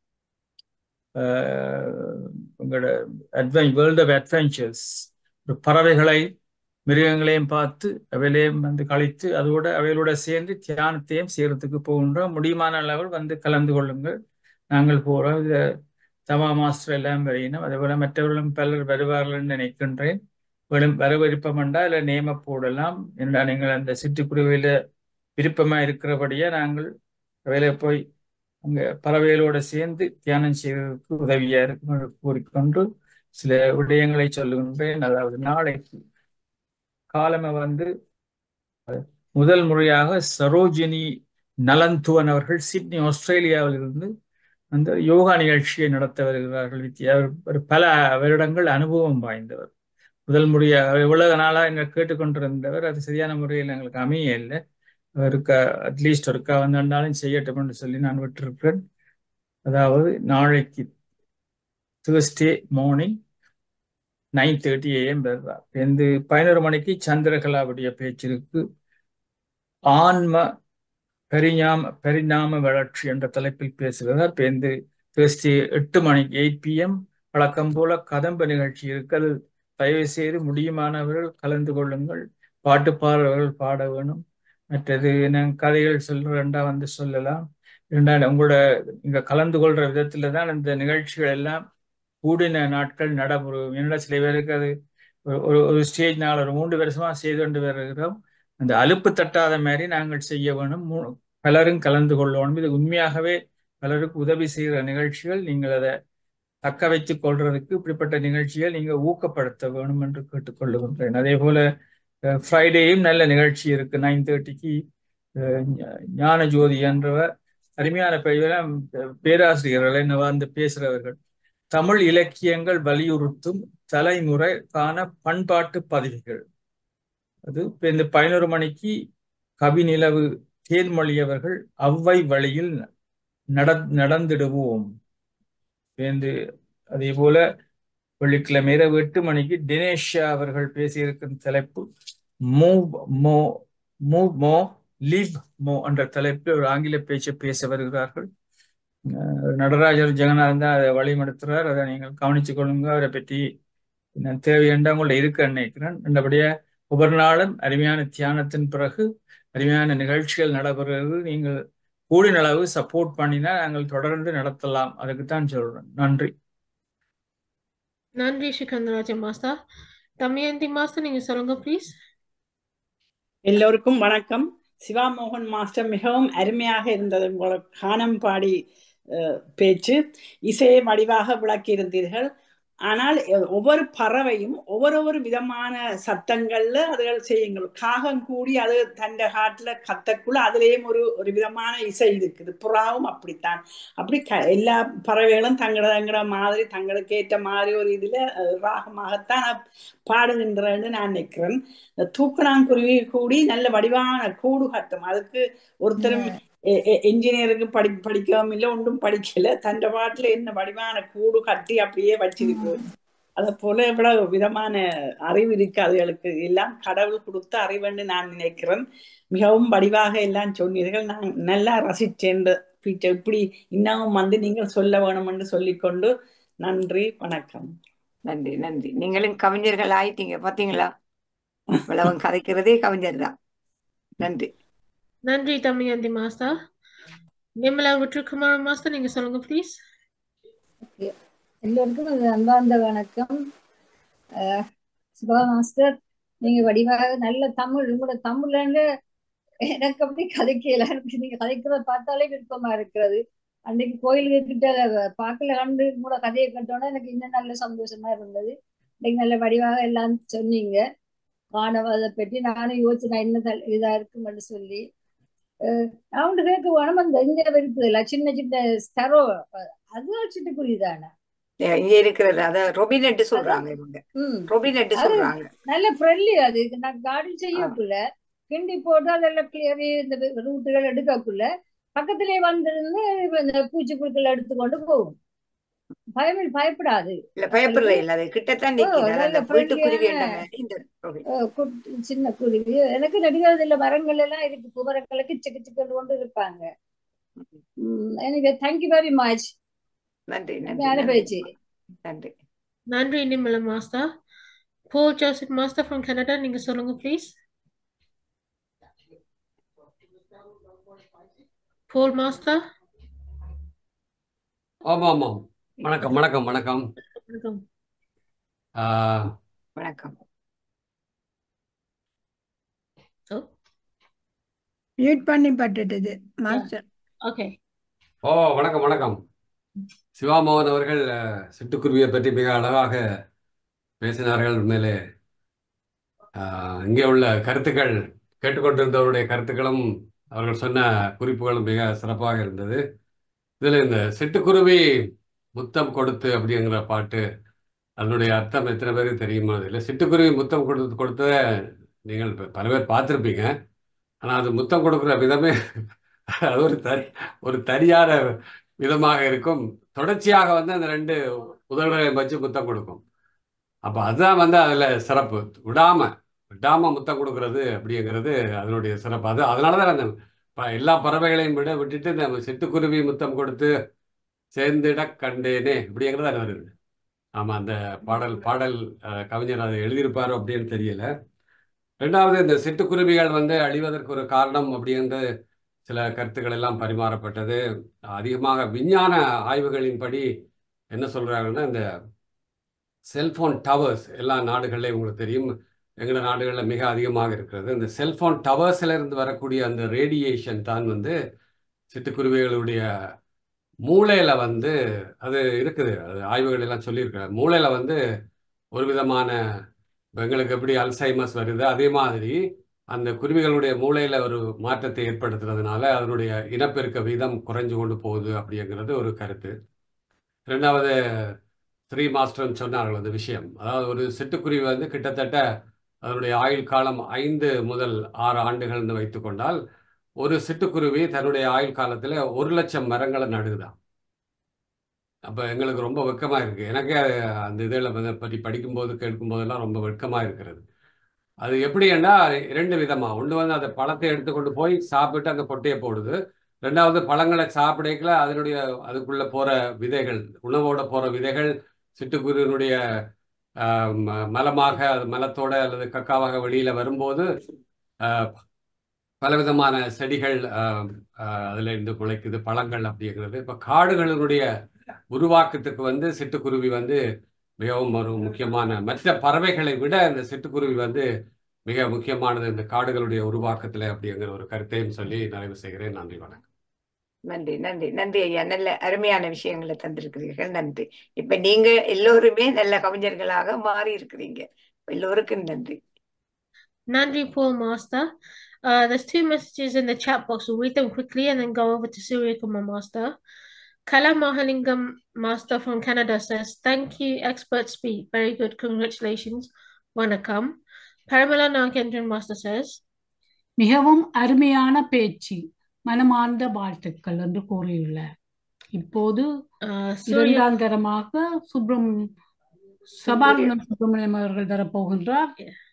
Speaker 4: ஆஹ், உங்களோட அட்வென் வேர்ல்ட் ஆஃப் அட்வென்ச்சர்ஸ் ஒரு பறவைகளை மிருகங்களையும் பார்த்து அவையிலையும் வந்து கழித்து அதோட அவைகளோட சேர்ந்து தியானத்தையும் செய்யறதுக்கு போகின்றோம் முடியுமான அளவில் வந்து கலந்து கொள்ளுங்கள் நாங்கள் போகிறோம் இதை தமா மாஸ்டர் எல்லாம் வரையினோம் அதே போல மற்றவர்களும் பலர் வருவார்கள் என்று நினைக்கின்றேன் வெறும் வர விருப்பம் என்றால் இல்லை நேம போடலாம் என்றால் நீங்கள் அந்த சிட்டுக்குருவியில விருப்பமா இருக்கிறபடியே நாங்கள் வேலை போய் அங்க பறவைகளோட சேர்ந்து தியானம் செய்வதற்கு உதவியா இருக்கும் என்று கூறிக்கொண்டு சில விடயங்களை சொல்லுகின்றேன் அதாவது நாளைக்கு காலமை வந்து முதல் முறையாக சரோஜினி நலந்துவன் அவர்கள் சிட்னி ஆஸ்திரேலியாவில் இருந்து அந்த யோகா நிகழ்ச்சியை நடத்த வருகிறார்கள் வித்யா அவர் ஒரு பல வருடங்கள் அனுபவம் வாய்ந்தவர் முதல் முறையாக இவ்வளவு நாளா எங்க கேட்டுக்கொண்டிருந்தவர் அது சரியான முறையில் எங்களுக்கு அமைய இல்லை அவருக்கு அட்லீஸ்ட் ஒருக்கா வந்தாலும் செய்யட்டும் என்று சொல்லி நான் விட்டிருக்கிறேன் அதாவது நாளைக்கு Thursday morning nine thirty AM வருவார் இந்த பதினோரு மணிக்கு சந்திரகலாவுடைய பேச்சு இருக்கு ஆன்ம பரிணாம பரிணாம வளர்ச்சி என்ற தலைப்பில் பேசுகிறார் பேருந்து தேர்ஸ்டே எட்டு மணிக்கு எயிட் பிஎம் வழக்கம் போல கதம்ப நிகழ்ச்சி இருக்கிறது தயவு செய்து முடியுமானவர்கள் கலந்து கொள்ளுங்கள் பாட்டு பாடல்கள் பாட வேணும் மற்றது நான் கதைகள் சொல்றேன்டா வந்து சொல்லலாம் இரண்டாவது உங்களோட இங்க கலந்து கொள்ற விதத்துல தான் இந்த நிகழ்ச்சிகள் எல்லாம் கூடின நாட்கள் நடைபெறும் என்னடா சில பேருக்கு அது ஒரு ஒரு ஒரு ஸ்டேஜ் நாள் ஒரு மூன்று வருஷமா செய்து கொண்டு வருகிறோம் அந்த அலுப்பு தட்டாத மாதிரி நாங்கள் செய்ய வேணும் மூ- பலரும் கலந்து கொள்ளணும் இது உண்மையாகவே பலருக்கு உதவி செய்கிற நிகழ்ச்சிகள் நீங்கள் அதை தக்க வைத்துக் கொள்றதுக்கு இப்படிப்பட்ட நிகழ்ச்சிகள் நீங்க ஊக்கப்படுத்த வேணும் என்று கேட்டுக்கொள்ளுகின்றேன் அதே போல ஃப்ரைடேயும் நல்ல நிகழ்ச்சி இருக்கு நைன் தேர்ட்டிக்கு ஞான ஜோதி என்றவர் அருமையான பெயரெல்லாம் பேராசிரியர்கள் என்ன வந்து பேசுறவர்கள் தமிழ் இலக்கியங்கள் வலியுறுத்தும் தலைமுறைக்கான பண்பாட்டு பதிவுகள் அது இப்ப இந்த பதினோரு மணிக்கு கவி நிலவு தேன்மொழி அவர்கள் அவ்வை வழியில் நட நடந்திடுவோம் வேந்து அதே போல வெள்ளிக்கிழமை இரவு எட்டு மணிக்கு தினேஷா அவர்கள் பேசியிருக்கும் தலைப்பு மூவ் மோ மூவ் மோ லீவ் மோ என்ற தலைப்பில் ஒரு ஆங்கில பேச்சை பேச வருகிறார்கள் அஹ் நடராஜர் ஜெகநாதன் தான் அதை வழிநடத்துறார் அதை நீங்கள் கவனித்துக் கொள்ளுங்க அவரை பற்றி நான் தேவையென்றா உங்கள்ட்ட இருக்க நினைக்கிறேன் நல்லபடியா ஒவ்வொரு நாளும் அருமையான தியானத்தின் பிறகு அருமையான நிகழ்ச்சிகள் நடைபெறுகிறது நீங்கள் கூடின அளவு சப்போர்ட் பண்ணினா நாங்கள் தொடர்ந்து நடத்தலாம் அதுக்கு தான் சொல்றேன் நன்றி
Speaker 5: நன்றி சிக்கந்தராஜன் மாஸ்டர் தமயந்தி மாஸ்டர் நீங்க சொல்லுங்க ப்ளீஸ்
Speaker 14: எல்லோருக்கும் வணக்கம் சிவா மோகன் மாஸ்டர் மிகவும் அருமையாக இருந்தது உங்களோட கானம் பாடி அஹ், பேச்சு இசையை வடிவாக விளக்கியிருந்தீர்கள் ஆனால் அஹ், ஒவ்வொரு பறவையும் ஒவ்வொரு ஒரு விதமான சத்தங்கள்ல அதுகள் செய்யுங்கள் காகம் கூடி அது தண்ட காட்டுல கத்தக்குள்ள அதுலேயும் ஒரு ஒரு விதமான இசை இருக்குது புறாவும் அப்படித்தான் அப்படி க எல்லா பறவைகளும் தங்கள தங்கள மாதிரி தங்களுக்கு ஏற்ற மாதிரி ஒரு இதுல அஹ், ராகமாகத்தான் பாடுகின்றன்னு நான் நினைக்கிறேன் இந்த தூக்கணாங்குருவி கூடி நல்ல வடிவான கூடு கட்டும் அதுக்கு ஒருத்தரும் என்ஜினியருக்கு படி படிக்கவும் இல்லை ஒன்றும் படிக்கல தண்ட பாட்டுல என்ன வடிவான கூடு கட்டி அப்படியே வச்சிருக்கு அதை போல இவ்வளவு விதமான அறிவு இருக்கு அதுகளுக்கு எல்லாம் கடவுள் கொடுத்த அறிவுன்னு நான் நினைக்கிறேன் மிகவும் வடிவாக எல்லாம் சொன்னீர்கள் நான் நல்லா ரசிச்சேன் ஃபீச்சர் இப்படி இன்னமும் வந்து நீங்கள் சொல்ல வேணும் என்று சொல்லிக்கொண்டு நன்றி வணக்கம்
Speaker 1: நன்றி நன்றி நீங்களும் கவிஞர்கள் ஆயிட்டீங்க பாத்தீங்களா இவ்வளவு கதைக்கிறதே கவிஞர் தான் நன்றி
Speaker 5: நன்றி தமயந்தி மாஸ்டர் நிர்மலா விட்டுருக்குமார் மாஸ்டர் நீங்க சொல்லுங்க ப்ளீஸ்
Speaker 15: எல்லோருக்கும் ஒரு அன்பார்ந்த வணக்கம் அஹ் சிவா மாஸ்டர் நீங்க வடிவாக நல்ல தமிழ் உங்களோட தமிழ்ல எனக்கு அப்படி கதைக்கல எனக்கு நீங்க கதைக்கிறத பார்த்தாலே விருப்பமா இருக்கிறது அன்னைக்கு கோயிலுக்கு கிட்ட பார்க்கல கண்டு கூட கதையை கேட்டோன்னா எனக்கு இன்னும் நல்ல சந்தோஷமா இருந்தது இன்னைக்கு நல்ல வடிவாக எல்லாம் சொன்னீங்க காணவாதை பற்றி நானும் யோசிச்சு நான் என்ன தல்- இதா இருக்கும்னு சொல்லி அஹ் நான் ஒன்று கேட்க வேணும் அந்த இங்க இருக்குதுல்ல சின்ன சின்ன ஸ்டரோ அது சிட்டுக்குருவிதானே
Speaker 1: ஏ- இங்க இருக்கிறது அத ரொபினெட் சொல்றாங்க இவங்க
Speaker 15: ம்
Speaker 1: ரொபினெட்
Speaker 15: அது
Speaker 1: சொல்றாங்க
Speaker 15: நல்ல ஃப்ரெண்ட்லி அது நான் கார்டன் செய்யக்குள்ள கிண்டி போட்டு அதெல்லாம் கிளியரி இந்த ரூட்டுகள் எடுக்கக்குள்ள பக்கத்திலே வந்திருந்து இந்த பூச்சிப்புழுக்கள் எடுத்துக்கொண்டு போகும் பயமில் பயப்படாது
Speaker 1: இல்ல பயப்படல
Speaker 15: உங்களுக்கு
Speaker 1: இல்ல அது கிட்டத்தான்
Speaker 15: ஓ
Speaker 1: நிக்குது அது
Speaker 15: நல்ல
Speaker 1: அந்த வீட்டுக்குருவி
Speaker 15: ஃப்ரெண்ட்லியான
Speaker 1: என்ற மாதிரி இந்த ரொபின்
Speaker 15: ஓ, குட்டி- சின்ன குருவி எனக்கு நடிகாது இல்ல மரங்கள் எல்லாம் இருக்கு குமரங்களை கிச்சு கிச்சு கொண்டு இருப்பாங்க எனிவே தேங்க்யூ வெரி மச்
Speaker 1: நன்றி நன்றி
Speaker 15: ஞான
Speaker 1: நன்றி
Speaker 15: பேச்சு
Speaker 1: நன்றி
Speaker 5: நன்றி Nirmala master Paul Joseph master from Canada நீங்க சொல்லுங்க ப்ளீஸ் போல் மாஸ்டர்
Speaker 16: ஆமாம் ஆமாம் வணக்கம் வணக்கம் வணக்கம்
Speaker 5: வணக்கம்
Speaker 16: ஆஹ்,
Speaker 1: வணக்கம்
Speaker 5: ஓ
Speaker 8: மியூட் பண்ணி பட்டுட்டது மாஸ்டர்
Speaker 5: ஓகே
Speaker 16: ஓ வணக்கம் வணக்கம் சிவாமோகன் அவர்கள் அஹ், சிட்டுக்குருவியை பற்றி மிக அழகாக பேசினார்கள் உண்மையிலே ஆஹ், இங்கே உள்ள கருத்துக்கள் கேட்டுக்கொண்டிருந்தவருடைய கருத்துக்களும் அவர்கள் சொன்ன குறிப்புகளும் மிக சிறப்பாக இருந்தது இதில் இந்த சிட்டுக்குருவி முத்தம் கொடுத்து அப்படிங்கிற பாட்டு அதனுடைய அர்த்தம் எத்தனை பேருக்கு தெரியுமா இல்லை சிட்டுக்குருவி முத்தம் கொடுத்து கொடுத்ததை நீங்கள் ப- பல பேர் பார்த்துருப்பீங்க ஆனால் அது முத்தம் கொடுக்குற விதமே அது ஒரு தனி ஒரு தனியான விதமாக இருக்கும் தொடர்ச்சியாக வந்து அந்த ரெண்டு உதடுகளை வச்சு முத்தம் கொடுக்கும் அப்போ அதுதான் வந்து அதில் சிறப்பு விடாம விடாம முத்தம் கொடுக்கறது அப்படிங்கிறது அதனுடைய சிறப்பு அது அதனால தான் அந்த ப- எல்லா பறவைகளையும் விட விட்டுட்டு நம்ம சிட்டுக்குருவி முத்தம் கொடுத்து சேர்ந்திட கண்டேனே அப்படிங்கிறது அது வருது ஆமா அந்த பாடல் பாடல் அஹ், கவிஞர் அதை எழுதியிருப்பாரோ அப்படின்னு தெரியல ரெண்டாவது இந்த சிட்டுக்குருவிகள் வந்து அழிவதற்கு ஒரு காரணம் அப்படிங்கிற சில கருத்துக்கள் எல்லாம் பரிமாறப்பட்டது அதிகமாக விஞ்ஞான ஆய்வுகளின்படி என்ன சொல்றாங்கன்னா இந்த செல்போன் டவர்ஸ் எல்லா நாடுகள்லையும் உங்களுக்கு தெரியும் எங்களோட நாடுகளில் மிக அதிகமாக இருக்கிறது இந்த செல்போன் டவர்ஸ்ல இருந்து வரக்கூடிய அந்த ரேடியேஷன் தான் வந்து சிட்டுக்குருவிகளுடைய மூளையில வந்து அது இருக்குது அது ஆய்வுகள் எல்லாம் சொல்லியிருக்காங்க மூளையில வந்து ஒரு விதமான இப்ப எங்களுக்கு எப்படி அல்சைமஸ் வருது அதே மாதிரி அந்த குருவிகளுடைய மூளையில ஒரு மாற்றத்தை ஏற்படுத்துறதுனால அதனுடைய இனப்பெருக்க வீதம் குறைஞ்சு கொண்டு போகுது அப்படிங்கிறது ஒரு கருத்து ரெண்டாவது ஸ்ரீ மாஸ்டர்னு சொன்னார்கள் அந்த விஷயம் அதாவது ஒரு சிட்டுக்குருவி வந்து கிட்டத்தட்ட அதனுடைய ஆயுள் காலம் ஐந்து முதல் ஆறு ஆண்டுகள்னு வைத்துக்கொண்டால் ஒரு சிட்டுக்குருவி தன்னுடைய ஆயுள் காலத்தில் ஒரு லட்சம் மரங்களை நடுகுதான் அப்போ எங்களுக்கு ரொம்ப வெட்கமாக இருக்குது எனக்கு அந்த இதில் வந்து பற்றி படிக்கும்போது கேட்கும்போதெல்லாம் ரொம்ப வெட்கமாக இருக்கிறது அது எப்படின்னா இரண்டு விதமாக ஒன்று வந்து அந்த பழத்தை எடுத்துக்கொண்டு போய் சாப்பிட்டு அந்த கொட்டையை போடுது ரெண்டாவது பழங்களை சாப்பிடக்கல அதனுடைய அதுக்குள்ளே போகிற விதைகள் உணவோட போகிற விதைகள் சிட்டுக்குருவினுடைய ஆஹ், ம- மலமாக அது மலத்தோட அல்லது கக்காவாக வெளியில் வரும்போது ஆஹ், பலவிதமான செடிகள் ஆஹ், ஆஹ், அதுல இருந்து முளைக்குது பழங்கள் அப்படிங்கிறது இப்போ காடுகளினுடைய உருவாக்கத்துக்கு வந்து சிட்டுக்குருவி வந்து மிகவும் ஒரு முக்கியமான மற்ற பறவைகளை விட இந்த சிட்டுக்குருவி வந்து மிக முக்கியமானது இந்த காடுகளுடைய உருவாக்கத்துல அப்படிங்கிற ஒரு கருத்தையும் சொல்லி நிறைவு செய்கிறேன் நன்றி வணக்கம்
Speaker 1: நன்றி நன்றி நன்றி ஐயா நல்ல அருமையான விஷயங்களை தந்திருக்கிறீர்கள் நன்றி இப்ப நீங்க எல்லோருமே நல்ல கவிஞர்களாக மாறி இருக்கிறீங்க எல்லோருக்கும் நன்றி
Speaker 5: Nandri Paul Master. Uh, there's two messages in the chat box. We'll read them quickly and then go over to Surya Kumar Master. Kala Mahalingam Master from Canada says, Thank you, expert speak. Very good. Congratulations. Wanakam. Paramala Nagendran Master says,
Speaker 3: மிகவும் அருமையான பேச்சு மனமார்ந்த வாழ்த்துக்கள் என்று கூறியுள்ளார் இப்போது
Speaker 5: uh, Surya
Speaker 3: இரண்டாம் தரமாக சுப்ரம் சபாரத்னம் சுப்பிரமணியம் அவர்கள் தரப்போகின்றார்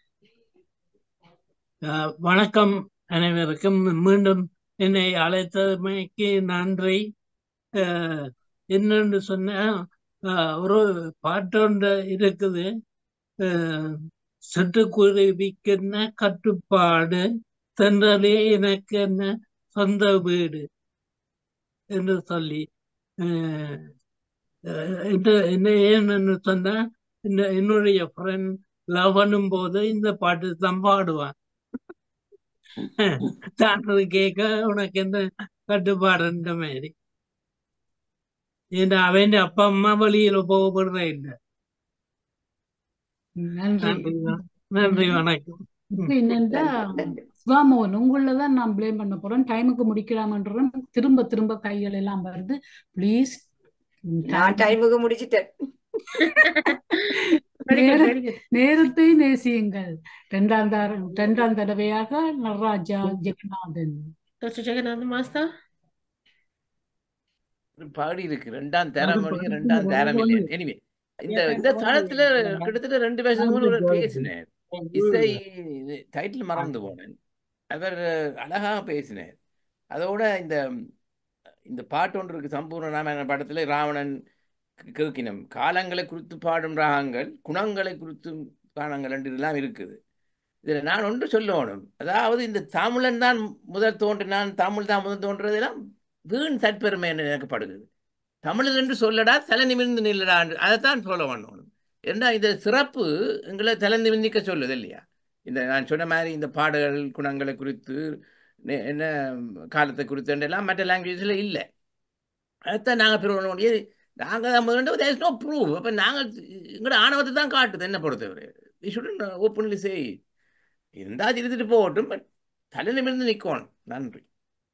Speaker 7: அஹ் வணக்கம் அனைவருக்கும் மீண்டும் என்னை அழைத்தமைக்கு நன்றி அஹ் என்னன்னு சொன்னா அஹ் ஒரு பாட்டொன்று இருக்குது அஹ் சிட்டுக்குருவிக்கு என்ன கட்டுப்பாடு தென்றலே எனக்கு என்ன சொந்த வீடு என்று சொல்லி அஹ் அஹ் என்ன- என்ன ஏன்னு சொன்னா இந்த என்னுடைய ஃப்ரெண்ட் லவ் பண்ணும் போது இந்த பாட்டு தான் பாடுவான் தாண்டது கேட்க உனக்கு என்ன கட்டுப்பாடுன்ற மாதிரி ஏன்னா அவன் அப்பா அம்மா வெளியில போக விடுற இல்லை
Speaker 3: நன்றி
Speaker 7: நன்றி வ- நன்றி வணக்கம்
Speaker 3: இப்ப என்னன்னா சிவாமோகன் உங்களதான் நான் ப்ளேம் பண்ண போறேன் டைமுக்கு முடிக்கலாம்ன்றேன் திரும்ப திரும்ப கைகள் எல்லாம் வருது ப்ளீஸ்
Speaker 1: நான் டைமுக்கு முடிச்சிட்டேன்
Speaker 5: Very good,
Speaker 3: நேர
Speaker 5: very good.
Speaker 3: நேரத்தை நேசியுங்கள் இரண்டாம் தர இரண்டாம் தடவையாக Nataraja Jeganathan
Speaker 5: Dr. Jagannathan Master.
Speaker 2: ஒரு பாடி இருக்கு ரெண்டாம் தரம் மொழி ரெண்டாம் தரம் இல்லை எனிவே இந்த இந்த தளத்துல கிட்டத்தட்ட ரெண்டு வருஷத்துக்கு முன்னாடி ஒரு பேசினேன் இசை டைட்டில் மறந்து போனேன் அவர் அழகாக பேசினார் அதோட இந்த இந்த பாட்டு ஒன்று இருக்கு சம்பூர்ண ராமாயண படத்துல ராவணன் கேட்கினம் காலங்களை குறித்து பாடும் ராகங்கள் குணங்களை குறித்து காணங்கள் என்று இதெல்லாம் இருக்குது இதில் நான் ஒன்று சொல்லணும் அதாவது இந்த தமிழன் தான் முதல் தோன்றினான் தமிழ் தான் முதல் தோன்றுறதெல்லாம் வீண் தற்பெருமை என்று எனக்கு படுகிறது தமிழ் என்று சொல்லடா தலை நிமிர்ந்து நில்லடா என்று அதைத்தான் சொல்ல வேணும் ஏன்னா இந்த சிறப்பு எங்களை தலை நிமிர்ந்திக்க சொல்லுது இல்லையா இந்த நான் சொன்ன மாதிரி இந்த பாடல்கள் குணங்களை குறித்து நெ- என்ன காலத்தை குறித்து எல்லாம் மற்ற லாங்குவேஜில் இல்லை அதைத்தான் நாங்கள் பெறுவோம் முடியாது நாங்கள் தான் முதல்ல தேர் இஸ் நோ ப்ரூவ் அப்போ நாங்கள் எங்களோட ஆணவத்தை தான் காட்டுது என்ன பொறுத்தவரை வி ஷுடன் ஓப்பன்லி சே இருந்தால் இருந்துட்டு போகட்டும் பட் தலை நிமிர்ந்து நிற்கணும் நன்றி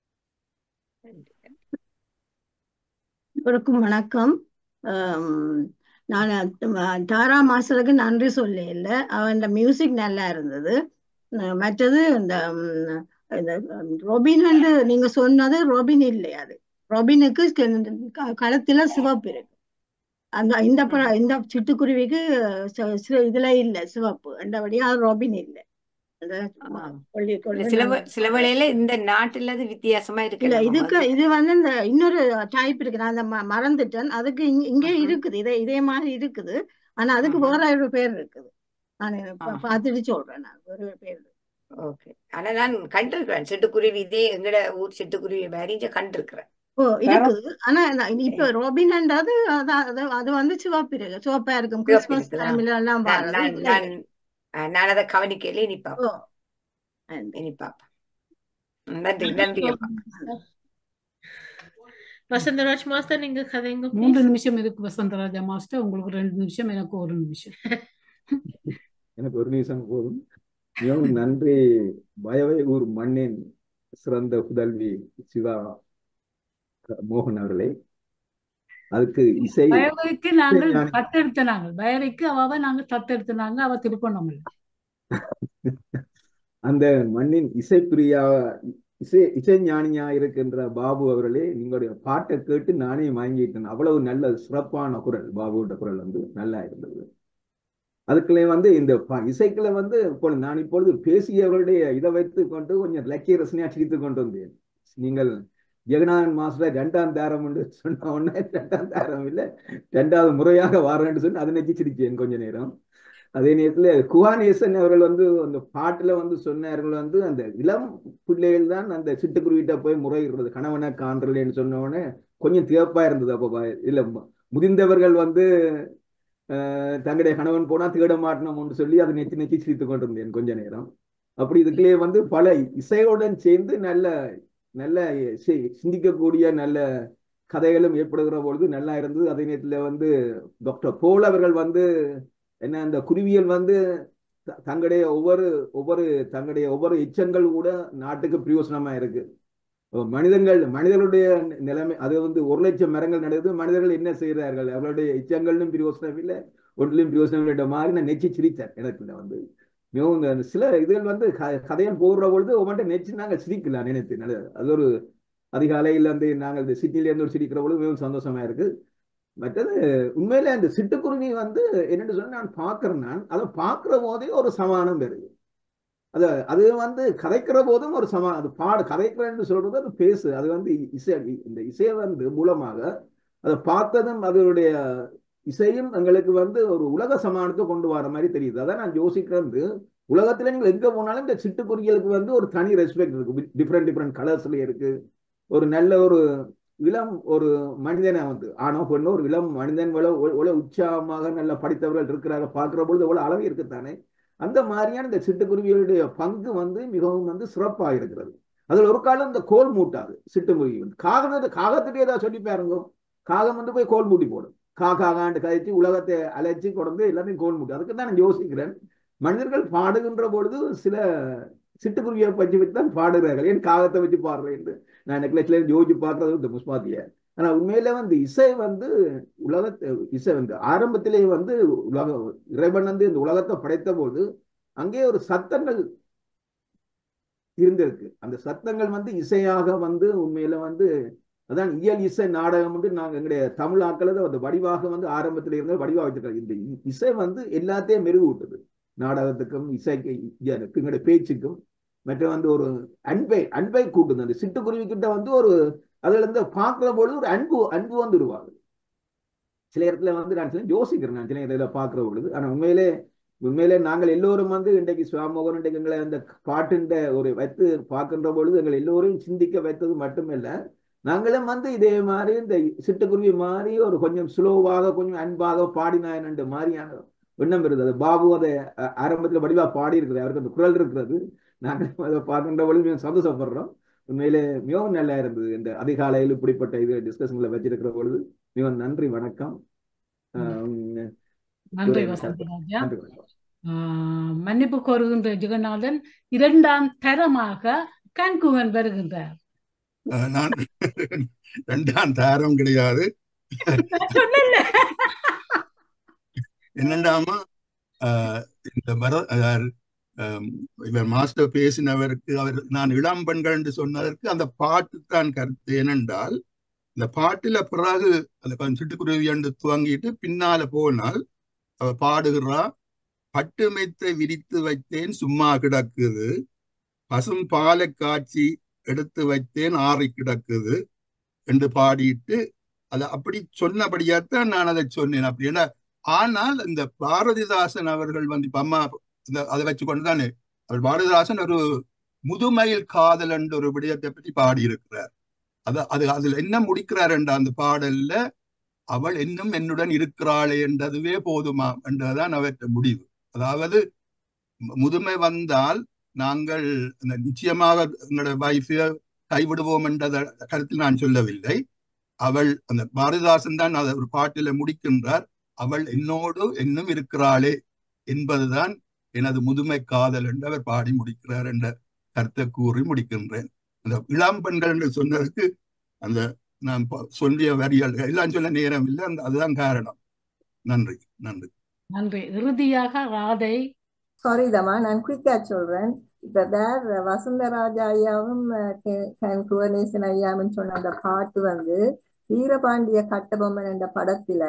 Speaker 9: எல்லோருக்கும் வணக்கம் ஆம், நான் அஹ், தாரா மாஸ்டருக்கு நன்றி சொல்ல இல்லை அவன் மியூசிக் நல்லா இருந்தது அஹ், மற்றது இந்த ம், இந்த ரொபின் வந்து நீங்க சொன்னது ரொபின் இல்லை அது ரொபினுக்கு க- கழுத்துல சிவப்பு இருக்கு அந்த இந்த ப- இந்த சிட்டுக்குருவிக்கு ச- சி- இதுல இல்ல சிவப்பு என்றபடியா அது ரொபின் இல்லை அது சும்மா
Speaker 1: ஆ.
Speaker 9: சொல்லி
Speaker 1: இல்ல
Speaker 9: கொண்டு
Speaker 1: சில
Speaker 9: நாங்க
Speaker 1: வே- சில வேளையில இந்த நாட்டுல அது வித்தியாசமா
Speaker 9: இல்ல
Speaker 1: இருக்கலாம்
Speaker 9: இதுக்கு
Speaker 1: வந்து
Speaker 9: இது வந்து இந்த இன்னொரு டைப் இருக்கு நான் அந்த ம- மறந்துட்டேன் அதுக்கு இங்க இங்கே
Speaker 1: ஆஹா,
Speaker 9: இருக்குது இதே இதே மாதிரி இருக்குது ஆனா அதுக்கு
Speaker 1: ஆஹா,
Speaker 9: வேற ஒரு பேர் இருக்குது நான் பா-
Speaker 1: ஆஹா.
Speaker 9: பார்த்துட்டு சொல்றேன் நான் வேற ஒரு பேர் இருக்கு.
Speaker 1: ஓகே ஆனா நான் கண்டிருக்கிறேன் சிட்டுக்குருவி இதே எங்கட ஊர் சிட்டுக்குருவி மாதிரி இங்க கண்டிருக்கிறேன்
Speaker 9: ஓ
Speaker 14: வேற
Speaker 9: இருக்குது ஆனா நான் இப்ப ரொபின்ன்றது அது அது அது வந்து சிவப்பு இருக்கு சிவப்பா இருக்கும்
Speaker 1: சிவப்பு
Speaker 9: கிறிஸ்மஸ்
Speaker 1: இருக்குதா
Speaker 9: டைம்ல எல்லாம்
Speaker 1: நான்
Speaker 9: வர்றது
Speaker 1: நான்
Speaker 9: இதுல
Speaker 1: நான்
Speaker 9: இல்லை
Speaker 1: அஹ், நான் அதை கவனிக்கல இனி
Speaker 9: ஓ
Speaker 1: பார்ப்போம்
Speaker 9: நன்றி.
Speaker 1: இனி பார்ப்போம் நன்றி நன்றி அம்மா
Speaker 5: வசந்தராஜ் மாஸ்டர் நீங்க கதைங்க
Speaker 3: மூன்று
Speaker 5: ப்ளீஸ்
Speaker 3: நிமிஷம் இருக்கு வசந்தராஜா மாஸ்டர் உங்களுக்கு ரெண்டு நிமிஷம் எனக்கு ஒரு நிமிஷம்
Speaker 17: எனக்கு ஒரு நிமிஷம் போதும் மிகவும் நன்றி பயவை ஊர் மண்ணின் சிறந்த புதல்வி சிவா மோகன் அவர்களே அதுக்கு இசை
Speaker 3: பயவைக்கு நாங்கள்
Speaker 17: இசைஞானி
Speaker 3: தத்தெடுத்த நாங்கள் பயவைக்கு அவாவை நாங்கள் தத்தெடுத்த நாங்க அவ திருப்பணம் இல்லை
Speaker 17: அந்த மண்ணின் இசைப்பிரியா இசை இசைஞானியா இருக்கின்ற பாபு அவர்களே உங்களுடைய பாட்டை கேட்டு நானே வாங்கிட்டேன் அவ்வளவு நல்ல சிறப்பான குரல் பாபுவோட குரல் வந்து நல்லா இருந்தது அதுக்குள்ளே வந்து இந்த ப- இசைக்குள்ள வந்து இப்போ நான் இப்பொழுது பேசியவருடைய இதை வைத்து கொண்டு கொஞ்சம் லக்கிய ரசனையா சிரித்து கொண்டு வந்தேன் நீங்கள் ஜெகநாதன் மாஸ்டர் ரெண்டாம் தாரம் என்று சொன்ன உடனே ரெண்டாம் தாரம் இல்லை ரெண்டாவது முறையாக வாரேன்னு சொல்லி அதை நெச்சு சிரிச்சேன் கொஞ்ச நேரம் அதே நேரத்துல குஹானேசன் அவர்கள் வந்து அந்த பாட்டுல வந்து சொன்னார்கள் வந்து அந்த இளம் பிள்ளைகள் தான் அந்த சிட்டுக்குருவிட்ட போய் முறையிடுறது கணவனை காண்றலேன்னு சொன்ன உடனே கொஞ்சம் தியப்பா இருந்தது அப்போ பா- இல்ல மு- முதிர்ந்தவர்கள் வந்து அஹ், தங்களுடைய கணவன் போனா தேட மாட்டணும்னு சொல்லி அதை நெச்சி நெச்சி சிரித்து கொண்டிருந்தேன் கொஞ்ச நேரம் அப்படி இதுக்குள்ளே வந்து பல இசையுடன் சேர்ந்து நல்ல நல்ல சி- சிந்திக்கக்கூடிய நல்ல கதைகளும் ஏற்படுகிற பொழுது நல்லா இருந்தது அதே நேரத்தில் வந்து டாக்டர் போல் அவர்கள் வந்து என்ன அந்த குருவியல் வந்து த- தங்களுடைய ஒவ்வொரு ஒவ்வொரு தங்களுடைய ஒவ்வொரு எச்சங்கள் கூட நாட்டுக்கு பிரயோசனமா இருக்கு அப்ப மனிதர்கள் மனிதர்களுடைய நிலைமை அது வந்து ஒரு லட்சம் மரங்கள் நடுது மனிதர்கள் என்ன செய்கிறார்கள் அவர்களுடைய எச்சங்களும் பிரயோசனம் இல்லை ஒன்றிலும் பிரயோசனம் இல்லை மாதிரி நான் நெச்சி சிரித்தேன் எனக்கு இதுல வந்து மிகவும் இந்த அந்த சில இதுகள் வந்து க- கதையில் போடுற பொழுது ஒவ்வொன்றை நெச்சு நாங்கள் சிரிக்கலாம் நினைத்து நல்லது அது ஒரு அதிகாலையில் வந்து நாங்கள் இந்த சிட்டில இருந்து ஒரு சிரிக்கிற பொழுது மிகவும் சந்தோஷமா இருக்கு மற்றது உண்மையில அந்த சிட்டுக்குருவி வந்து என்னன்னு சொன்னா நான் பார்க்கிறேன் நான் அதை பார்க்கிற போதே ஒரு சமானம் வருது அது அது வந்து கதைக்கிற போதும் ஒரு சமா அது பாடு கதைக்கிறேன்னு சொல்றது அது பேசு அது வந்து இசை இந்த இசையை வந்து மூலமாக அதை பார்த்ததும் அதனுடைய இசையும் எங்களுக்கு வந்து ஒரு உலக சமானத்தை கொண்டு வர மாதிரி தெரியுது அதான் நான் யோசிக்கிறது உலகத்துல நீங்கள் எங்க போனாலும் இந்த சிட்டுக்குருவிகளுக்கு வந்து ஒரு தனி ரெஸ்பெக்ட் இருக்கு டிஃப்ரெண்ட் டிஃப்ரெண்ட் கலர்ஸ்ல இருக்கு ஒரு நல்ல ஒரு இளம் ஒரு மனிதனை வந்து ஆணோ பெண்ணோ ஒரு இளம் மனிதன் எவ்வளவு எவ்வளவு உற்சாகமாக நல்ல படித்தவர்கள் இருக்கிறாங்க பார்க்கிற பொழுது எவ்வளவு அழகு இருக்குத்தானே அந்த மாதிரியான இந்த சிட்டுக்குருவிகளுடைய பங்கு வந்து மிகவும் வந்து சிறப்பாக இருக்கிறது அதில் ஒரு காலம் இந்த கோல் மூட்டாது சிட்டுக்குருவி வந்து காகம் காகத்துக்கு ஏதாவது சொல்லி பாருங்க காகம் வந்து போய் கோல் மூட்டி போடும் கா காகாண்டு கழிச்சு உலகத்தை அழைச்சி கொண்டு எல்லாத்தையும் கோல் மூட்டி அதுக்கு தான் நான் யோசிக்கிறேன் மனிதர்கள் பாடுகின்ற பொழுது சில சிட்டுக்குருவியை பற்றி வச்சு தான் பாடுகிறார்கள் ஏன் காகத்தை வச்சு பாடுறேன் நான் நெக்லஸ்ல யோசிச்சு பார்க்கறது இந்த முஸ்பாத்திய ஆனா உண்மையில வந்து இசை வந்து உலகத்தை இசை வந்து ஆரம்பத்திலே வந்து உலக இறைவன் வந்து இந்த உலகத்தை படைத்த போது அங்கே ஒரு சத்தங்கள் இருந்திருக்கு அந்த சத்தங்கள் வந்து இசையாக வந்து உண்மையில வந்து அதான் இயல் இசை நாடகம் வந்து நாங்க எங்களுடைய தமிழ் ஆக்களது அந்த வடிவாக வந்து ஆரம்பத்தில் இருந்த வடிவாக வச்சிருக்காங்க இந்த இ- இசை வந்து எல்லாத்தையும் மெருகூட்டுது நாடகத்துக்கும் இசைக்கு எனக்கு எங்களுடைய பேச்சுக்கும் மற்ற வந்து ஒரு அன்பை அன்பை கூட்டுது அந்த சிட்டுக்குருவி கிட்ட வந்து ஒரு அதுல இருந்து பார்க்கிற பொழுது ஒரு அன்பு அன்பு வந்து உருவாகுது சில இடத்துல வந்து நான் சில யோசிக்கிறேன் நான் சில இடத்துல பார்க்கிற பொழுது ஆனா உண்மையிலே உண்மையிலே நாங்கள் எல்லோரும் வந்து இன்றைக்கு சுவாமோகன் இன்றைக்கு எங்களை அந்த பாட்டுன்ற ஒரு வைத்து பார்க்கின்ற பொழுது எங்கள் எல்லோரையும் சிந்திக்க வைத்தது மட்டுமல்ல நாங்களும் வந்து இதே மாதிரி இந்த சிட்டுக்குருவி மாதிரி ஒரு கொஞ்சம் ஸ்லோவாக கொஞ்சம் அன்பாக பாடினாயன்ற மாதிரியான எண்ணம் வருது அது பாபு அதை அஹ், ஆரம்பத்துல வடிவா பாடி இருக்கிறது அவருக்கு அந்த குரல் இருக்கிறது நாங்கள் அதை பார்க்கின்ற பொழுது மிகவும் சந்தோஷப்படுறோம் உண்மையிலே மிகவும் நல்லா இருந்தது இந்த அதிகாலையில் இப்படிப்பட்ட இது டிஸ்கஷன்களை வச்சிருக்கிற பொழுது மிகவும் நன்றி வணக்கம் ஆஹ்
Speaker 3: நன்றி
Speaker 17: உரை-
Speaker 3: வசந்தராஜா
Speaker 17: நன்றி வணக்கம்
Speaker 3: ஆஹ் மன்னிப்பு கோருகின்ற ஜெகநாதன் இரண்டாம் தரமாக கான்குவன் வருகின்றார்
Speaker 6: அஹ் நான் ரெண்டாம் தாரம் கிடையாது
Speaker 3: நான் சொன்னேன்ல.
Speaker 6: என்னண்டாமா ஆஹ் இந்த வர ஆஹ் ஆம், இவர் மாஸ்டர் பேசினவருக்கு அவர் நான் இளம் பெண்கள் என்று சொன்னதற்கு அந்த பாட்டு தான் கருத்து ஏனென்றால் இந்த பாட்டுல பிறகு அந்த கொஞ்சம் சிட்டுக்குருவி என்று துவங்கிட்டு பின்னால போனால் அவ பாடுகிறா பட்டு மெத்தை விரித்து வைத்தேன் சும்மா கிடக்குது பசும் பாலை காய்ச்சி எடுத்து வைத்தேன் ஆறி கிடக்குது என்று பாடிட்டு அதை அப்படி சொன்னபடியாத்தான் நான் அதை சொன்னேன் அப்படின்னா ஆனால் இந்த பாரதிதாசன் அவர்கள் வந்து இப்ப அம்மா இந்த அதை வச்சுக்கொண்டு தானே அவர் பாரதிதாசன் ஒரு முதுமையில் காதல் என்ற ஒரு விடயத்தை பற்றி பாடியிருக்கிறார் அது அது அதுல என்ன முடிக்கிறார் என்ற அந்த பாடல்ல அவள் இன்னும் என்னுடன் இருக்கிறாளே என்றதுவே போதுமா என்றதுதான் அவற்ற முடிவு அதாவது முதுமை வந்தால் நாங்கள் இந்த நிச்சயமாக எங்களோட வைஃபை கைவிடுவோம் என்ற கருத்தில் நான் சொல்லவில்லை அவள் அந்த பாரதிதாசன் தான் அதை ஒரு பாட்டில முடிக்கின்றார் அவள் என்னோடு இன்னும் இருக்கிறாளே என்பதுதான் எனது முதுமை காதல் என்று அவர் பாடி முடிக்கிறார் என்ற கருத்தை கூறி முடிக்கின்றேன் அந்த இளம் பெண்கள் என்று சொன்னதுக்கு அந்த நான் சொல்லிய வரிகள் எல்லாம் சொல்ல நேரம் இல்லை அந்த அதுதான் காரணம் நன்றி நன்றி
Speaker 3: நன்றி இறுதியாக ராதை
Speaker 13: சாரி தமா நான் குயிக்கா சொல்றேன் இப்ப வேற வசந்தராஜா ஐயாவும் குவனேசன் ஐயாவும் சொன்ன அந்த பாட்டு வந்து வீரபாண்டிய கட்டபொம்மன் என்ற படத்துல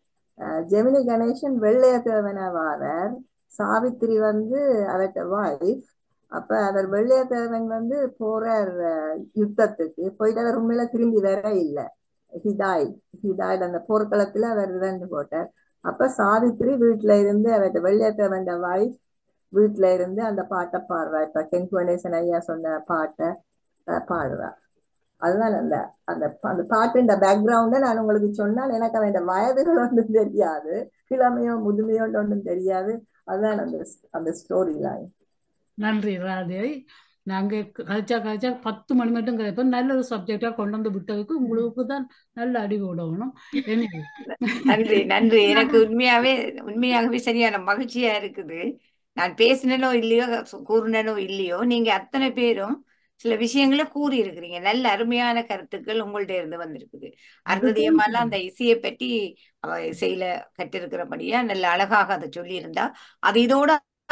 Speaker 13: ஜெமினி கணேசன் வெள்ளைய தேவனா வாரார் சாவித்திரி வந்து அவர்கிட்ட வைஃப் அப்ப அவர் வெள்ளையத்தேவன் வந்து போறார் யுத்தத்துக்கு போயிட்டு அவர் உண்மையில திரும்பி வர இல்லை ஹிதாய் ஹிதாய் அந்த போர்க்களத்துல அவர் இறந்து போட்டார் அப்ப சாவித்திரி வீட்டுல இருந்து அவர்கிட்ட வெள்ளையத்தேவன் வைஃப் வீட்டுல இருந்து அந்த பாட்டை பாடுறா இப்ப கென் கணேசன் ஐயா சொன்ன பாட்டை பாடுறா அதுதான் அந்த அந்த அந்த பாட்டுன்ற பேக்ரவுண்ட நான் உங்களுக்கு சொன்னால் எனக்கு அவன் வயதுகள் ஒன்றும் தெரியாது கிழமையோ முதுமையோ ஒன்றும் தெரியாது அதுதான் அந்த அந்த ஸ்டோரி லைன்
Speaker 3: நன்றி ராதே நாங்க கழிச்சா கழிச்சா பத்து மணி மட்டும் கிடைப்போம் நல்ல ஒரு சப்ஜெக்டா கொண்டு வந்து விட்டதுக்கு உங்களுக்கு தான் நல்ல அடி விடணும்
Speaker 1: நன்றி நன்றி எனக்கு உண்மையாவே உண்மையாகவே சரியான மகிழ்ச்சியா இருக்குது நான் பேசினனோ இல்லையோ கூறினனோ இல்லையோ நீங்க அத்தனை பேரும் சில விஷயங்களை கூறி இருக்கிறீங்க நல்ல அருமையான கருத்துக்கள் உங்கள்ட்ட இருந்து வந்திருக்குது அருந்ததியமெல்லாம் அந்த இசையை பற்றி அவ இசையில கற்றிருக்கிறபடியா நல்ல அழகாக அதை சொல்லியிருந்தா அது இதோட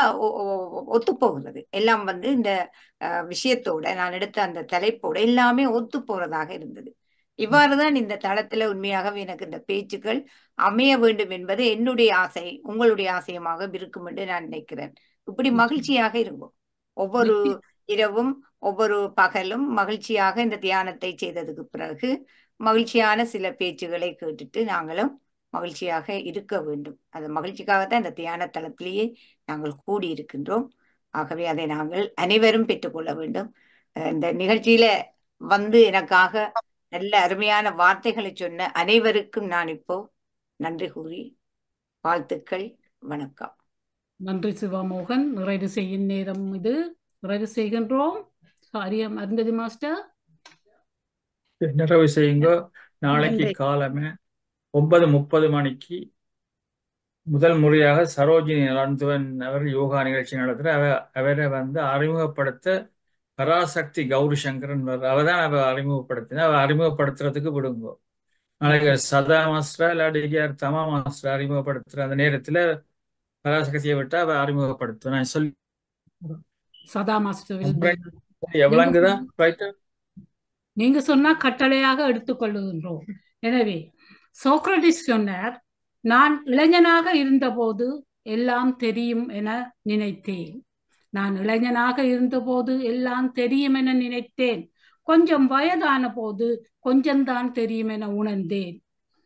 Speaker 1: ஒத்து போகிறது எல்லாம் வந்து இந்த விஷயத்தோட நான் எடுத்த அந்த தலைப்போட எல்லாமே ஒத்து போறதாக இருந்தது இவ்வாறுதான் இந்த தளத்துல உண்மையாகவே எனக்கு இந்த பேச்சுக்கள் அமைய வேண்டும் என்பது என்னுடைய ஆசை உங்களுடைய ஆசையமாக இருக்கும் என்று நான் நினைக்கிறேன் இப்படி மகிழ்ச்சியாக இருக்கும் ஒவ்வொரு இரவும் ஒவ்வொரு பகலும் மகிழ்ச்சியாக இந்த தியானத்தை செய்ததுக்கு பிறகு மகிழ்ச்சியான சில பேச்சுகளை கேட்டுட்டு நாங்களும் மகிழ்ச்சியாக இருக்க வேண்டும் அந்த மகிழ்ச்சிக்காகத்தான் இந்த தியான தளத்திலேயே நாங்கள் கூடி இருக்கின்றோம் ஆகவே அதை நாங்கள் அனைவரும் பெற்றுக்கொள்ள வேண்டும் இந்த நிகழ்ச்சியில வந்து எனக்காக நல்ல அருமையான வார்த்தைகளை சொன்ன அனைவருக்கும் நான் இப்போ நன்றி கூறி வாழ்த்துக்கள் வணக்கம்
Speaker 3: நன்றி சிவாமோகன் நிறைவு செய்யும் நேரம் இது நிறைவு செய்கின்றோம் சாரியம் அருந்ததி மாஸ்டர்
Speaker 4: நிறைவு செய்யுங்க நாளைக்கு காலமே ஒன்பது முப்பது மணிக்கு முதல் முறையாக சரோஜினி நலந்துவன் அவர் யோகா நிகழ்ச்சி நடத்துகிற அவ அவரை வந்து அறிமுகப்படுத்த பராசக்தி கௌரி சங்கரன் அவர் தான் அவ அறிமுகப்படுத்தின அவ அறிமுகப்படுத்துறதுக்கு விடுங்க நாளைக்கு சதா மாஸ்டரா இல்லாட்டி தமா மாஸ்டர் அறிமுகப்படுத்துற அந்த நேரத்துல பராசக்தியை விட்டு அவ அறிமுகப்படுத்தும் நான் சொல்லி
Speaker 3: சதா மாஸ்டர்
Speaker 4: எவ்வளவுதான்
Speaker 3: நீங்க சொன்னா கட்டளையாக எடுத்துக்கொள்ளுகின்றோம் எனவே சோக்ரடிஸ் சொன்னார் நான் இளைஞனாக இருந்தபோது எல்லாம் தெரியும் என நினைத்தேன் நான் இளைஞனாக இருந்தபோது எல்லாம் தெரியும் என நினைத்தேன் கொஞ்சம் வயதான போது கொஞ்சம்தான் தெரியும் என உணர்ந்தேன்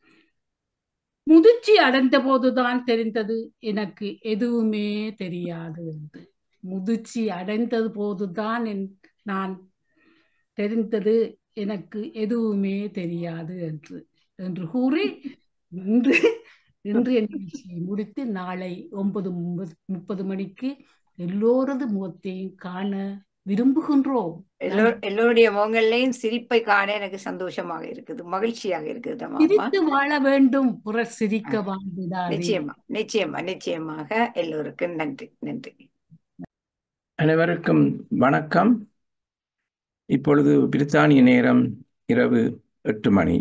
Speaker 3: முதிர்ச்சி அடைந்த போதுதான் தெரிந்தது எனக்கு எதுவுமே தெரியாது என்று முதிர்ச்சி அடைந்தது போதுதான் நான் தெரிந்தது எனக்கு எதுவுமே தெரியாது என்று என்று கூறி இன்று இன்றைய நிகழ்ச்சியை முடித்து நாளை ஒன்பது முப்பது மணிக்கு எல்லோரது முகத்தையும் காண விரும்புகின்றோம்
Speaker 1: எல்லோருடைய முகங்கள்லையும் சிரிப்பை காண எனக்கு சந்தோஷமாக இருக்குது மகிழ்ச்சியாக இருக்குது
Speaker 3: சிரித்து வாழ வேண்டும் புற சிரிக்க வாழ்ந்துதான்
Speaker 1: நிச்சயமா நிச்சயமா நிச்சயமாக எல்லோருக்கும் நன்றி நன்றி
Speaker 2: அனைவருக்கும் வணக்கம் இப்பொழுது பிரித்தானிய நேரம் இரவு எட்டு மணி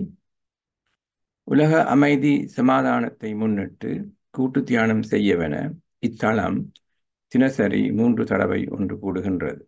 Speaker 2: உலக அமைதி சமாதானத்தை முன்னிட்டு கூட்டு தியானம் செய்யவென இத்தளம் தினசரி மூன்று தடவை ஒன்று கூடுகின்றது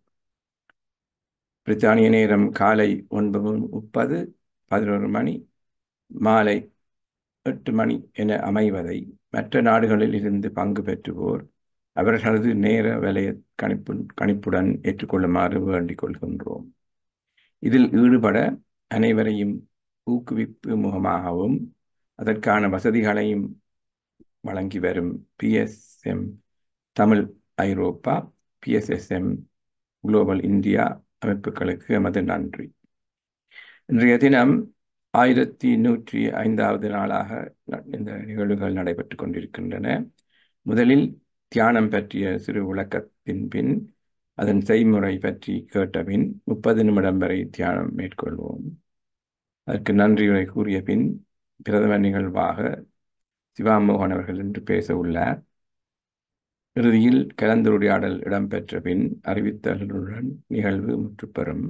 Speaker 2: பிரித்தானிய நேரம் காலை ஒன்பது முப்பது பதினொரு மணி மாலை எட்டு மணி என அமைவதை மற்ற நாடுகளில் இருந்து பங்கு பெற்றுவோர் அவர்களது நேர வலைய கணிப்பு கணிப்புடன் ஏற்றுக்கொள்ளுமாறு வேண்டிக் கொள்கின்றோம் இதில் ஈடுபட அனைவரையும் ஊக்குவிப்பு முகமாகவும் அதற்கான வசதிகளையும் வழங்கி வரும் பிஎஸ்எம் தமிழ் ஐரோப்பா பிஎஸ்எஸ்எம் குளோபல் இந்தியா அமைப்புகளுக்கு எமது நன்றி இன்றைய தினம் ஆயிரத்தி நூற்றி ஐந்தாவது நாளாக இந்த நிகழ்வுகள் நடைபெற்றுக் கொண்டிருக்கின்றன முதலில் தியானம் பற்றிய சிறு விளக்கத்தின் பின் அதன் செய்முறை பற்றி கேட்டபின் முப்பது நிமிடம் வரை தியானம் மேற்கொள்வோம் அதற்கு நன்றியுரை கூறிய பின் பிரதம நிகழ்வாக சிவாமோகன் அவர்கள் இன்று பேச உள்ளார் இறுதியில் கலந்துரையாடல் இடம்பெற்ற பின் அறிவித்தலுடன் நிகழ்வு முற்றுப்பெறும்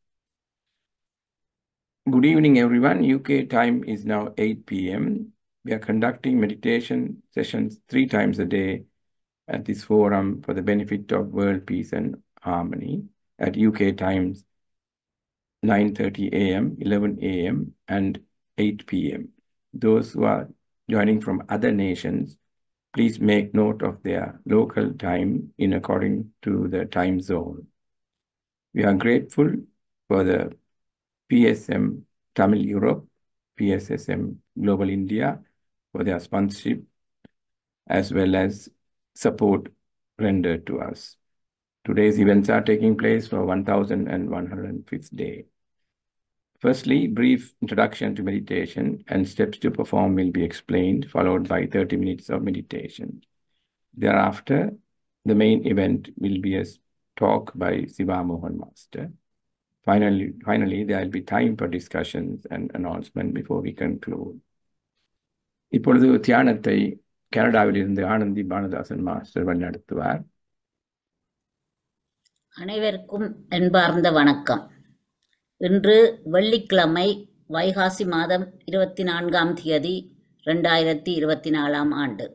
Speaker 2: Good evening, everyone. UK time is now 8 p.m. We are conducting meditation sessions three times a day at this forum for the benefit of world peace and harmony at UK times 9:30 a.m., 11 a.m., and 8 p.m. Those who are joining from other nations, please make note of their local time in according to the time zone. We are grateful for the PSM Tamil Europe, PSSM Global India for their sponsorship as well as support rendered to us. Today's events are taking place for 1105th day. Firstly, brief introduction to meditation and steps to perform will be explained, followed by 30 minutes of meditation. Thereafter, the main event will be a talk by Siva Mohan Master. Finally, finally, there will be time for discussions and announcement before we conclude. இப்பொழுது தியானத்தை கனடாவிலிருந்து ஆனந்தி பானதாசன் மாஸ்டர் வழிநடத்துவார்
Speaker 18: அனைவருக்கும் என்பார்ந்த வணக்கம் இன்று வெள்ளிக்கிழமை வைகாசி மாதம் இருபத்தி நான்காம் தேதி ரெண்டாயிரத்தி இருபத்தி நாலாம் ஆண்டு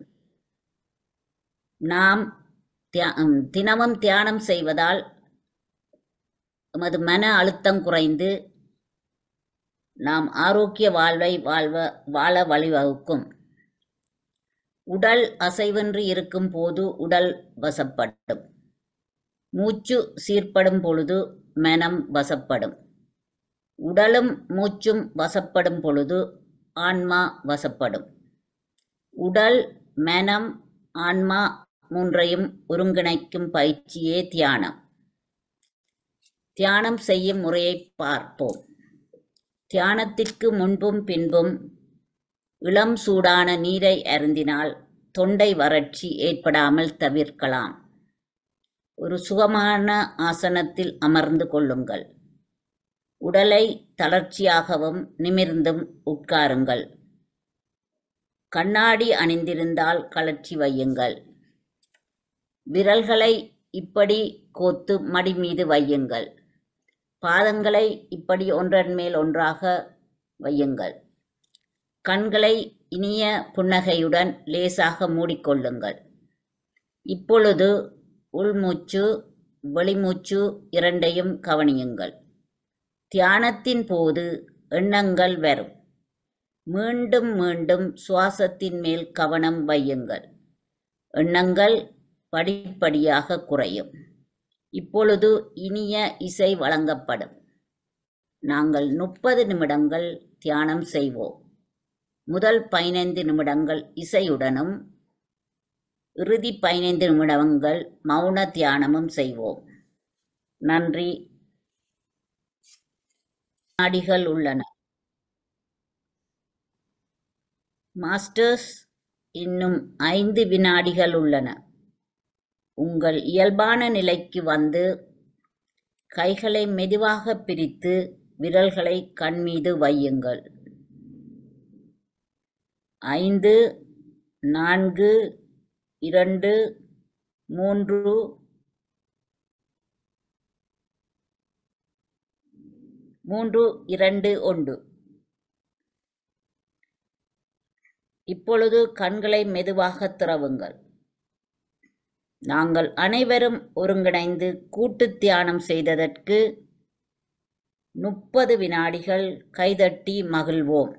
Speaker 18: நாம் தியா- தினமும் தியானம் செய்வதால் எமது மன அழுத்தம் குறைந்து நாம் ஆரோக்கிய வாழ்வை வாழ்வ வாழ வழிவகுக்கும் உடல் அசைவின்றி இருக்கும் போது உடல் வசப்படும் மூச்சு சீர்படும் பொழுது மனம் வசப்படும் உடலும் மூச்சும் வசப்படும் பொழுது ஆன்மா வசப்படும் உடல் மனம் ஆன்மா மூன்றையும் ஒருங்கிணைக்கும் பயிற்சியே தியானம் தியானம் செய்யும் முறையை பார்ப்போம் தியானத்திற்கு முன்பும் பின்பும் இளம் சூடான நீரை அருந்தினால் தொண்டை வறட்சி ஏற்படாமல் தவிர்க்கலாம் ஒரு சுகமான ஆசனத்தில் அமர்ந்து கொள்ளுங்கள் உடலை தளர்ச்சியாகவும் நிமிர்ந்தும் உட்காருங்கள் கண்ணாடி அணிந்திருந்தால் கழற்றி வையுங்கள் விரல்களை இப்படி கோத்து மடி மீது வையுங்கள் பாதங்களை இப்படி ஒன்றன் மேல் ஒன்றாக வையுங்கள் கண்களை இனிய புன்னகையுடன் லேசாக மூடிக்கொள்ளுங்கள் இப்பொழுது உள்மூச்சு வெளிமூச்சு இரண்டையும் கவனியுங்கள் தியானத்தின் போது எண்ணங்கள் வரும் மீண்டும் மீண்டும் சுவாசத்தின் மேல் கவனம் வையுங்கள் எண்ணங்கள் படிப்படியாக குறையும் இப்பொழுது இனிய இசை வழங்கப்படும் நாங்கள் முப்பது நிமிடங்கள் தியானம் செய்வோம் முதல் பதினைந்து நிமிடங்கள் இசையுடனும் இறுதி பதினைந்து நிமிடங்கள் மௌன தியானமும் செய்வோம் நன்றி வினாடிகள் உள்ளன மாஸ்டர்ஸ் இன்னும் ஐந்து வினாடிகள் உள்ளன உங்கள் இயல்பான நிலைக்கு வந்து கைகளை மெதுவாக பிரித்து விரல்களை கண் மீது வையுங்கள் ஐந்து நான்கு இரண்டு மூன்று மூன்று இரண்டு ஒன்று இப்பொழுது கண்களை மெதுவாக திறவுங்கள் நாங்கள் அனைவரும் ஒருங்கிணைந்து கூட்டு தியானம் செய்ததற்கு முப்பது வினாடிகள் கைதட்டி மகிழ்வோம்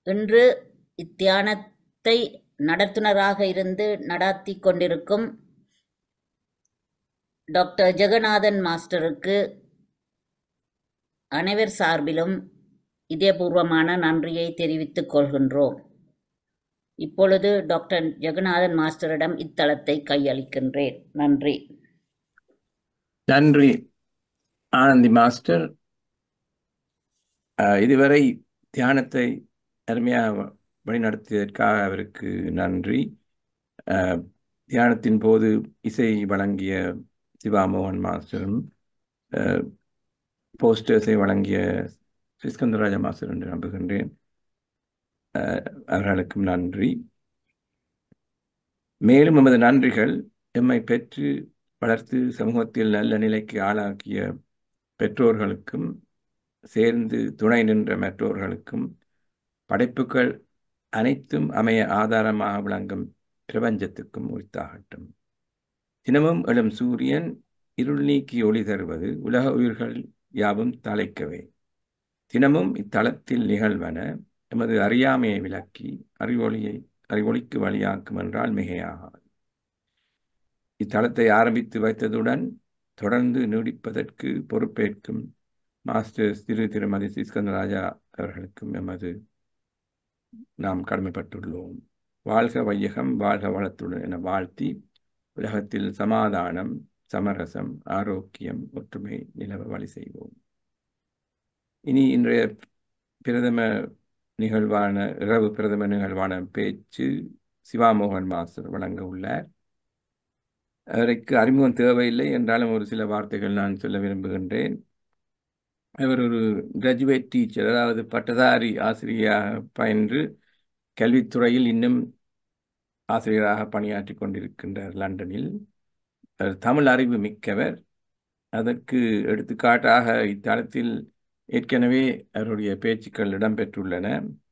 Speaker 18: இன்று இத்தியானத்தை நடத்துனராக இருந்து நடாத்தி கொண்டிருக்கும் டாக்டர் ஜெகநாதன் மாஸ்டருக்கு அனைவர் சார்பிலும் இதயபூர்வமான நன்றியை தெரிவித்துக் கொள்கின்றோம் இப்பொழுது டாக்டர் ஜெகநாதன் மாஸ்டரிடம் இத்தலத்தை கையளிக்கின்றேன் நன்றி
Speaker 2: நன்றி ஆனந்தி மாஸ்டர் அஹ், இதுவரை தியானத்தை அருமையாக வழிநடத்தியதற்காக அவருக்கு நன்றி அஹ், தியானத்தின் போது இசை வழங்கிய சிவா மோகன் மாஸ்டரும் அஹ், போஸ்டர்ஸை வழங்கிய ஸ்ரீஸ்கந்தராஜ மாஸ்டர் என்று நம்புகின்றேன் அஹ், அவர்களுக்கும் நன்றி மேலும் எமது நன்றிகள் எம்மை பெற்று வளர்த்து சமூகத்தில் நல்ல நிலைக்கு ஆளாக்கிய பெற்றோர்களுக்கும் சேர்ந்து துணை நின்ற மற்றோர்களுக்கும் படைப்புகள் அனைத்தும் அமைய ஆதாரமாக விளங்கும் பிரபஞ்சத்துக்கும் உரித்தாகட்டும் தினமும் எழும் சூரியன் இருள் நீக்கி ஒளி தருவது உலக உயிர்கள் யாவும் தலைக்கவே தினமும் இத்தலத்தில் நிகழ்வன எமது அறியாமையை விளக்கி அறிவொளியை அறிவொளிக்கு வழியாக்கும் என்றால் மிகையாகாது இத்தலத்தை ஆரம்பித்து வைத்ததுடன் தொடர்ந்து நீடிப்பதற்கு பொறுப்பேற்கும் மாஸ்டர் திரு திருமதி சிஸ்கந்தராஜா அவர்களுக்கும் எமது நாம் கடமைப்பட்டுள்ளோம் வாழ்க வையகம் வாழ்க வளத்துடன் என வாழ்த்தி உலகத்தில் சமாதானம் சமரசம் ஆரோக்கியம் ஒற்றுமை நிலவ வழி செய்வோம் இனி இன்றைய பிரதம நிகழ்வான இரவு பிரதம நிகழ்வான பேச்சு சிவாமோகன் மாஸ்டர் வழங்க உள்ளார் அவருக்கு அறிமுகம் தேவையில்லை என்றாலும் ஒரு சில வார்த்தைகள் நான் சொல்ல விரும்புகின்றேன் அவர் ஒரு கிராஜுவேட் டீச்சர் அதாவது பட்டதாரி ஆசிரியராக பயின்று கல்வித்துறையில் இன்னும் ஆசிரியராக பணியாற்றி கொண்டிருக்கின்றார் லண்டனில் அவர் தமிழ் அறிவு மிக்கவர் அதற்கு எடுத்துக்காட்டாக இத்தளத்தில் ஏற்கனவே அவருடைய பேச்சுக்கள் இடம்பெற்றுள்ளன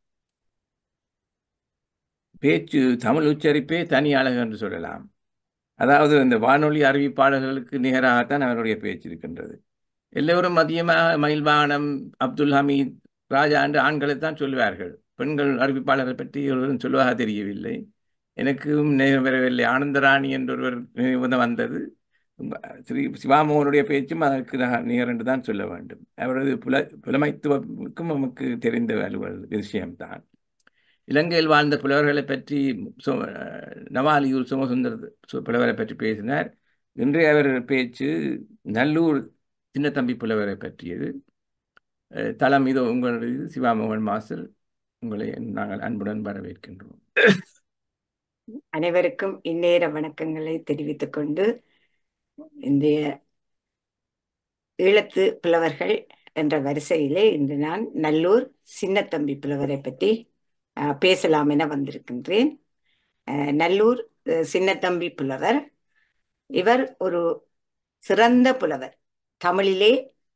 Speaker 2: பேச்சு தமிழ் உச்சரிப்பே தனி அழகு என்று சொல்லலாம் அதாவது இந்த வானொலி அறிவிப்பாளர்களுக்கு நிகராகத்தான் அவருடைய பேச்சு இருக்கின்றது எல்லோரும் மதியமாக மயில்வானம் அப்துல் ஹமீத் ராஜா என்று ஆண்களைத்தான் சொல்வார்கள் பெண்கள் அறிவிப்பாளர்கள் பற்றி ஒருவரும் சொல்லுவாக தெரியவில்லை எனக்கும் நினைவு வரவில்லை ஆனந்தராணி என்றொருவர் நினைவு வந்தது ஸ்ரீ சிவாமோகனுடைய பேச்சும் அதற்கு நிகர் என்று தான் சொல்ல வேண்டும் அவரது புல புலமைத்துவக்கும் நமக்கு தெரிந்த அலுவல் விஷயம்தான் இலங்கையில் வாழ்ந்த புலவர்களை பற்றி சோ நவாலியூர் சோமசுந்தர் புலவரை பற்றி பேசினார் இன்றைய அவர் பேச்சு நல்லூர் சின்னத்தம்பி புலவரை பற்றியது தளம் இது உங்களுடைய சிவாமோகன் மாஸ்டர் உங்களை நாங்கள் அன்புடன் வரவேற்கின்றோம்
Speaker 1: அனைவருக்கும் இந்நேர வணக்கங்களை தெரிவித்துக் கொண்டு இன்றைய ஈழத்து புலவர்கள் என்ற வரிசையிலே இன்று நான் நல்லூர் சின்னத்தம்பி புலவரை பற்றி பேசலாம் என வந்திருக்கின்றேன் நல்லூர் சின்னத்தம்பி புலவர் இவர் ஒரு சிறந்த புலவர் தமிழிலே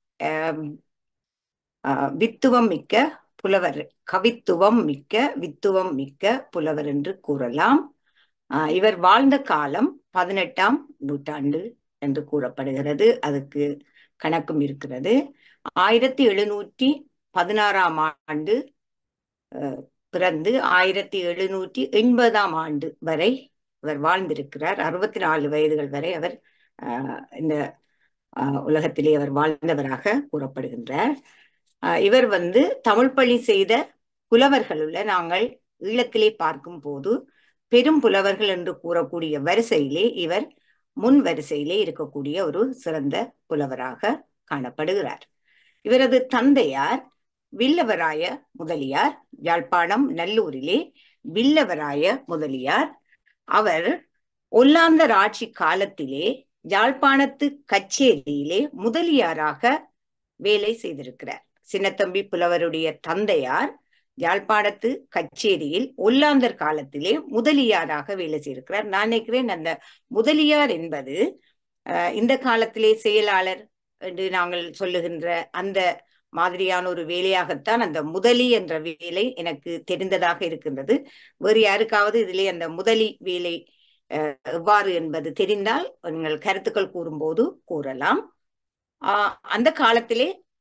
Speaker 1: வித்துவம் மிக்க புலவர் கவித்துவம் மிக்க வித்துவம் மிக்க புலவர் என்று கூறலாம் இவர் வாழ்ந்த காலம் பதினெட்டாம் நூற்றாண்டு என்று கூறப்படுகிறது அதுக்கு கணக்கும் இருக்கிறது ஆயிரத்தி எழுநூற்றி பதினாறாம் ஆண்டு பிறந்து ஆயிரத்தி எழுநூற்றி எண்பதாம் ஆண்டு வரை அவர் வாழ்ந்திருக்கிறார் அறுபத்தி நாலு வயதுகள் வரை அவர் இந்த உலகத்திலே அவர் வாழ்ந்தவராக கூறப்படுகின்றார் இவர் வந்து தமிழ் பள்ளி செய்த புலவர்களுள்ள நாங்கள் ஈழத்திலே பார்க்கும் போது பெரும் புலவர்கள் என்று கூறக்கூடிய வரிசையிலே இவர் முன் வரிசையிலே இருக்கக்கூடிய ஒரு சிறந்த புலவராக காணப்படுகிறார் இவரது தந்தையார் வில்லவராய முதலியார் யாழ்ப்பாணம் நல்லூரிலே வில்லவராய முதலியார் அவர் ஒல்லாந்தர் ஆட்சி காலத்திலே யாழ்ப்பாணத்து கச்சேரியிலே முதலியாராக வேலை செய்திருக்கிறார் சின்னத்தம்பி புலவருடைய தந்தையார் யாழ்ப்பாணத்து கச்சேரியில் ஒல்லாந்தர் காலத்திலே முதலியாராக வேலை செய்திருக்கிறார் நான் நினைக்கிறேன் அந்த முதலியார் என்பது இந்த காலத்திலே செயலாளர் என்று நாங்கள் சொல்லுகின்ற அந்த மாதிரியான ஒரு வேலையாகத்தான் அந்த முதலி என்ற வேலை எனக்கு தெரிந்ததாக இருக்கின்றது வேறு யாருக்காவது இதிலே அந்த முதலி வேலை எவ்வாறு என்பது தெரிந்தால் நீங்கள் கருத்துக்கள் கூறும்போது கூறலாம் ஆஹ் அந்த காலத்திலே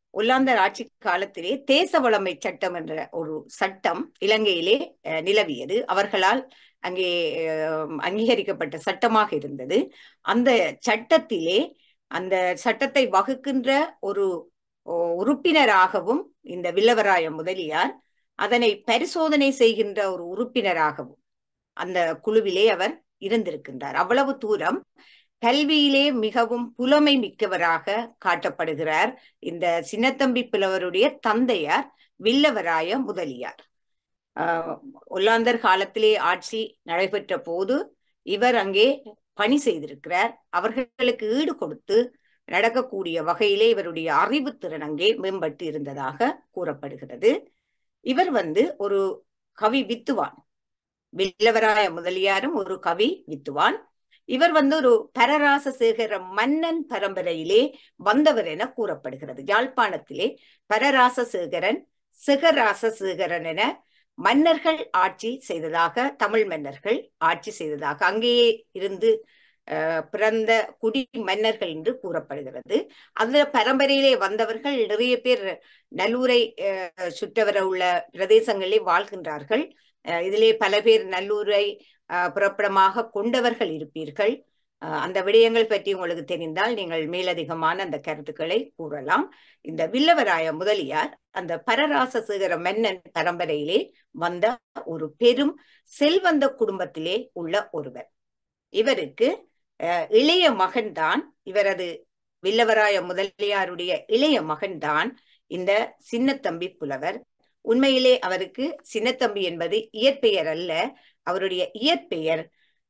Speaker 1: ஒல்லாந்தர் ஆட்சி காலத்திலே தேச வளமை சட்டம் என்ற ஒரு சட்டம் இலங்கையிலே அஹ், நிலவியது அவர்களால் அங்கே அஹ், அங்கீகரிக்கப்பட்ட சட்டமாக இருந்தது அந்த சட்டத்திலே அந்த சட்டத்தை வகுக்கின்ற ஒரு ஓ, உறுப்பினராகவும் இந்த வில்லவராய முதலியார் அதனை பரிசோதனை செய்கின்ற ஒரு உறுப்பினராகவும் அந்த குழுவிலே அவர் இருந்திருக்கின்றார் அவ்வளவு தூரம் கல்வியிலே மிகவும் புலமை மிக்கவராக காட்டப்படுகிறார் இந்த சின்னத்தம்பி புலவருடைய தந்தையார் வில்லவராய முதலியார் ஆஹ் ஒல்லாந்தர் காலத்திலே ஆட்சி நடைபெற்ற போது இவர் அங்கே பணி செய்திருக்கிறார் அவர்களுக்கு ஈடு கொடுத்து நடக்கக்கூடிய வகையிலே இவருடைய அறிவுத்திறன் அங்கே மேம்பட்டு இருந்ததாக கூறப்படுகிறது இவர் வந்து ஒரு கவி வித்துவான் வில்லவராய முதலியாரும் ஒரு கவி வித்துவான் இவர் வந்து ஒரு பரராசசேகர மன்னன் பரம்பரையிலே வந்தவர் என கூறப்படுகிறது யாழ்ப்பாணத்திலே பரராசசேகரன் சிகராசசேகரன் என மன்னர்கள் ஆட்சி செய்ததாக தமிழ் மன்னர்கள் ஆட்சி செய்ததாக அங்கேயே இருந்து அஹ், பிறந்த குடி மன்னர்கள் என்று கூறப்படுகிறது அந்த பரம்பரையிலே வந்தவர்கள் நிறைய பேர் நல்லூரை அஹ், சுற்றவர உள்ள பிரதேசங்களிலே வாழ்கின்றார்கள் அஹ், இதிலே பல பேர் நல்லூரை அஹ், புறப்படமாக கொண்டவர்கள் இருப்பீர்கள் அஹ், அந்த விடயங்கள் பற்றி உங்களுக்கு தெரிந்தால் நீங்கள் மேலதிகமான அந்த கருத்துக்களை கூறலாம் இந்த வில்லவராய முதலியார் அந்த பரராசசேகர மன்னன் பரம்பரையிலே வந்த ஒரு பெரும் செல்வந்த குடும்பத்திலே உள்ள ஒருவர் இவருக்கு அஹ், இளைய மகன்தான் இவரது வில்லவராய முதலியாருடைய இளைய மகன்தான் இந்த சின்னத்தம்பி புலவர் உண்மையிலே அவருக்கு சின்னத்தம்பி என்பது இயற்பெயர் அல்ல அவருடைய இயற்பெயர்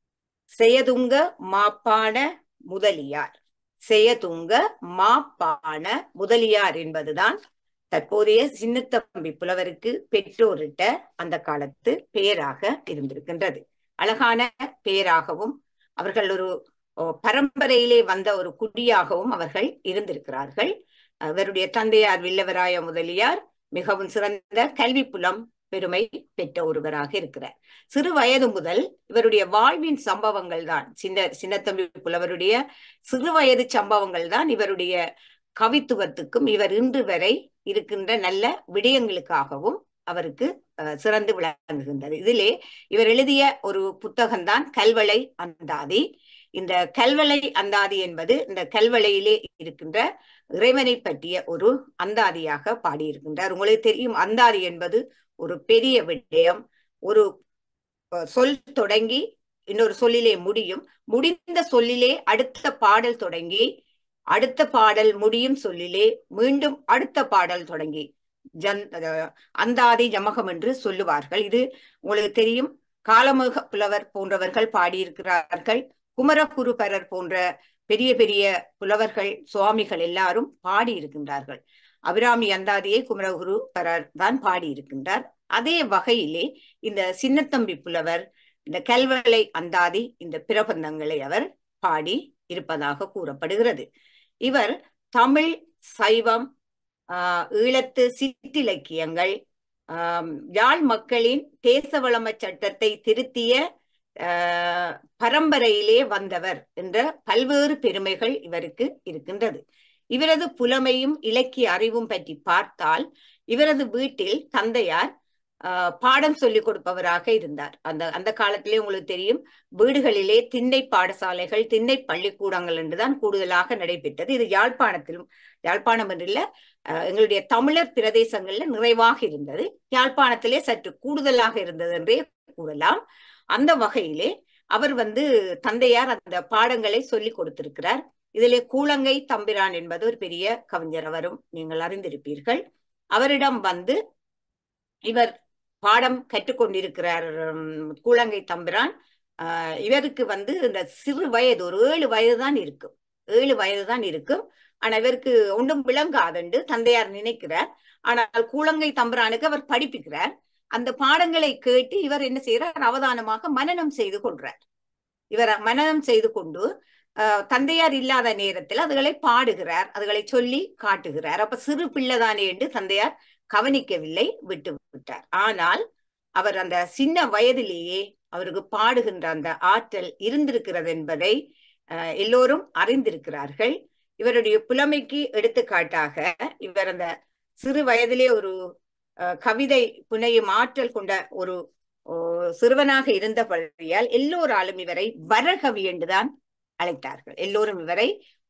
Speaker 1: செயதுங்க மாப்பான முதலியார் செயதுங்க மாப்பான முதலியார் என்பதுதான் தற்போதைய சின்னத்தம்பி புலவருக்கு பெற்றோரிட்ட அந்த காலத்து பெயராக இருந்திருக்கின்றது அழகான பெயராகவும் அவர்கள் ஒரு ஓ, பரம்பரையிலே வந்த ஒரு குடியாகவும் அவர்கள் இருந்திருக்கிறார்கள் அவருடைய தந்தையார் வில்லவராய முதலியார் மிகவும் சிறந்த கல்வி புலம் பெருமை பெற்ற ஒருவராக இருக்கிறார் சிறு வயது முதல் இவருடைய வாழ்வின் சம்பவங்கள் தான் சின்ன சின்னத்தம்பி புலவருடைய சிறு வயது சம்பவங்கள் தான் இவருடைய கவித்துவத்துக்கும் இவர் இன்று வரை இருக்கின்ற நல்ல விடயங்களுக்காகவும் அவருக்கு அஹ், சிறந்து விளங்குகின்றது இதிலே இவர் எழுதிய ஒரு புத்தகம்தான் கல்வளை அந்தாதி இந்த கல்வளை அந்தாதி என்பது இந்த கல்வளையிலே இருக்கின்ற இறைவனை பற்றிய ஒரு அந்தாதியாக பாடியிருக்கின்றார் உங்களுக்கு தெரியும் அந்தாதி என்பது ஒரு பெரிய விடயம் ஒரு அஹ், சொல் தொடங்கி இன்னொரு சொல்லிலே முடியும் முடிந்த சொல்லிலே அடுத்த பாடல் தொடங்கி அடுத்த பாடல் முடியும் சொல்லிலே மீண்டும் அடுத்த பாடல் தொடங்கி ஜன் அஹ், அந்தாதி ஜமகம் என்று சொல்லுவார்கள் இது உங்களுக்கு தெரியும் காலமுக புலவர் போன்றவர்கள் பாடியிருக்கிறார்கள் குமரகுருபரர் போன்ற பெரிய பெரிய புலவர்கள் சுவாமிகள் எல்லாரும் பாடியிருக்கின்றார்கள் அபிராமி அந்தாதியை குமரகுரு பரர் தான் பாடியிருக்கின்றார் அதே வகையிலே இந்த சின்னத்தம்பி புலவர் இந்த கல்வளை அந்தாதி இந்த பிரபந்தங்களை அவர் பாடி இருப்பதாக கூறப்படுகிறது இவர் தமிழ் சைவம் ஆஹ் ஈழத்து சிற்றிலக்கியங்கள் ஆம், யாழ் மக்களின் தேசவளம சட்டத்தை திருத்திய ஆஹ், பரம்பரையிலே வந்தவர் என்ற பல்வேறு பெருமைகள் இவருக்கு இருக்கின்றது இவரது புலமையும் இலக்கிய அறிவும் பற்றி பார்த்தால் இவரது வீட்டில் தந்தையார் ஆஹ், பாடம் சொல்லிக் கொடுப்பவராக இருந்தார் அந்த அந்த காலத்திலே உங்களுக்கு தெரியும் வீடுகளிலே திண்ணை பாடசாலைகள் திண்ணை பள்ளிக்கூடங்கள் என்றுதான் கூடுதலாக நடைபெற்றது இது யாழ்ப்பாணத்திலும் யாழ்ப்பாணம் என்றில்ல அஹ், எங்களுடைய தமிழர் பிரதேசங்கள்ல நிறைவாக இருந்தது யாழ்ப்பாணத்திலே சற்று கூடுதலாக இருந்தது என்றே கூறலாம் அந்த வகையிலே அவர் வந்து தந்தையார் அந்த பாடங்களை சொல்லிக் கொடுத்திருக்கிறார் இதிலே கூழங்கை தம்பிரான் என்பது ஒரு பெரிய கவிஞர் அவரும் நீங்கள் அறிந்திருப்பீர்கள் அவரிடம் வந்து இவர் பாடம் கற்றுக்கொண்டிருக்கிறார் உம், கூழங்கை தம்பிரான் ஆஹ் இவருக்கு வந்து இந்த சிறு வயது ஒரு ஏழு வயது தான் இருக்கும் ஏழு வயது தான் இருக்கும் ஆனா இவருக்கு ஒன்றும் விளங்காதுண்டு தந்தையார் நினைக்கிறார் ஆனால் கூழங்கை தம்பிரானுக்கு அவர் படிப்பிக்கிறார் அந்த பாடங்களை கேட்டு இவர் என்ன செய்யறார் அவதானமாக மனனம் செய்து கொள்றார் இவர் மனனம் செய்து கொண்டு ஆஹ் தந்தையார் இல்லாத நேரத்தில் அதுகளை பாடுகிறார் அதுகளை சொல்லி காட்டுகிறார் அப்ப சிறு பிள்ளைதானே என்று தந்தையார் கவனிக்கவில்லை விட்டு விட்டார் ஆனால் அவர் அந்த சின்ன வயதிலேயே அவருக்கு பாடுகின்ற அந்த ஆற்றல் இருந்திருக்கிறது என்பதை அஹ், எல்லோரும் அறிந்திருக்கிறார்கள் இவருடைய புலமைக்கு எடுத்துக்காட்டாக இவர் அந்த சிறு வயதிலே ஒரு அஹ், கவிதை புனையும் ஆற்றல் கொண்ட ஒரு ஓ, சிறுவனாக இருந்தபடியால் எல்லோராலும் இவரை வரகவி என்றுதான் அழைத்தார்கள் எல்லோரும் இவரை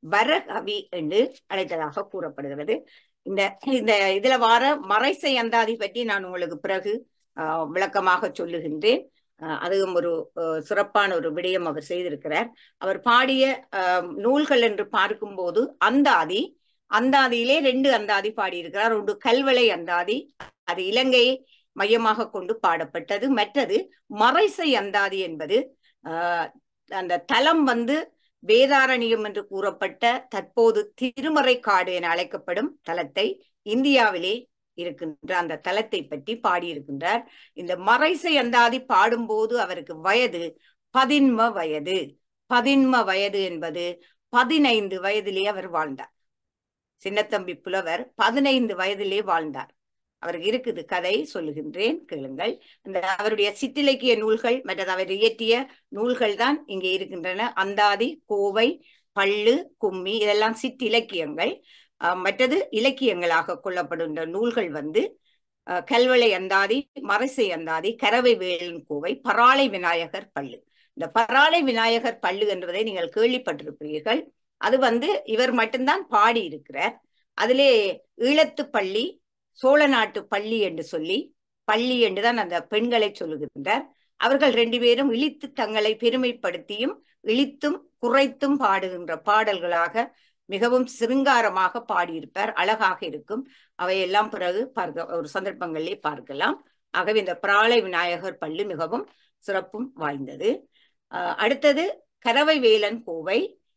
Speaker 1: வரகவி என்று அழைத்ததாக கூறப்படுகிறது இந்த இந்த இதுல வார மறைசை அந்தாதி பற்றி நான் உங்களுக்கு பிறகு ஆஹ், விளக்கமாக சொல்லுகின்றேன் ஆஹ், அதுவும் ஒரு ஆஹ், சிறப்பான ஒரு விடயம் அவர் செய்திருக்கிறார் அவர் பாடிய ஆஹ், நூல்கள் என்று பார்க்கும்போது அந்தாதி அந்தாதியிலே ரெண்டு அந்தாதி பாடியிருக்கிறார் ஒன்று கல்வளை அந்தாதி அது இலங்கையை மையமாக கொண்டு பாடப்பட்டது மற்றது மறைசை அந்தாதி என்பது ஆஹ், அந்த தலம் வந்து வேதாரண்யம் என்று கூறப்பட்ட தற்போது திருமறைக்காடு என அழைக்கப்படும் தலத்தை இந்தியாவிலே இருக்கின்ற அந்த தலத்தை பற்றி பாடியிருக்கின்றார் இந்த மறைசை அந்தாதி பாடும்போது அவருக்கு வயது பதின்ம வயது பதின்ம வயது என்பது பதினைந்து வயதிலே அவர் வாழ்ந்தார் சின்னத்தம்பி புலவர் பதினைந்து வயதிலே வாழ்ந்தார் அவருக்கு இருக்குது கதை சொல்லுகின்றேன் கேளுங்கள் அந்த அவருடைய சிற்றிலக்கிய நூல்கள் மற்றது அவர் இயற்றிய நூல்கள் தான் இங்கே இருக்கின்றன அந்தாதி கோவை பள்ளு கும்மி இதெல்லாம் சிற்றிலக்கியங்கள் அஹ், மற்றது இலக்கியங்களாக கொள்ளப்படுகின்ற நூல்கள் வந்து அஹ், கல்வளை அந்தாதி மறைசை அந்தாதி கரவை வேலன் கோவை பராளை விநாயகர் பள்ளு இந்த பராளை விநாயகர் பள்ளு என்பதை நீங்கள் கேள்விப்பட்டிருப்பீர்கள் அது வந்து இவர் மட்டும்தான் பாடி இருக்கிறார் அதிலே ஈழத்து பள்ளி சோழ நாட்டு பள்ளி என்று சொல்லி பள்ளி என்றுதான் அந்த பெண்களை சொல்லுகின்றார் அவர்கள் ரெண்டு பேரும் இழித்து தங்களை பெருமைப்படுத்தியும் இழித்தும் குறைத்தும் பாடுகின்ற பாடல்களாக மிகவும் சிருங்காரமாக பாடியிருப்பார் அழகாக இருக்கும் அவையெல்லாம் பிறகு பார்க்க ஒரு சந்தர்ப்பங்களிலே பார்க்கலாம் ஆகவே இந்த பிராளை விநாயகர் பள்ளி மிகவும் சிறப்பும் வாய்ந்தது அஹ் அடுத்தது கரவை வேலன் கோவை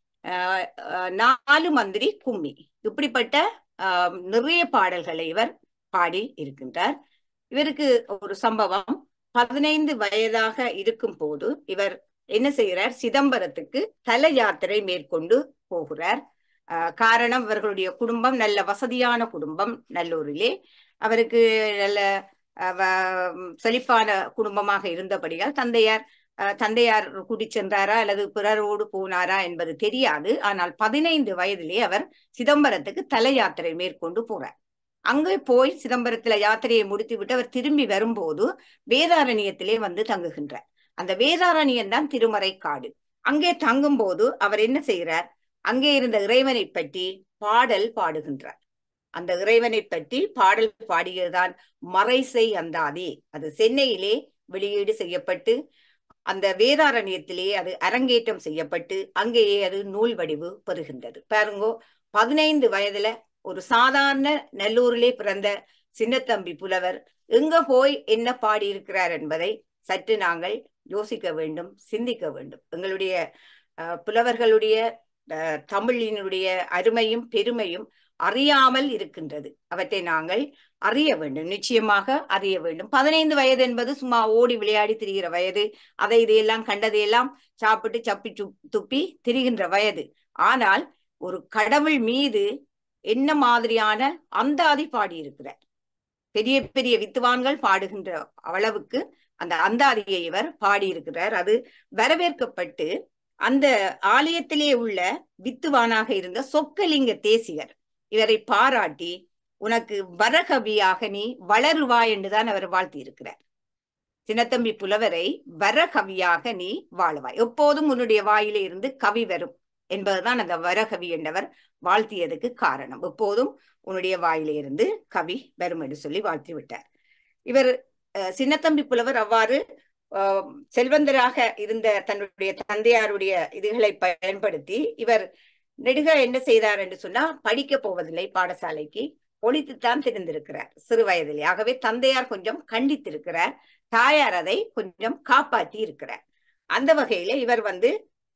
Speaker 1: அஹ் அஹ் நாலு மந்திரி கும்மி இப்படிப்பட்ட அஹ், நிறைய பாடல்களை இவர் பாடி இருக்கின்றார் இவருக்கு ஒரு சம்பவம் பதினைந்து வயதாக இருக்கும் போது இவர் என்ன செய்கிறார் சிதம்பரத்துக்கு தல யாத்திரை மேற்கொண்டு போகிறார் அஹ், காரணம் இவர்களுடைய குடும்பம் நல்ல வசதியான குடும்பம் நல்லூரிலே அவருக்கு நல்ல அஹ், வ- செழிப்பான குடும்பமாக இருந்தபடியால் தந்தையார் அஹ், தந்தையார் கூட்டிச் சென்றாரா அல்லது பிறரோடு போனாரா என்பது தெரியாது ஆனால் பதினைந்து வயதிலே அவர் சிதம்பரத்துக்கு தல யாத்திரை மேற்கொண்டு போறார் அங்கே போய் சிதம்பரத்துல யாத்திரையை முடித்துவிட்டு அவர் திரும்பி வரும்போது வேதாரண்யத்திலே வந்து தங்குகின்றார் அந்த வேதாரண்யம் தான் திருமறை காடு அங்கே தங்கும்போது அவர் என்ன செய்கிறார் அங்கே இருந்த இறைவனை பற்றி பாடல் பாடுகின்றார் அந்த இறைவனை பற்றி பாடல் பாடியதுதான் மறைசை அந்தாதி அது சென்னையிலே வெளியீடு செய்யப்பட்டு அந்த வேதாரண்யத்திலே அது அரங்கேற்றம் செய்யப்பட்டு அங்கேயே அது நூல் வடிவு பெறுகின்றது பாருங்கோ பதினைந்து வயதுல ஒரு சாதாரண நல்லூரிலே பிறந்த சின்னத்தம்பி புலவர் எங்க போய் என்ன பாடியிருக்கிறார் என்பதை சற்று நாங்கள் யோசிக்க வேண்டும் சிந்திக்க வேண்டும் எங்களுடைய அஹ், புலவர்களுடைய அஹ், தமிழினுடைய அருமையும் பெருமையும் அறியாமல் இருக்கின்றது அவற்றை நாங்கள் அறிய வேண்டும் நிச்சயமாக அறிய வேண்டும் பதினைந்து வயது என்பது சும்மா ஓடி விளையாடி திரிகிற வயது அதை இதையெல்லாம் கண்டதையெல்லாம் சாப்பிட்டு சப்பி துப்- துப்பி திரிகின்ற வயது ஆனால் ஒரு கடவுள் மீது என்ன மாதிரியான அந்தாதி பாடியிருக்கிறார் பெரிய பெரிய வித்துவான்கள் பாடுகின்ற அளவுக்கு அந்த அந்தாதியை இவர் பாடியிருக்கிறார் அது வரவேற்கப்பட்டு அந்த ஆலயத்திலே உள்ள வித்துவானாக இருந்த சொக்கலிங்க தேசிகர் இவரை பாராட்டி உனக்கு வரகவியாக நீ வளருவாய் என்றுதான் அவர் வாழ்த்தியிருக்கிறார் சின்னத்தம்பி புலவரை வரகவியாக நீ வாழுவாய் எப்போதும் உன்னுடைய வாயிலே இருந்து கவி வரும் என்பதுதான் அந்த வரகவி என்றவர் வாழ்த்தியதுக்கு காரணம் எப்போதும் உன்னுடைய வாயிலே இருந்து கவி வரும் என்று சொல்லி வாழ்த்தி விட்டார் இவர் அஹ், சின்னத்தம்பி புலவர் அவ்வாறு அஹ், செல்வந்தராக இருந்த தன்னுடைய தந்தையாருடைய இதுகளை பயன்படுத்தி இவர் நெடுக என்ன செய்தார் என்று சொன்னா படிக்க போவதில்லை பாடசாலைக்கு ஒழித்துத்தான் தெரிந்திருக்கிறார் சிறு வயதிலே ஆகவே தந்தையார் கொஞ்சம் கண்டித்திருக்கிறார் தாயார் அதை கொஞ்சம் காப்பாற்றி இருக்கிறார் அந்த வகையில இவர் வந்து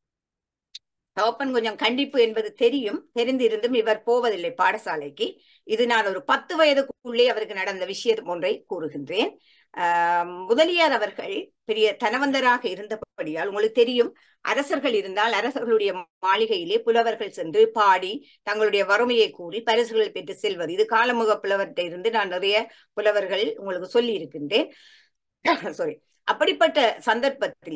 Speaker 1: தகப்பன் கொஞ்சம் கண்டிப்பு என்பது தெரியும் தெரிந்திருந்தும் இவர் போவதில்லை பாடசாலைக்கு இது நான் ஒரு பத்து வயதுக்குள்ளே அவருக்கு நடந்த விஷயம் ஒன்றை கூறுகின்றேன் ஆஹ் முதலியார் அவர்கள் பெரிய தனவந்தராக இருந்தபடியால் உங்களுக்கு தெரியும் அரசர்கள் இருந்தால் அரசர்களுடைய மாளிகையிலே புலவர்கள் சென்று பாடி தங்களுடைய வறுமையை கூறி பரிசுகளை பெற்று செல்வது இது காலமுக புலவர்கிட்ட இருந்து நான் நிறைய புலவர்கள் உங்களுக்கு சொல்லி இருக்கின்றேன் சாரி அப்படிப்பட்ட சந்தர்ப்பத்திலே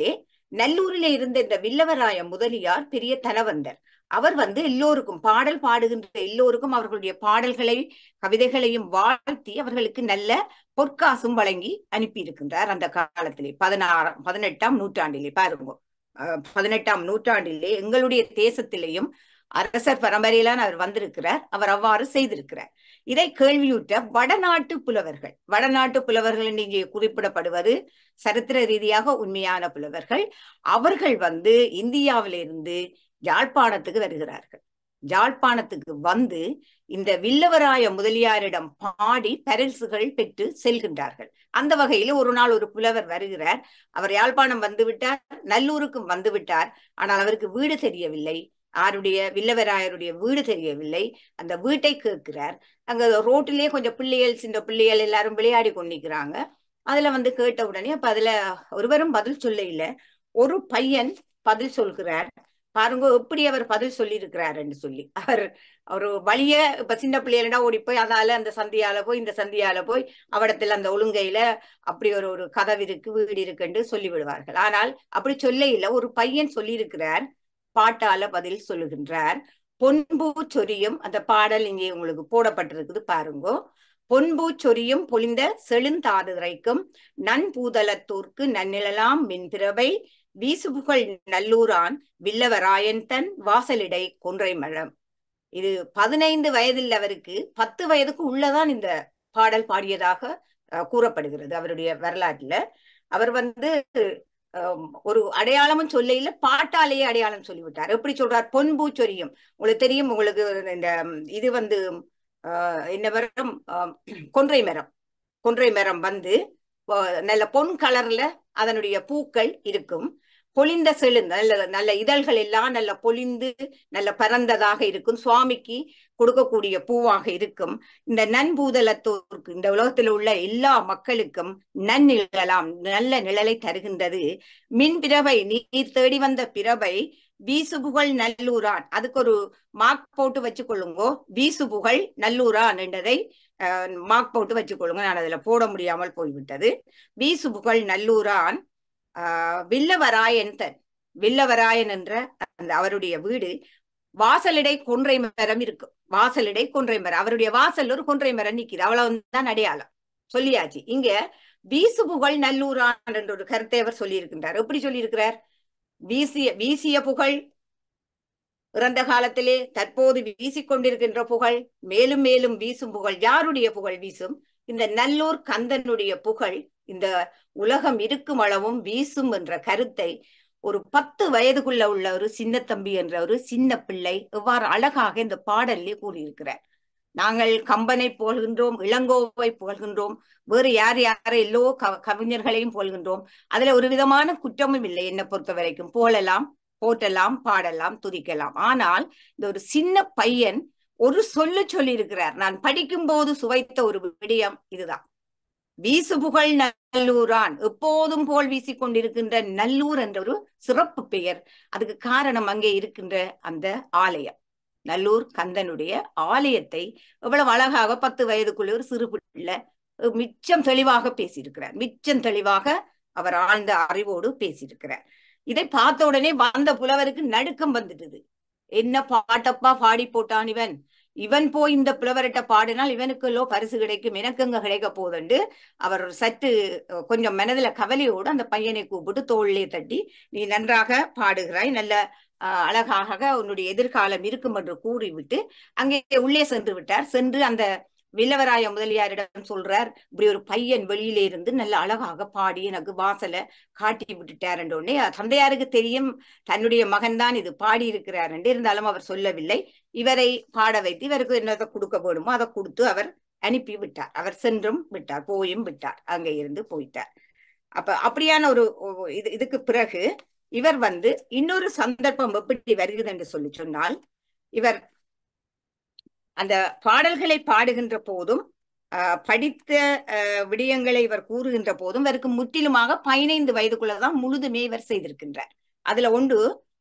Speaker 1: நல்லூரிலே இருந்த இந்த வில்லவராய முதலியார் பெரிய தனவந்தர் அவர் வந்து எல்லோருக்கும் பாடல் பாடுகின்ற எல்லோருக்கும் அவர்களுடைய பாடல்களை கவிதைகளையும் வாழ்த்தி அவர்களுக்கு நல்ல பொற்காசும் வழங்கி அனுப்பி இருக்கின்றார் அந்த காலத்திலே பதினாறாம் பதினெட்டாம் நூற்றாண்டிலே பாருங்க அஹ் பதினெட்டாம் நூற்றாண்டிலே எங்களுடைய தேசத்திலேயும் அரசர் பரம்பரையிலான அவர் வந்திருக்கிறார் அவர் அவ்வாறு செய்திருக்கிறார் இதை கேள்வியுற்ற வடநாட்டு புலவர்கள் வடநாட்டு புலவர்கள் என்று இங்கே குறிப்பிடப்படுவது சரித்திர ரீதியாக உண்மையான புலவர்கள் அவர்கள் வந்து இந்தியாவிலிருந்து யாழ்ப்பாணத்துக்கு வருகிறார்கள் யாழ்ப்பாணத்துக்கு வந்து இந்த வில்லவராய முதலியாரிடம் பாடி பரிசுகள் பெற்று செல்கின்றார்கள் அந்த வகையில் ஒரு நாள் ஒரு புலவர் வருகிறார் அவர் யாழ்ப்பாணம் வந்து விட்டார் நல்லூருக்கும் வந்து விட்டார் ஆனால் அவருக்கு வீடு தெரியவில்லை ஆருடைய வில்லவராயருடைய வீடு தெரியவில்லை அந்த வீட்டை கேட்கிறார் அங்க ரோட்டிலேயே கொஞ்சம் பிள்ளைகள் சின்ன பிள்ளைகள் எல்லாரும் விளையாடி கொண்டிருக்கிறாங்க அதுல வந்து கேட்ட உடனே அப்ப அதுல ஒருவரும் பதில் சொல்ல இல்ல ஒரு பையன் பதில் சொல்கிறார் பாருங்க எப்படி அவர் பதில் சொல்லி இருக்கிறாருன்னு சொல்லி அவர் ஒரு வழிய இப்ப சின்ன பிள்ளைகளா ஓடி போய் அதால அந்த சந்தியால போய் இந்த சந்தியால போய் அவடத்துல அந்த ஒழுங்கையில அப்படி ஒரு ஒரு கதவு இருக்கு வீடு இருக்குன்னு சொல்லி விடுவார்கள் ஆனால் அப்படி சொல்ல இல்ல ஒரு பையன் சொல்லி இருக்கிறார் பாட்டால பதில் சொல்லுகின்றார் பொன்பூ சொரியும் அந்த பாடல் இங்கே உங்களுக்கு போடப்பட்டிருக்குது பாருங்கோ பொன்பூ சொரியும் பொலிந்த செழுந்தாதுரைக்கும் நன்பூதலத்தூர்க்கு நன்னிழலாம் மின்பிறவை வீசுபுகழ் நல்லூரான் வில்லவராயன் தன் வாசலிடை கொன்றை மழம் இது பதினைந்து வயதில் அவருக்கு பத்து வயதுக்கு உள்ளதான் இந்த பாடல் பாடியதாக அஹ், கூறப்படுகிறது அவருடைய வரலாற்றுல அவர் வந்து அஹ், ஒரு அடையாளமும் சொல்ல இல்ல பாட்டாலேயே அடையாளம் சொல்லிவிட்டார் எப்படி சொல்றார் பொன்பூ சொரியும் உங்களுக்கு தெரியும் உங்களுக்கு இந்த இது வந்து ஆஹ் என்ன மரம் ஆஹ் கொன்றை மரம் கொன்றை மரம் வந்து ஆஹ் நல்ல பொன் கலர்ல அதனுடைய பூக்கள் இருக்கும் பொலிந்த செழுந்த நல்ல நல்ல இதழ்கள் எல்லாம் நல்ல பொலிந்து நல்ல பரந்ததாக இருக்கும் சுவாமிக்கு கொடுக்கக்கூடிய பூவாக இருக்கும் இந்த நன்பூதலத்தோருக்கு இந்த உலகத்தில் உள்ள எல்லா மக்களுக்கும் நன்னிழலாம் நல்ல நிழலை தருகின்றது மின் பிரபை நீர் தேடி வந்த பிரபை வீசுபுகழ் நல்லூரான் அதுக்கு ஒரு மார்க் போட்டு வச்சுக்கொள்ளுங்கோ வீசுபுகழ் நல்லூரான் என்றதை மார்க் போட்டு வச்சுக்கொள்ளுங்க நான் அதுல போட முடியாமல் போய்விட்டது வீசுபுகழ் நல்லூரான் ஆஹ் வில்லவராயன் தன் வில்லவராயன் என்ற அந்த அவருடைய வீடு வாசலிடை கொன்றை மரம் இருக்கும் வாசலிடை கொன்றை மரம் அவருடைய வாசல் ஒரு கொன்றை மரம் நிக்குது அவ்வளவுதான் அடையாளம் சொல்லியாச்சு இங்க வீசுபுகழ் நல்லூரான் என்ற ஒரு கருத்தை அவர் சொல்லியிருக்கின்றார் எப்படி சொல்லியிருக்கிறார் வீசிய வீசிய புகழ் இறந்த காலத்திலே தற்போது வீசிக்கொண்டிருக்கின்ற புகழ் மேலும் மேலும் வீசும் புகழ் யாருடைய புகழ் வீசும் இந்த நல்லூர் கந்தனுடைய புகழ் இந்த உலகம் இருக்கும் அளவும் வீசும் என்ற கருத்தை ஒரு பத்து வயதுக்குள்ள உள்ள ஒரு சின்ன தம்பி என்ற ஒரு சின்ன பிள்ளை எவ்வாறு அழகாக இந்த பாடல்லே கூறியிருக்கிறார் நாங்கள் கம்பனை புகழ்கின்றோம் இளங்கோவை புகழ்கின்றோம் வேறு யார் யாரை எல்லோ கவிஞர்களையும் புகழ்கின்றோம் அதுல ஒரு விதமான குற்றமும் இல்லை என்னை பொறுத்த வரைக்கும் புகழலாம் போற்றலாம் பாடலாம் துதிக்கலாம் ஆனால் இந்த ஒரு சின்ன பையன் ஒரு சொல்லு சொல்லி இருக்கிறார் நான் படிக்கும் போது சுவைத்த ஒரு விடயம் இதுதான் வீசு புகழ் நல்லூரான் எப்போதும் புகழ் வீசிக் கொண்டிருக்கின்ற நல்லூர் என்ற ஒரு சிறப்பு பெயர் அதுக்கு காரணம் அங்கே இருக்கின்ற அந்த ஆலயம் நல்லூர் கந்தனுடைய ஆலயத்தை எவ்வளவு அழகாக பத்து வயதுக்குள்ள ஒரு சிறு பிள்ளை மிச்சம் தெளிவாக பேசியிருக்கிறார் மிச்சம் தெளிவாக அவர் ஆழ்ந்த அறிவோடு பேசியிருக்கிறார் இதை பார்த்த உடனே வந்த புலவருக்கு நடுக்கம் வந்துட்டுது என்ன பாட்டப்பா பாடி போட்டான் இவன் இவன் போய் இந்த புலவர்கிட்ட பாடினால் இவனுக்குள்ளோ பரிசு கிடைக்கும் எனக்கு எங்க கிடைக்க போதுண்டு அவர் சற்று கொஞ்சம் மனதுல கவலையோடு அந்த பையனை கூப்பிட்டு தோளிலே தட்டி நீ நன்றாக பாடுகிறாய் நல்ல அழகாக உன்னுடைய எதிர்காலம் இருக்கும் என்று கூறிவிட்டு அங்கே உள்ளே சென்று விட்டார் சென்று அந்த வில்லவராய முதலியாரிடம் சொல்றார் இப்படி ஒரு பையன் வெளியில இருந்து நல்ல அழகாக பாடி எனக்கு வாசலை காட்டி விட்டுட்டார் உடனே தந்தையாருக்கு தெரியும் தன்னுடைய மகன் தான் இது பாடி இருக்கிறார் என்று இருந்தாலும் அவர் சொல்லவில்லை இவரை பாட வைத்து இவருக்கு என்னதை கொடுக்க வேணுமோ அதை கொடுத்து அவர் அனுப்பி விட்டார் அவர் சென்றும் விட்டார் போயும் விட்டார் அங்க இருந்து போயிட்டார் அப்ப அப்படியான ஒரு இது இதுக்கு பிறகு இவர் வந்து இன்னொரு சந்தர்ப்பம் எப்படி வருகிறது என்று சொல்லி சொன்னால் இவர் அந்த பாடல்களை பாடுகின்ற போதும் படித்த விடயங்களை இவர் கூறுகின்ற போதும் இவருக்கு முற்றிலுமாக பதினைந்து வயதுக்குள்ளதான் முழுதுமே இவர் செய்திருக்கின்றார் அதுல ஒன்று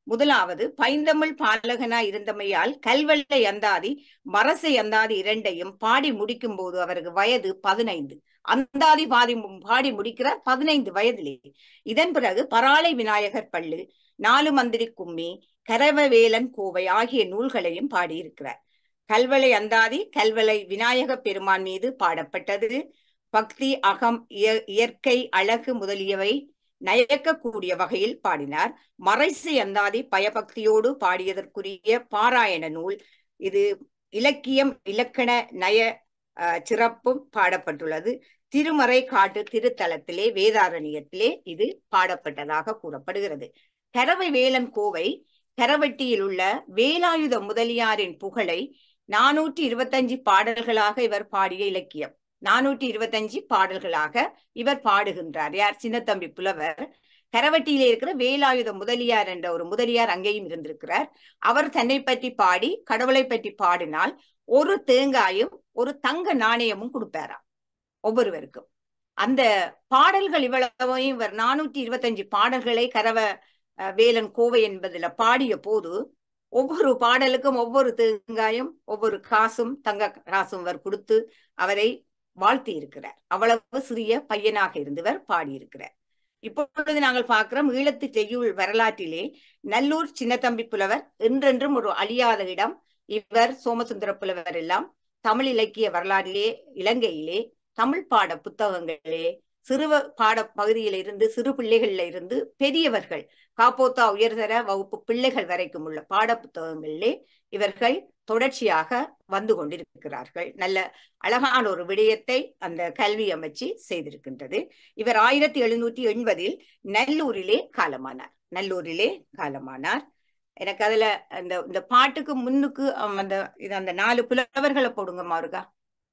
Speaker 1: முதலாவது பைந்தமிழ் பாலகனாய் இருந்தமையால் கல்வெள்ளை அந்தாதி மரசை அந்தாதி இரண்டையும் பாடி முடிக்கும் போது அவருக்கு வயது பதினைந்து அந்தாதி பாதி பாடி முடிக்கிறார் பதினைந்து வயதிலே இதன் பிறகு பராளை விநாயகர் பள்ளு நாலு மந்திரி கும்மி கரவவேலன் கோவை ஆகிய நூல்களையும் பாடியிருக்கிறார் கல்வளை அந்தாதி கல்வளை விநாயக பெருமான் மீது பாடப்பட்டது பக்தி அகம் இயற்கை அழகு முதலியவை நயக்கக்கூடிய வகையில் பாடினார் மறைசை அந்தாதி பயபக்தியோடு பாடியதற்குரிய பாராயண நூல் இது இலக்கியம் இலக்கண நய சிறப்பும் பாடப்பட்டுள்ளது திருமறை காட்டு திருத்தலத்திலே வேதாரண்யத்திலே இது பாடப்பட்டதாக கூறப்படுகிறது கரவை வேலன் கோவை கரவட்டியில் உள்ள வேலாயுத முதலியாரின் புகழை நானூற்றி இருபத்தஞ்சு பாடல்களாக இவர் பாடிய இலக்கியம் நானூற்றி இருபத்தஞ்சு பாடல்களாக இவர் பாடுகின்றார் யார் சின்னத்தம்பி புலவர் கரவட்டியிலே இருக்கிற வேலாயுத முதலியார் என்ற ஒரு முதலியார் அங்கேயும் இருந்திருக்கிறார் அவர் தன்னை பற்றி பாடி கடவுளை பற்றி பாடினால் ஒரு தேங்காயும் ஒரு தங்க நாணயமும் கொடுப்பாராம் ஒவ்வொருவருக்கும் அந்த பாடல்கள் இவ்வளவையும் இவர் நானூற்றி இருபத்தஞ்சு பாடல்களை கரவ வேலன் கோவை என்பதுல பாடிய போது ஒவ்வொரு பாடலுக்கும் ஒவ்வொரு தேங்காயும் ஒவ்வொரு காசும் தங்க காசும் அவர் கொடுத்து அவரை வாழ்த்தி இருக்கிறார் அவ்வளவு சிறிய பையனாக இருந்தவர் பாடியிருக்கிறார் இப்பொழுது நாங்கள் பார்க்கிறோம் ஈழத்து செய்யுள் வரலாற்றிலே நல்லூர் சின்னத்தம்பி புலவர் என்றென்றும் ஒரு அழியாத இடம் இவர் சோமசுந்தர புலவர் எல்லாம் தமிழ் இலக்கிய வரலாற்றிலே இலங்கையிலே தமிழ் பாட புத்தகங்களே சிறு பாட பகுதியில இருந்து சிறு பிள்ளைகள்ல இருந்து பெரியவர்கள் காப்போத்தா உயர்தர வகுப்பு பிள்ளைகள் வரைக்கும் உள்ள பாட புத்தகங்களிலே இவர்கள் தொடர்ச்சியாக வந்து கொண்டிருக்கிறார்கள் நல்ல அழகான ஒரு விடயத்தை அந்த கல்வி அமைச்சு செய்திருக்கின்றது இவர் ஆயிரத்தி எழுநூற்றி எண்பதில் நல்லூரிலே காலமானார் நல்லூரிலே காலமானார் எனக்கு அதுல அந்த இந்த பாட்டுக்கு முன்னுக்கு அந்த இது அந்த நாலு புலவர்களை போடுங்க மாருகா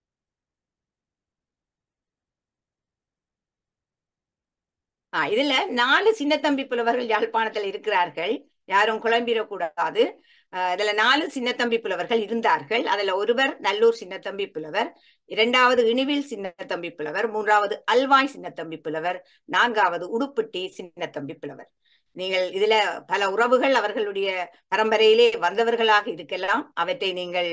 Speaker 1: ஆஹ் இதுல நாலு சின்னத்தம்பி புலவர்கள் யாழ்ப்பாணத்தில் இருக்கிறார்கள் யாரும் குழம்பிடக்கூடாது இதுல நாலு சின்னத்தம்பி புலவர்கள் இருந்தார்கள் அதுல ஒருவர் நல்லூர் சின்னத்தம்பி புலவர் இரண்டாவது இணிவில் சின்னத்தம்பி புலவர் மூன்றாவது அல்வாய் சின்னத்தம்பி புலவர் நான்காவது உடுப்பிட்டி சின்னத்தம்பி புலவர் நீங்கள் இதுல பல உறவுகள் அவர்களுடைய பரம்பரையிலே வந்தவர்களாக இருக்கலாம் அவற்றை நீங்கள்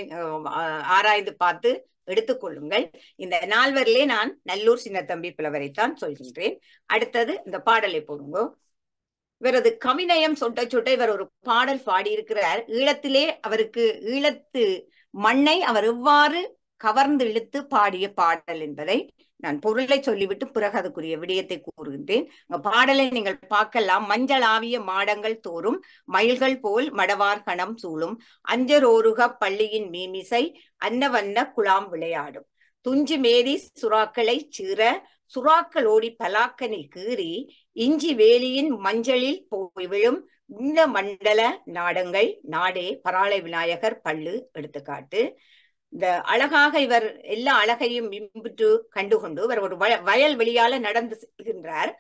Speaker 1: ஆராய்ந்து பார்த்து எடுத்துக்கொள்ளுங்கள் இந்த நால்வரிலே நான் நல்லூர் சின்னத்தம்பி புலவரைத்தான் சொல்கின்றேன் அடுத்தது இந்த பாடலை போடுங்க இவரது கவிநயம் சொட்ட சொட்ட இவர் ஒரு பாடல் பாடியிருக்கிறார் ஈழத்திலே அவருக்கு ஈழத்து மண்ணை அவர் எவ்வாறு கவர்ந்து இழுத்து பாடிய பாடல் என்பதை நான் பொருளை சொல்லிவிட்டு பிறகு அதுக்குரிய விடயத்தை கூறுகின்றேன் பாடலை நீங்கள் பார்க்கலாம் மஞ்சள் ஆவிய மாடங்கள் தோறும் மயில்கள் போல் மடவார் கணம் சூழும் அஞ்சரோருக பள்ளியின் மீமிசை அன்னவண்ண குழாம் விளையாடும் துஞ்சு மேதி சுறாக்களை சீற சுறாக்கள் ஓடி பலாக்கனை கீறி இஞ்சி வேலியின் மஞ்சளில் போய் விழும் இந்த மண்டல நாடங்கள் நாடே பராளை விநாயகர் பள்ளு எடுத்துக்காட்டு இந்த அழகாக இவர் எல்லா அழகையும் இம்புற்று கண்டுகொண்டு இவர் ஒரு வயல் வெளியால நடந்து செல்கின்றார்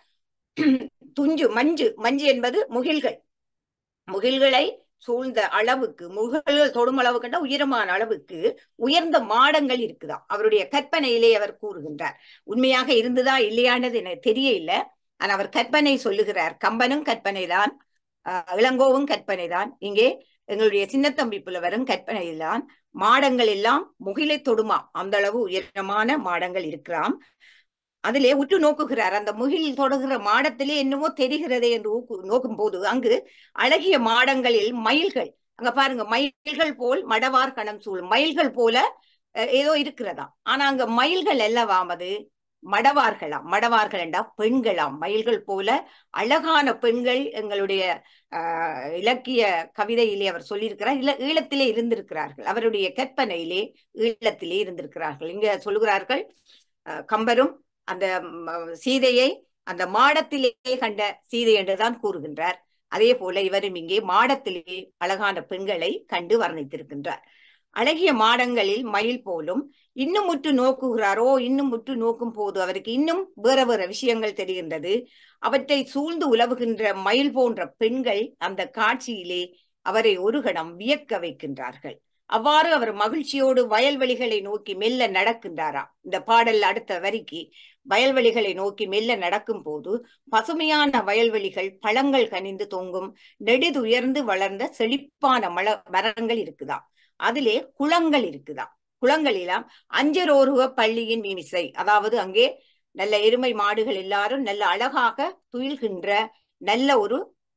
Speaker 1: துஞ்சு மஞ்சு மஞ்சு என்பது முகில்கள் முகில்களை சூழ்ந்த அளவுக்கு முகல்கள் தொடும் அளவு கண்ட உயரமான அளவுக்கு உயர்ந்த மாடங்கள் இருக்குதாம் அவருடைய கற்பனையிலே அவர் கூறுகின்றார் உண்மையாக இருந்ததா இல்லையானது எனக்கு தெரியல ஆனா அவர் கற்பனை சொல்லுகிறார் கம்பனும் கற்பனை தான் இளங்கோவும் கற்பனை தான் இங்கே எங்களுடைய சின்னத்தம்பி புலவரும் கற்பனையில்தான் மாடங்கள் எல்லாம் முகிலை தொடுமா அந்த அளவு உயரமான மாடங்கள் இருக்கிறாம் அதிலே உற்று நோக்குகிறார் அந்த முகில் தொடுகிற மாடத்திலே என்னவோ தெரிகிறதே என்று நோக்கும் போது அங்கு அழகிய மாடங்களில் மயில்கள் அங்க பாருங்க மயில்கள் போல் மடவார் கணம் சூழ் மயில்கள் போல ஏதோ இருக்கிறதா ஆனா அங்க மயில்கள் அல்லவாமது மடவார்களாம் மடவார்கள் என்றா பெண்களாம் மயில்கள் போல அழகான பெண்கள் எங்களுடைய ஆஹ் இலக்கிய கவிதையிலே அவர் சொல்லியிருக்கிறார் இல்ல ஈழத்திலே இருந்திருக்கிறார்கள் அவருடைய கற்பனையிலே ஈழத்திலே இருந்திருக்கிறார்கள் இங்க சொல்லுகிறார்கள் கம்பரும் அந்த சீதையை அந்த மாடத்திலே கண்ட சீதை என்றுதான் கூறுகின்றார் அதே போல இவரும் இங்கே மாடத்திலே அழகான பெண்களை கண்டு வர்ணித்திருக்கின்றார் அழகிய மாடங்களில் மயில் போலும் இன்னும் முற்று நோக்குகிறாரோ இன்னும் முற்று நோக்கும் போது அவருக்கு இன்னும் வேற வேற விஷயங்கள் தெரிகின்றது அவற்றை சூழ்ந்து உலவுகின்ற மயில் போன்ற பெண்கள் அந்த காட்சியிலே அவரை ஒரு கணம் வியக்க வைக்கின்றார்கள் அவ்வாறு அவர் மகிழ்ச்சியோடு வயல்வெளிகளை நோக்கி மெல்ல நடக்கின்றாராம் இந்த பாடல் அடுத்த வரிக்கு வயல்வெளிகளை நோக்கி மெல்ல நடக்கும் போது பசுமையான வயல்வெளிகள் பழங்கள் கனிந்து தொங்கும் நெடுதுயர்ந்து வளர்ந்த செழிப்பான மல மரங்கள் இருக்குதாம் அதிலே குளங்கள் இருக்குதாம் குளங்களிலாம் அஞ்சரோருவ பள்ளியின் மீமிசை அதாவது அங்கே நல்ல எருமை மாடுகள் எல்லாரும் நல்ல அழகாக துயில்கின்ற நல்ல ஒரு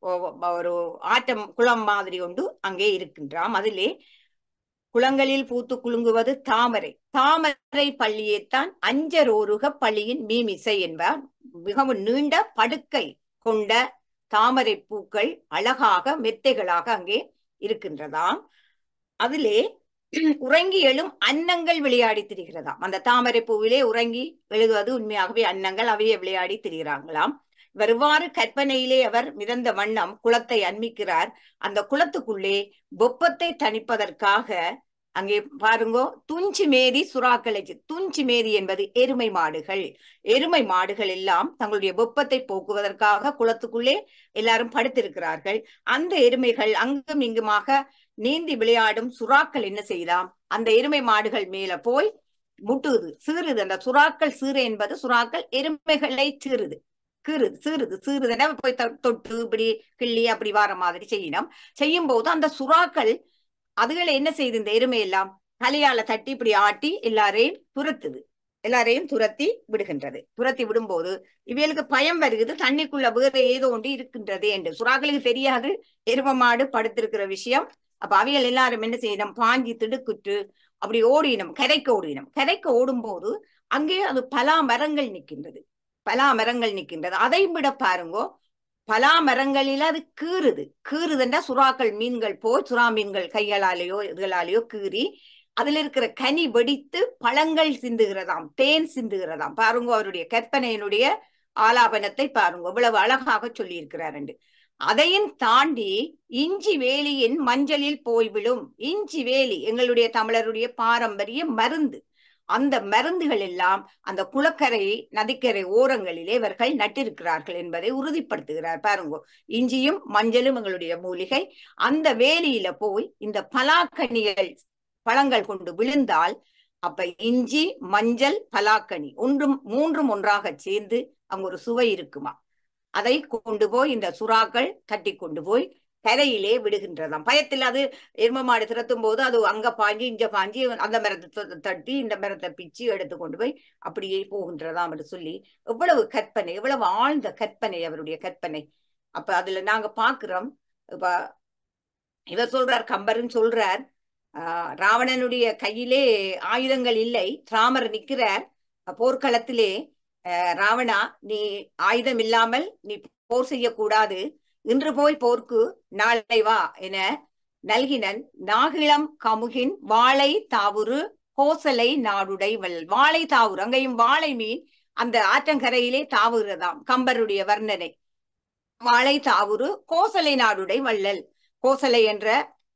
Speaker 1: ஒரு ஆட்டம் குளம் மாதிரி ஒன்று அங்கே இருக்கின்றாம் அதிலே குளங்களில் பூத்து குலுங்குவது தாமரை தாமரை பள்ளியைத்தான் அஞ்சரோருக பள்ளியின் மீமிசை என்பார் மிகவும் நீண்ட படுக்கை கொண்ட தாமரை பூக்கள் அழகாக மெத்தைகளாக அங்கே இருக்கின்றதாம் அதிலே உறங்கி எழும் அன்னங்கள் விளையாடி திரிகிறதாம் அந்த தாமரை பூவிலே உறங்கி எழுதுவது உண்மையாகவே அன்னங்கள் அவையே விளையாடி திரிகிறாங்களாம் இவர் இவ்வாறு கற்பனையிலே அவர் மிதந்த வண்ணம் குளத்தை அண்மிக்கிறார் அந்த குளத்துக்குள்ளே வெப்பத்தை தணிப்பதற்காக அங்கே பாருங்கோ துஞ்சி மேரி சுறாக்களை துஞ்சி மேரி என்பது எருமை மாடுகள் எருமை மாடுகள் எல்லாம் தங்களுடைய வெப்பத்தை போக்குவதற்காக குளத்துக்குள்ளே எல்லாரும் படுத்திருக்கிறார்கள் அந்த எருமைகள் அங்கும் இங்குமாக நீந்தி விளையாடும் சுறாக்கள் என்ன செய்தாம் அந்த எருமை மாடுகள் மேல போய் முட்டுது சீறுது அந்த சுறாக்கள் சீறு என்பது சுறாக்கள் எருமைகளை சீறுது கீறுது சீறுது சீறுதுன்னா போய் தொட்டு இப்படி கிள்ளி அப்படி வார மாதிரி செய்யணும் செய்யும் போது அந்த சுறாக்கள் அதுகளை என்ன செய்யுது இந்த எருமை எல்லாம் தலையால தட்டி இப்படி ஆட்டி எல்லாரையும் துரத்துது எல்லாரையும் துரத்தி விடுகின்றது துரத்தி விடும்போது இவைகளுக்கு பயம் வருகிறது தண்ணிக்குள்ள வேற ஏதோ ஒன்று இருக்கின்றது என்று சுறாக்களுக்கு தெரியாது எரும மாடு படுத்திருக்கிற விஷயம் அப்ப அவைகள் எல்லாரும் என்ன செய்யணும் பாஞ்சி திடுக்குற்று அப்படி ஓடினம் கரைக்கு ஓடினம் கரைக்கு ஓடும் போது அங்கே அது பலா மரங்கள் நிற்கின்றது பலா மரங்கள் நிற்கின்றது அதை விட பாருங்கோ பலா மரங்களில் அது கீறுது கீறுதுன்றா சுறாக்கள் மீன்கள் போய் சுறா மீன்கள் கைகளாலேயோ இதுகளாலேயோ கீறி அதுல இருக்கிற கனி வெடித்து பழங்கள் சிந்துகிறதாம் தேன் சிந்துகிறதாம் பாருங்க அவருடைய கற்பனையினுடைய ஆலாபனத்தை பாருங்க இவ்வளவு அழகாக சொல்லி இருக்கிறார் அதையும் தாண்டி இஞ்சி வேலியின் மஞ்சளில் போய்விடும் இஞ்சி வேலி எங்களுடைய தமிழருடைய பாரம்பரிய மருந்து அந்த மருந்துகள் எல்லாம் அந்த குளக்கரை நதிக்கரை ஓரங்களிலே இவர்கள் நட்டிருக்கிறார்கள் என்பதை உறுதிப்படுத்துகிறார் பாருங்க இஞ்சியும் மஞ்சளும் எங்களுடைய மூலிகை அந்த வேலியில போய் இந்த பலாக்கனிகள் பழங்கள் கொண்டு விழுந்தால் அப்ப இஞ்சி மஞ்சள் பலாக்கனி ஒன்றும் மூன்றும் ஒன்றாக சேர்ந்து அங்க ஒரு சுவை இருக்குமா அதை கொண்டு போய் இந்த சுறாக்கள் தட்டி கொண்டு போய் கரையிலே விடுகின்றதாம் பயத்தில் அது எரும மாடு திரத்தும் போது அது அங்க பாஞ்சி இங்க பாஞ்சி அந்த மரத்தை தட்டி இந்த மரத்தை பிச்சு எடுத்து கொண்டு போய் அப்படியே போகின்றதாம் என்று சொல்லி எவ்வளவு கற்பனை எவ்வளவு ஆழ்ந்த கற்பனை அவருடைய கற்பனை அப்ப அதுல நாங்க பாக்குறோம் இப்ப இவர் சொல்றார் கம்பர்ன்னு சொல்றார் ஆஹ் ராவணனுடைய கையிலே ஆயுதங்கள் இல்லை ராமர் நிற்கிறார் போர்க்களத்திலே ராவணா நீ ஆயுதம் இல்லாமல் நீ போர் செய்யக்கூடாது இன்று போய் போர்க்கு நாளை வா என நல்கினன் நாகிளம் கமுகின் வாழை தாவுரு கோசலை நாடுடை வல் வாழை தாவுரு அங்கேயும் வாழை மீன் அந்த ஆற்றங்கரையிலே தாவுகிறதாம் கம்பருடைய வர்ணனை வாழை தாவுரு கோசலை நாடுடை வள்ளல் கோசலை என்ற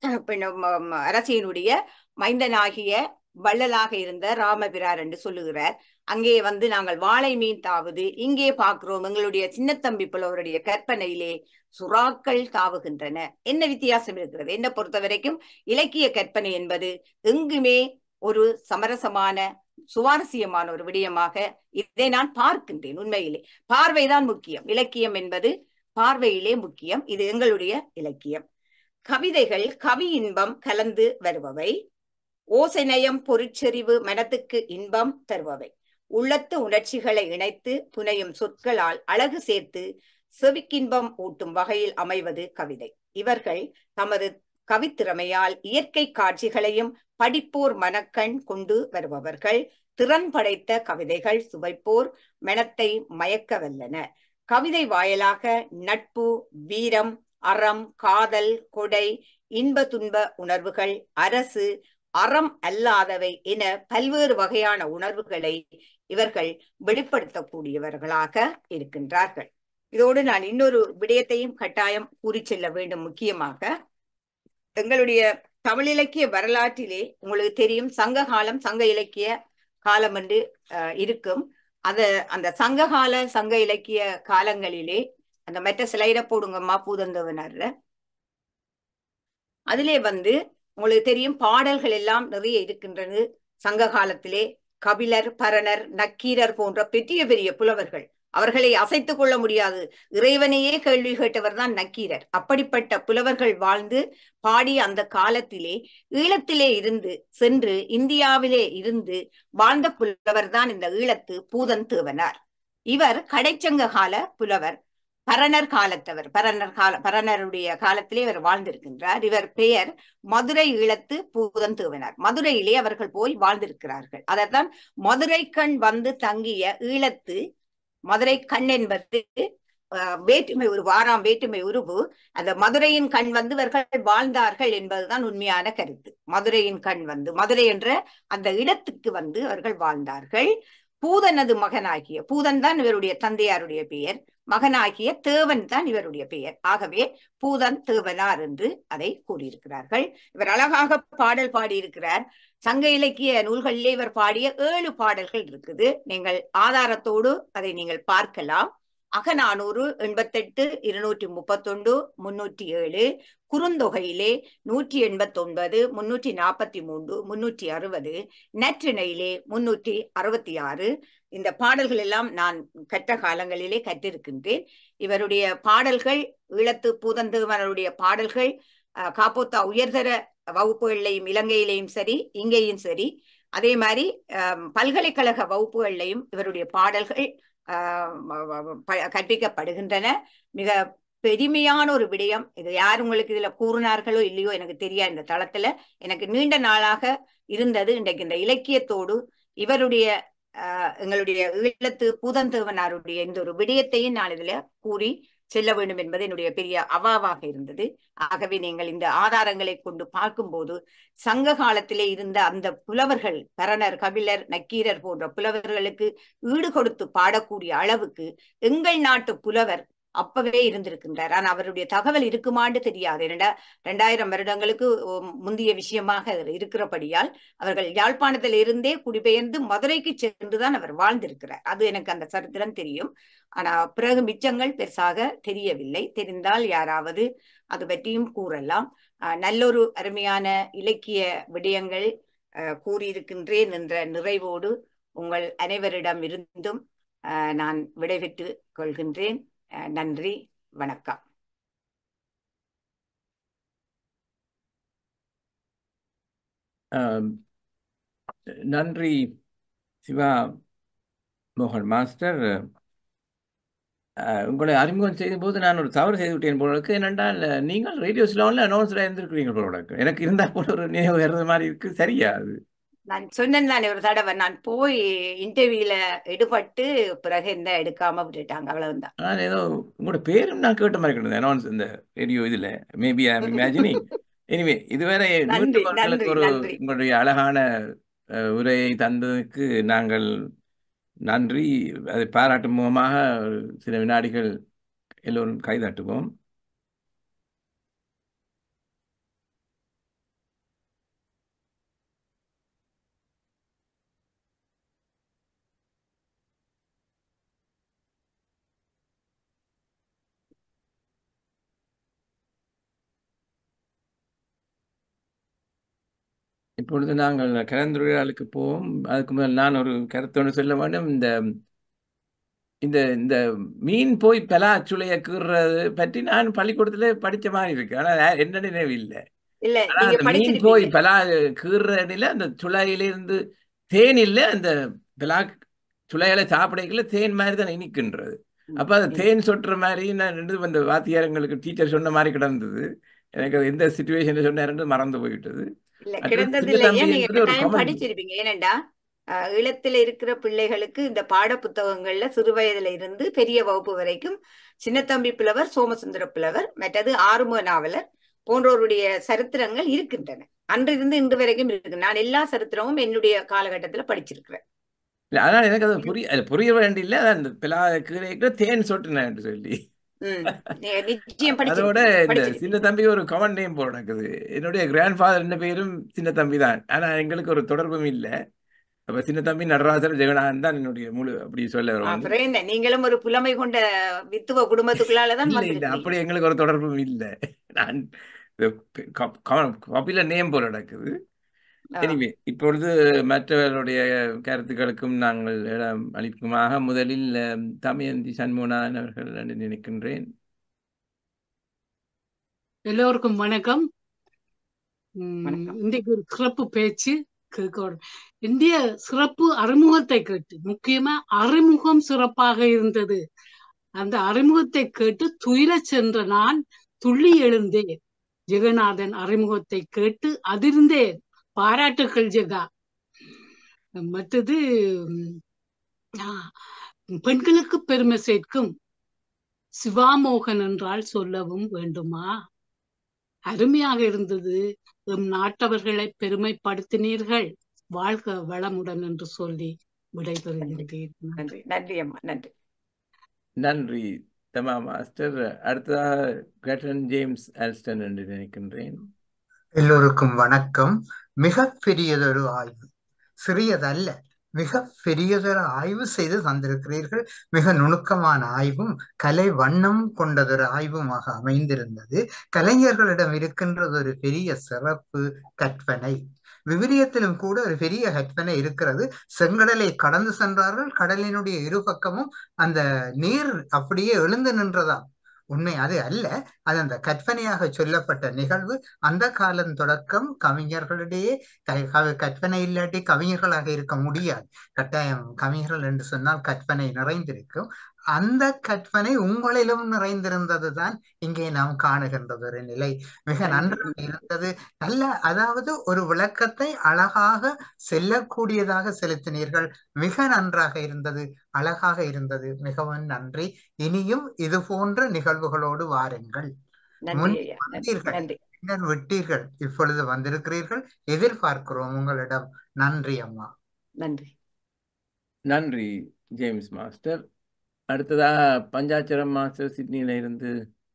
Speaker 1: அரசியனுடைய மைந்தனாகிய வள்ளலாக இருந்த ராமபிரார் என்று சொல்லுகிறார் அங்கே வந்து நாங்கள் வாழை மீன் தாவுது இங்கே பார்க்கிறோம் எங்களுடைய சின்னத்தம்பி புலவருடைய கற்பனையிலே சுறாக்கள் தாவுகின்றன என்ன வித்தியாசம் இருக்கிறது என்ன பொறுத்த வரைக்கும் இலக்கிய கற்பனை என்பது எங்குமே ஒரு சமரசமான சுவாரஸ்யமான ஒரு விடயமாக இதை நான் பார்க்கின்றேன் உண்மையிலே பார்வைதான் முக்கியம் இலக்கியம் என்பது பார்வையிலே முக்கியம் இது எங்களுடைய இலக்கியம் கவிதைகள் கவி இன்பம் கலந்து வருபவை ஓசைநயம் பொருட்செறிவு மனத்துக்கு இன்பம் தருபவை உள்ளத்து உணர்ச்சிகளை இணைத்து புனையும் சொற்களால் அழகு சேர்த்து செவிக்கின்பம் ஊட்டும் வகையில் அமைவது கவிதை இவர்கள் தமது கவித்திறமையால் இயற்கை காட்சிகளையும் படிப்போர் மனக்கண் கொண்டு வருபவர்கள் திறன் படைத்த கவிதைகள் சுவைப்போர் மனத்தை மயக்க வல்லன கவிதை வாயிலாக நட்பு வீரம் அறம் காதல் கொடை இன்ப துன்ப உணர்வுகள் அரசு அறம் அல்லாதவை என பல்வேறு வகையான உணர்வுகளை இவர்கள் வெளிப்படுத்தக்கூடியவர்களாக இருக்கின்றார்கள் இதோடு நான் இன்னொரு விடயத்தையும் கட்டாயம் கூறி செல்ல வேண்டும் முக்கியமாக எங்களுடைய தமிழ் இலக்கிய வரலாற்றிலே உங்களுக்கு தெரியும் சங்க காலம் சங்க இலக்கிய காலம் என்று இருக்கும் அத அந்த சங்ககால சங்க இலக்கிய காலங்களிலே அந்த மற்ற சிலையிட போடுங்கம்மா பூதந்தவனர்ல அதிலே வந்து உங்களுக்கு தெரியும் பாடல்கள் எல்லாம் நிறைய இருக்கின்றது சங்க காலத்திலே கபிலர் பரணர் நக்கீரர் போன்ற பெரிய பெரிய புலவர்கள் அவர்களை அசைத்துக் கொள்ள முடியாது இறைவனையே கேள்வி கேட்டவர் தான் நக்கீரர் அப்படிப்பட்ட புலவர்கள் வாழ்ந்து பாடி அந்த காலத்திலே ஈழத்திலே இருந்து சென்று இந்தியாவிலே இருந்து வாழ்ந்த புலவர் தான் இந்த ஈழத்து பூதன் தேவனார் இவர் கடைச்சங்க கால புலவர் பரணர் காலத்தவர் பரணர் கால பரணருடைய காலத்திலே இவர் வாழ்ந்திருக்கின்றார் இவர் பெயர் மதுரை ஈழத்து பூதன் தேவனார் மதுரையிலே அவர்கள் போய் வாழ்ந்திருக்கிறார்கள் அதைத்தான் மதுரை கண் வந்து தங்கிய ஈழத்து மதுரை கண் என்பது வேற்றுமை உருவு ஆறாம் வேற்றுமை உருவு அந்த மதுரையின் கண் வந்து இவர்கள் வாழ்ந்தார்கள் என்பதுதான் உண்மையான கருத்து மதுரையின் கண் வந்து மதுரை என்ற அந்த இடத்துக்கு வந்து அவர்கள் வாழ்ந்தார்கள் பூதனது மகனாகிய பூதன் தான் இவருடைய தந்தையாருடைய பெயர் மகனாகிய தேவன் தான் இவருடைய பெயர் ஆகவே பூதன் தேவனார் என்று அதை கூறியிருக்கிறார்கள் இவர் அழகாக பாடல் பாடியிருக்கிறார் சங்க இலக்கிய நூல்களிலே இவர் பாடிய ஏழு பாடல்கள் இருக்குது நீங்கள் ஆதாரத்தோடு அதை நீங்கள் பார்க்கலாம் அகநானூறு எண்பத்தெட்டு இருநூற்றி முப்பத்தொண்டு முன்னூற்றி ஏழு குறுந்தொகையிலே நூற்றி எண்பத்தி ஒன்பது முன்னூற்றி நாற்பத்தி மூன்று முன்னூற்றி அறுபது நற்றிணையிலே முன்னூற்றி அறுபத்தி ஆறு இந்த பாடல்கள் எல்லாம் நான் கற்ற காலங்களிலே கற்றிருக்கின்றேன் இவருடைய பாடல்கள் ஈழத்து பூதந்தேவனருடைய பாடல்கள் காப்போத்தா உயர்தர வகுப்புகள்லையும் இலங்கையிலையும் சரி இங்கேயும் சரி அதே மாதிரி பல்கலைக்கழக வகுப்புகள்லையும் இவருடைய பாடல்கள் கற்பிக்கப்படுகின்றன மிக பெருமையான ஒரு விடயம் இது யார் உங்களுக்கு இதுல கூறினார்களோ இல்லையோ எனக்கு தெரியாது இந்த தளத்துல எனக்கு நீண்ட நாளாக இருந்தது இன்றைக்கு இந்த இலக்கியத்தோடு இவருடைய எங்களுடைய ஈழத்து பூதந்தேவனாருடைய இந்த ஒரு விடயத்தையும் நான் இதுல கூறி செல்ல வேண்டும் என்பது என்னுடைய பெரிய அவாவாக இருந்தது ஆகவே நீங்கள் இந்த ஆதாரங்களை கொண்டு பார்க்கும்போது சங்க காலத்திலே இருந்த அந்த புலவர்கள் பரணர் கபிலர் நக்கீரர் போன்ற புலவர்களுக்கு ஈடு கொடுத்து பாடக்கூடிய அளவுக்கு எங்கள் நாட்டு புலவர் அப்பவே இருந்திருக்கின்றார் ஆனா அவருடைய தகவல் இருக்குமான்னு தெரியாது இரண்டா ரெண்டாயிரம் வருடங்களுக்கு முந்தைய விஷயமாக இருக்கிறபடியால் அவர்கள் யாழ்ப்பாணத்தில் இருந்தே குடிபெயர்ந்து மதுரைக்கு சென்றுதான் அவர் வாழ்ந்திருக்கிறார் அது எனக்கு அந்த சரித்திரம் தெரியும் ஆனா பிறகு மிச்சங்கள் பெருசாக தெரியவில்லை தெரிந்தால் யாராவது அது பற்றியும் கூறலாம் நல்லொரு அருமையான இலக்கிய விடயங்கள் கூறியிருக்கின்றேன் என்ற நிறைவோடு உங்கள் அனைவரிடம் இருந்தும் நான் விடைபெற்று கொள்கின்றேன் நன்றி வணக்கம்
Speaker 2: நன்றி சிவா மோகன் மாஸ்டர் உங்களை அறிமுகம் செய்த போது நான் ஒரு தவறு செய்து விட்டேன் போல இருக்கு என்னென்றால் நீங்கள் ரேடியோ ஸ்லோனில் அனௌன்ஸில் இருந்திருக்கிறீங்க போல இருக்கு எனக்கு இருந்தால் போல ஒரு நினைவு வருது மாதிரி இருக்கு சரியா அது
Speaker 1: நான் சொன்னேன் தானே ஒரு தடவை நான் போய் இன்டர்வியூல எடுபட்டு பிறகு இந்த எடுக்காம விட்டுட்டாங்க அவ்வளவுதான்
Speaker 2: நான் ஏதோ உங்களோட பேரும் நான் கேட்ட மாதிரி கிடந்தேன் அனௌன்ஸ் இந்த ரேடியோ இதுல மேபி ஐ இமேஜினிங் எனிவே இதுவரை
Speaker 1: நன்றி
Speaker 2: மீண்டும்
Speaker 1: நன்றி
Speaker 2: அவர்களுக்கு ஒரு
Speaker 1: நன்றி
Speaker 2: உங்களுடைய அழகான அஹ், உரையை தந்ததுக்கு நாங்கள் நன்றி அதை பாராட்டும் முகமாக ஒரு சில வினாடிகள் எல்லோரும் கைதட்டுவோம் இப்பொழுது நாங்கள் கலந்துரையாடலுக்கு போவோம் அதுக்கு முதல் நான் ஒரு கருத்தொன்று சொல்ல வேண்டும் இந்த இந்த இந்த மீன் போய் பெலாச்சுளைய கீறுறது பற்றி நான் பள்ளிக்கூடத்துல படிச்ச மாதிரி இருக்கு ஆனா என்ன நினைவு இல்லை
Speaker 1: இல்ல
Speaker 2: ஆனா
Speaker 1: நீங்க
Speaker 2: அந்த மீன் போய்
Speaker 1: படிச்சிருப்பீங்க
Speaker 2: பெலா கீறுறதுல அந்த சுளையிலிருந்து தேன் இல்லை அந்த பெலா சுளையில சாப்பிடக்கல தேன் மாதிரி தான் இனிக்கின்றது அப்ப அது தேன் சொட்டுற மாதிரி நான் ரெண்டு அந்த வாத்தியாரங்களுக்கு டீச்சர் சொன்ன மாதிரி கிடந்தது எனக்கு அது எந்த சுச்சுவேஷன்ல சொன்னாருன்னு மறந்து போயிட்டது
Speaker 1: இல்ல
Speaker 2: அடுத்தது
Speaker 1: கிடந்தது
Speaker 2: சின்ன
Speaker 1: இல்லையா
Speaker 2: தம்பி
Speaker 1: நீங்க
Speaker 2: என்பது ஒரு
Speaker 1: கட்டாயம்
Speaker 2: கமெண்ட்
Speaker 1: படிச்சிருப்பீங்க ஏனெண்டா அஹ், ஈழத்துல இருக்கிற பிள்ளைகளுக்கு இந்த பாட புத்தகங்கள்ல சிறு வயதுல இருந்து பெரிய வகுப்பு வரைக்கும் சின்னத்தம்பி புலவர் சோமசுந்தர புலவர் மற்றது ஆறுமுக நாவலர் போன்றோருடைய சரித்திரங்கள் இருக்கின்றன அன்றிருந்து இன்று வரைக்கும் இருக்கு நான் எல்லா சரித்திரமும் என்னுடைய காலகட்டத்துல படிச்சிருக்கிறேன்
Speaker 2: இல்ல அதனால எனக்கு அது புரிய அது புரிய வேண்டியில்லை அந்த பிலா கீரைக்கு தேன் சொட்டுனேன் சொல்லி
Speaker 1: ம் நீங்க நிச்சயம்
Speaker 2: அதோட
Speaker 1: படிச்சிருப்பீங்க
Speaker 2: இந்த
Speaker 1: படிச்சிருப்பீங்க
Speaker 2: சின்ன தம்பி ஒரு கமெண்ட் நேம் போடக்குது என்னுடைய கிராண்ட் ஃபாதர் பேரும் சின்ன தம்பி தான் ஆனா எங்களுக்கு ஒரு தொடர்பும் இல்லை அப்ப சின்ன தம்பி நடராசர் ஜெகநாதன் தான் என்னுடைய முழு அப்படி சொல்ல வருவாங்க
Speaker 1: அப்புறம் என்ன நீங்களும் ஒரு புலமை கொண்ட வித்துவ குடும்பத்துக்குள்ளாலதான்
Speaker 2: இல்ல இல்ல
Speaker 1: வந்திருக்கிறீங்க
Speaker 2: அப்படி எங்களுக்கு ஒரு தொடர்பும் இல்லை நான் காப்பில நேம் போல நடக்குது
Speaker 1: ஆ
Speaker 2: எனிவே இப்பொழுது மற்றவர்களுடைய கருத்துக்களுக்கும் நாங்கள் இடம் அளிக்குமாக முதலில் அஹ், தமயந்தி சண்முகநாதன் அவர்கள் என்று நினைக்கின்றேன்
Speaker 3: எல்லோருக்கும் வணக்கம் உம்
Speaker 1: வணக்கம்
Speaker 3: இன்றைக்கு ஒரு சிறப்பு பேச்சு கேட்க இந்திய சிறப்பு அறிமுகத்தை கேட்டு முக்கியமா அறிமுகம் சிறப்பாக இருந்தது அந்த அறிமுகத்தை கேட்டு துயிலச் சென்ற நான் துள்ளி எழுந்தேன் ஜெகநாதன் அறிமுகத்தை கேட்டு அதிர்ந்தேன் பாராட்டுக்கள் ஜெகா மற்றது உம், ஆ, பெண்களுக்கு பெருமை சேர்க்கும் சிவாமோகன் என்றால் சொல்லவும் வேண்டுமா அருமையாக இருந்தது எம் நாட்டவர்களை பெருமைப்படுத்தினீர்கள் வாழ்க வளமுடன் என்று சொல்லி
Speaker 1: நன்றி
Speaker 3: விடைபெறுகின்றேன்
Speaker 1: நன்றி நன்றி அம்மா நன்றி
Speaker 2: நன்றி தமா மாஸ்டர் அடுத்ததாக கேட்டன் ஜேம்ஸ் ஆல்ஸ்டன் என்று நினைக்கின்றேன்
Speaker 19: எல்லோருக்கும் வணக்கம் மிக பெரியதொரு ஆய்வு சிறியதல்ல மிக பெரியதொரு ஆய்வு செய்து தந்திருக்கிறீர்கள் மிக நுணுக்கமான ஆய்வும் கலை வண்ணம் கொண்டதொரு ஆய்வுமாக அமைந்திருந்தது கலைஞர்களிடம் இருக்கின்றதொரு பெரிய சிறப்பு கற்பனை விவிலியத்திலும் கூட ஒரு பெரிய கற்பனை இருக்கிறது செங்கடலை கடந்து சென்றார்கள் கடலினுடைய இருபக்கமும் அந்த நீர் அப்படியே எழுந்து நின்றதாம் உண்மை அது அல்ல அது அந்த கற்பனையாக சொல்லப்பட்ட நிகழ்வு அந்த காலம் தொடக்கம் கவிஞர்களிடையே க- க- கற்பனை இல்லாட்டி கவிஞர்களாக இருக்க முடியாது கட்டாயம் கவிஞர்கள் என்று சொன்னால் கற்பனை நிறைந்திருக்கும் அந்த கற்பனை உங்களிலும் நிறைந்திருந்ததுதான் இங்கே நாம் காணுகின்றது ஒரு நிலை மிக
Speaker 1: நன்றி
Speaker 19: நன்றாக இருந்தது நல்ல அதாவது ஒரு விளக்கத்தை அழகாக செல்லக்கூடியதாக செலுத்தினீர்கள் மிக நன்றாக இருந்தது அழகாக இருந்தது மிகவும் நன்றி இனியும் இது போன்ற நிகழ்வுகளோடு வாருங்கள்
Speaker 1: நன்றி
Speaker 19: முன்
Speaker 1: ஐயா நன்றி
Speaker 19: வந்தீர்கள்
Speaker 1: நன்றி
Speaker 19: பின்னர் விட்டீர்கள் இப்பொழுது வந்திருக்கிறீர்கள் எதிர்பார்க்கிறோம் உங்களிடம் நன்றி அம்மா
Speaker 1: நன்றி
Speaker 2: நன்றி ஜேம்ஸ் மாஸ்டர் அடுத்ததாக பஞ்சாச்சரம் மாஸ்டர் சிட்னியில இருந்து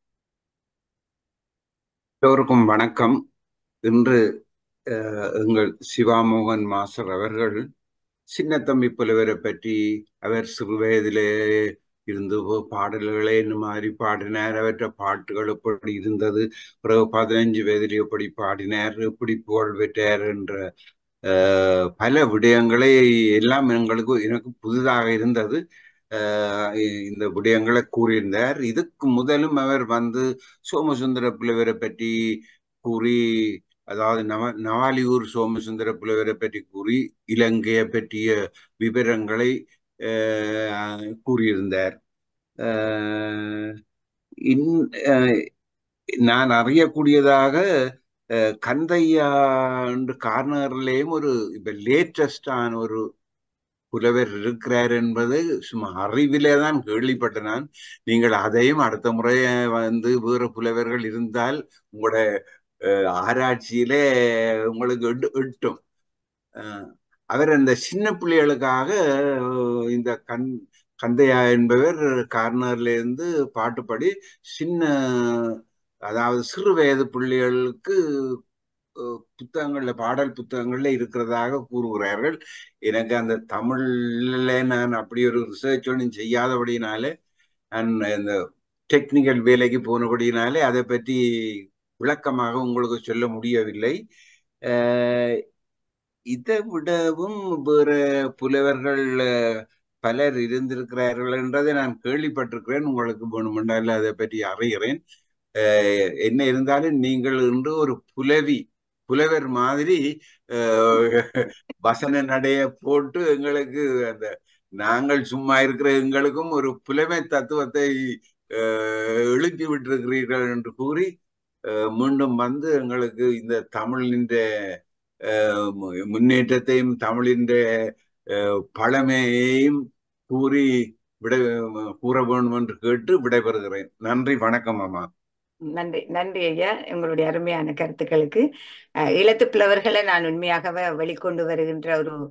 Speaker 20: எல்லோருக்கும் வணக்கம் இன்று அஹ், எங்கள் சிவாமோகன் மாஸ்டர் அவர்கள் சின்னத்தம்பி புலவரை பற்றி அவர் சிறு வயதிலே இருந்து போ- பாடல்களே இந்த மாதிரி பாடினார் அவற்றை பாட்டுகள் எப்படி இருந்தது பிறகு பதினஞ்சு வயதில் எப்படி பாடினார் எப்படி புகழ் பெற்றார் என்ற அஹ், பல விடயங்களை எல்லாம் எங்களுக்கு எனக்கு புதிதாக இருந்தது அஹ், இ- இந்த விடயங்களை கூறியிருந்தார் இதுக்கு முதலும் அவர் வந்து சோமசுந்தர புலவரை பற்றி கூறி அதாவது நவ நவாலியூர் சோமசுந்தர புலவரை பற்றி கூறி இலங்கையை பற்றிய விவரங்களை அஹ், கூறியிருந்தார் அஹ், இன் அஹ், நான் அறியக்கூடியதாக அஹ், கந்தையா என்று கார்னர்லேயும் ஒரு இப்ப லேட்டஸ்டான ஒரு புலவர் இருக்கிறார் என்பது சும்மா அறிவிலே தான் கேள்விப்பட்டேன் நான் நீங்கள் அதையும் அடுத்த முறை வந்து வேறு புலவர்கள் இருந்தால் உங்களோட அஹ், ஆராய்ச்சியிலே உங்களுக்கு எட்டு எட்டும் அஹ், அவர் அந்த சின்ன பிள்ளைகளுக்காக அஹ், இந்த கண் கந்தையா என்பவர் கார்னர்ல இருந்து பாட்டுப்படி சின்ன அதாவது சிறு வயது பிள்ளைகளுக்கு அஹ், புத்தகங்கள்ல பாடல் புத்தகங்கள்ல இருக்கிறதாக கூறுகிறார்கள் எனக்கு அந்த தமிழ்ல நான் அப்படி ஒரு ரிசர்ச் ஒன்றும் செய்யாதபடினாலே நான் இந்த டெக்னிக்கல் வேலைக்கு போனபடினாலே அதை பற்றி விளக்கமாக உங்களுக்கு சொல்ல முடியவில்லை அஹ், இதை விடவும் வேற புலவர்கள் அஹ், பலர் இருந்திருக்கிறார்கள் என்றதை நான் கேள்விப்பட்டிருக்கிறேன் உங்களுக்கு வேணுமென்றால் அதை பற்றி அறிகிறேன் அஹ், என்ன இருந்தாலும் நீங்கள் இன்று ஒரு புலவி புலவர் மாதிரி அஹ், வசன நடைய போட்டு எங்களுக்கு அந்த நாங்கள் சும்மா இருக்கிற எங்களுக்கும் ஒரு புலமை தத்துவத்தை அஹ், எழுப்பி விட்டிருக்கிறீர்கள் என்று கூறி அஹ், மீண்டும் வந்து எங்களுக்கு இந்த தமிழின் அஹ், மு- முன்னேற்றத்தையும் தமிழின் அஹ், பழமையையும் கூறி விடை கூற வேண்டும் என்று கேட்டு விடைபெறுகிறேன் நன்றி வணக்கம் அம்மா
Speaker 1: நன்றி நன்றி ஐயா உங்களுடைய அருமையான கருத்துக்களுக்கு அஹ், ஈழத்துப் புலவர்களை நான் உண்மையாகவே வெளிக்கொண்டு வருகின்ற ஒரு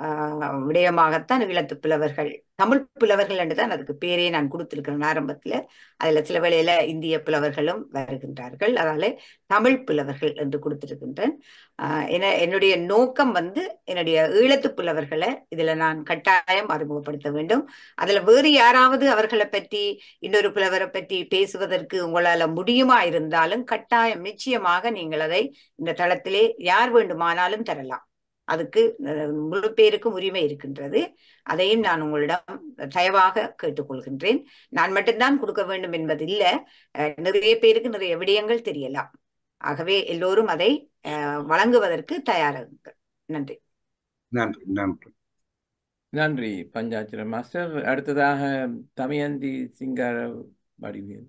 Speaker 1: ஆஹ் விடயமாகத்தான் ஈழத்து புலவர்கள் தமிழ் புலவர்கள் என்று தான் அதுக்கு பேரே நான் கொடுத்திருக்கிறேன் ஆரம்பத்துல அதுல சில வேளையில இந்திய புலவர்களும் வருகின்றார்கள் அதனால தமிழ் புலவர்கள் என்று கொடுத்திருக்கின்றேன் ஆஹ் என என்னுடைய நோக்கம் வந்து என்னுடைய ஈழத்து புலவர்களை இதுல நான் கட்டாயம் அறிமுகப்படுத்த வேண்டும் அதுல வேறு யாராவது அவர்களை பற்றி இன்னொரு புலவரை பற்றி பேசுவதற்கு உங்களால முடியுமா இருந்தாலும் கட்டாயம் நிச்சயமாக நீங்கள் அதை இந்த தளத்திலே யார் வேண்டுமானாலும் தரலாம் அதுக்கு அஹ், முழு பேருக்கும் உரிமை இருக்கின்றது அதையும் நான் உங்களிடம் தயவாக கேட்டுக்கொள்கின்றேன் நான் மட்டும்தான் கொடுக்க வேண்டும் என்பது இல்ல அஹ், நிறைய பேருக்கு நிறைய விடயங்கள் தெரியலாம் ஆகவே எல்லோரும் அதை அஹ், வழங்குவதற்கு தயாராகுங்கள் நன்றி
Speaker 20: நன்றி நன்றி
Speaker 2: நன்றி பஞ்சாட்சர மாஸ்டர் அடுத்ததாக தமயந்தி சிங்கார வடிவேல்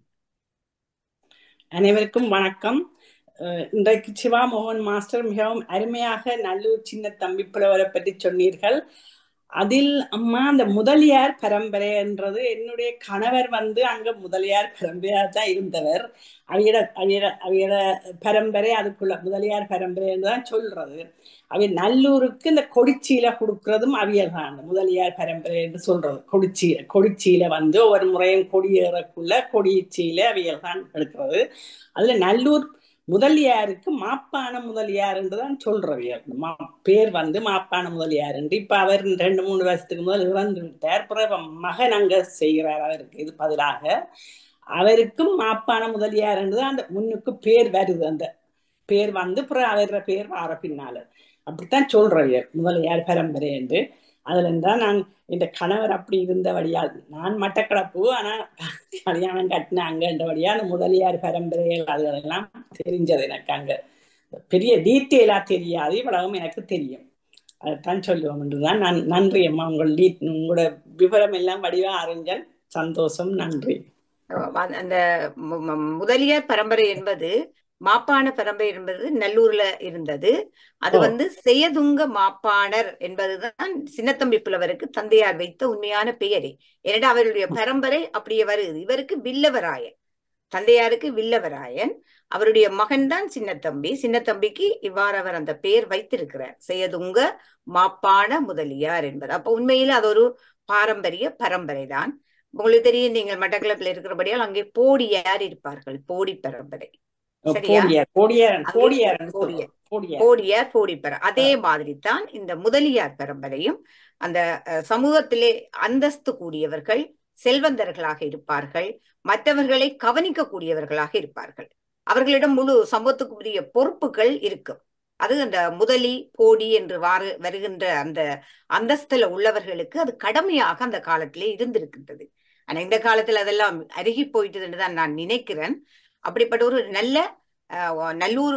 Speaker 14: அனைவருக்கும் வணக்கம் அஹ் இன்றைக்கு சிவா மோகன் மாஸ்டர் மிகவும் அருமையாக நல்லூர் சின்ன தம்பி புலவரை பற்றி சொன்னீர்கள் அதில் அம்மா அந்த முதலியார் பரம்பரை என்றது என்னுடைய கணவர் வந்து அங்க முதலியார் பரம்பரையாக தான் இருந்தவர் அவையோட அவையோட அவையோட பரம்பரை அதுக்குள்ள முதலியார் பரம்பரை என்று தான் சொல்றது அவை நல்லூருக்கு இந்த கொடிச்சீலை கொடுக்கறதும் அவியல் தான் அந்த முதலியார் பரம்பரை என்று சொல்றது கொடிச்சீலை கொடிச்சீலை வந்து ஒவ்வொரு முறையும் கொடியேறக்குள்ள கொடிச்சீலை அவியல் தான் எடுக்கிறது அதுல நல்லூர் முதலியாருக்கு மாப்பான முதலியார் என்று தான் சொல்றவியல் மா பேர் வந்து மாப்பான முதலியார் என்று இப்ப அவர் ரெண்டு மூணு வருஷத்துக்கு முதல் இறந்து விட்டார் பிறகு மகன் அங்க செய்கிறார் அவருக்கு இது பதிலாக அவருக்கும் மாப்பான முதலியார் என்று தான் அந்த முன்னுக்கு பேர் வருது அந்த பேர் வந்து பிறகு அவர பேர் வார பின்னால அப்படித்தான் சொல்றவியல் முதலியார் பரம்பரை என்று அதுல இருந்தா நான் இந்த கணவர் அப்படி இருந்தபடியால் நான் மட்டக்களப்பு ஆனா கல்யாணம் கட்டினாங்கன்றபடியா அந்த முதலியார் பரம்பரைகள் அதுகளெல்லாம் தெரிஞ்சது எனக்கு அங்க பெரிய டீட்டெயிலா தெரியாது இவ்வளவும் எனக்கு தெரியும் அதைத்தான் சொல்லுவோம் என்றுதான் நான் நன்றி அம்மா உங்கள் டீ உங்களோட விவரம் எல்லாம் வடிவா அறிஞ்சல் சந்தோஷம் நன்றி
Speaker 1: அஹ் அந்த மு- மு- முதலியார் பரம்பரை என்பது மாப்பான பரம்பரை என்பது நல்லூர்ல இருந்தது அது
Speaker 14: ஓ
Speaker 1: வந்து செயதுங்க மாப்பாணர் என்பதுதான் சின்னத்தம்பி புலவருக்கு தந்தையார் வைத்த உண்மையான பெயரே ஏனென்றால் அவருடைய பரம்பரை அப்படியே வருது இவருக்கு வில்லவராயன் தந்தையாருக்கு வில்லவராயன் அவருடைய மகன்தான் சின்னத்தம்பி சின்னத்தம்பிக்கு இவ்வாறு அவர் அந்த பெயர் வைத்திருக்கிறார் செயதுங்க மாப்பான முதலியார் என்பது அப்ப உண்மையில அது ஒரு பாரம்பரிய பரம்பரை தான் உங்களுக்கு தெரியும் நீங்கள் மட்டக்களப்பில் இருக்கிறபடியால் அங்கே போடியார் இருப்பார்கள் போடி பரம்பரை
Speaker 14: ஓ,
Speaker 1: சரியா
Speaker 14: போடியார் போடியார்
Speaker 1: அங்கே
Speaker 14: போடியார்
Speaker 1: போடியார்
Speaker 14: போடியார்
Speaker 1: போடியார் போடிப்பர அதே மாதிரி தான் இந்த முதலியார் பரம்பரையும் அந்த அஹ், சமூகத்திலே அந்தஸ்து கூடியவர்கள் செல்வந்தர்களாக இருப்பார்கள் மற்றவர்களை கவனிக்கக்கூடியவர்களாக இருப்பார்கள் அவர்களிடம் முழு சமூகத்துக்குரிய பொறுப்புகள் இருக்கும் அது அந்த முதலி போடி என்று வாரு வருகின்ற அந்த அந்தஸ்துல உள்ளவர்களுக்கு அது கடமையாக அந்த காலத்திலே இருந்திருக்கின்றது ஆனா இந்த காலத்துல அதெல்லாம் அருகி போயிட்டதுன்னு தான் நான் நினைக்கிறேன் அப்படிப்பட்ட ஒரு நல்ல அஹ், நல்லூர்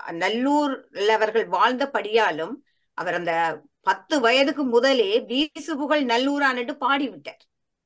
Speaker 1: நல்லூர்ல அவர்கள் வாழ்ந்தபடியாலும் அவர் அந்த பத்து வயதுக்கு முதலே வீசு புகழ் நல்லூரான்ட்டு பாடிவிட்டார்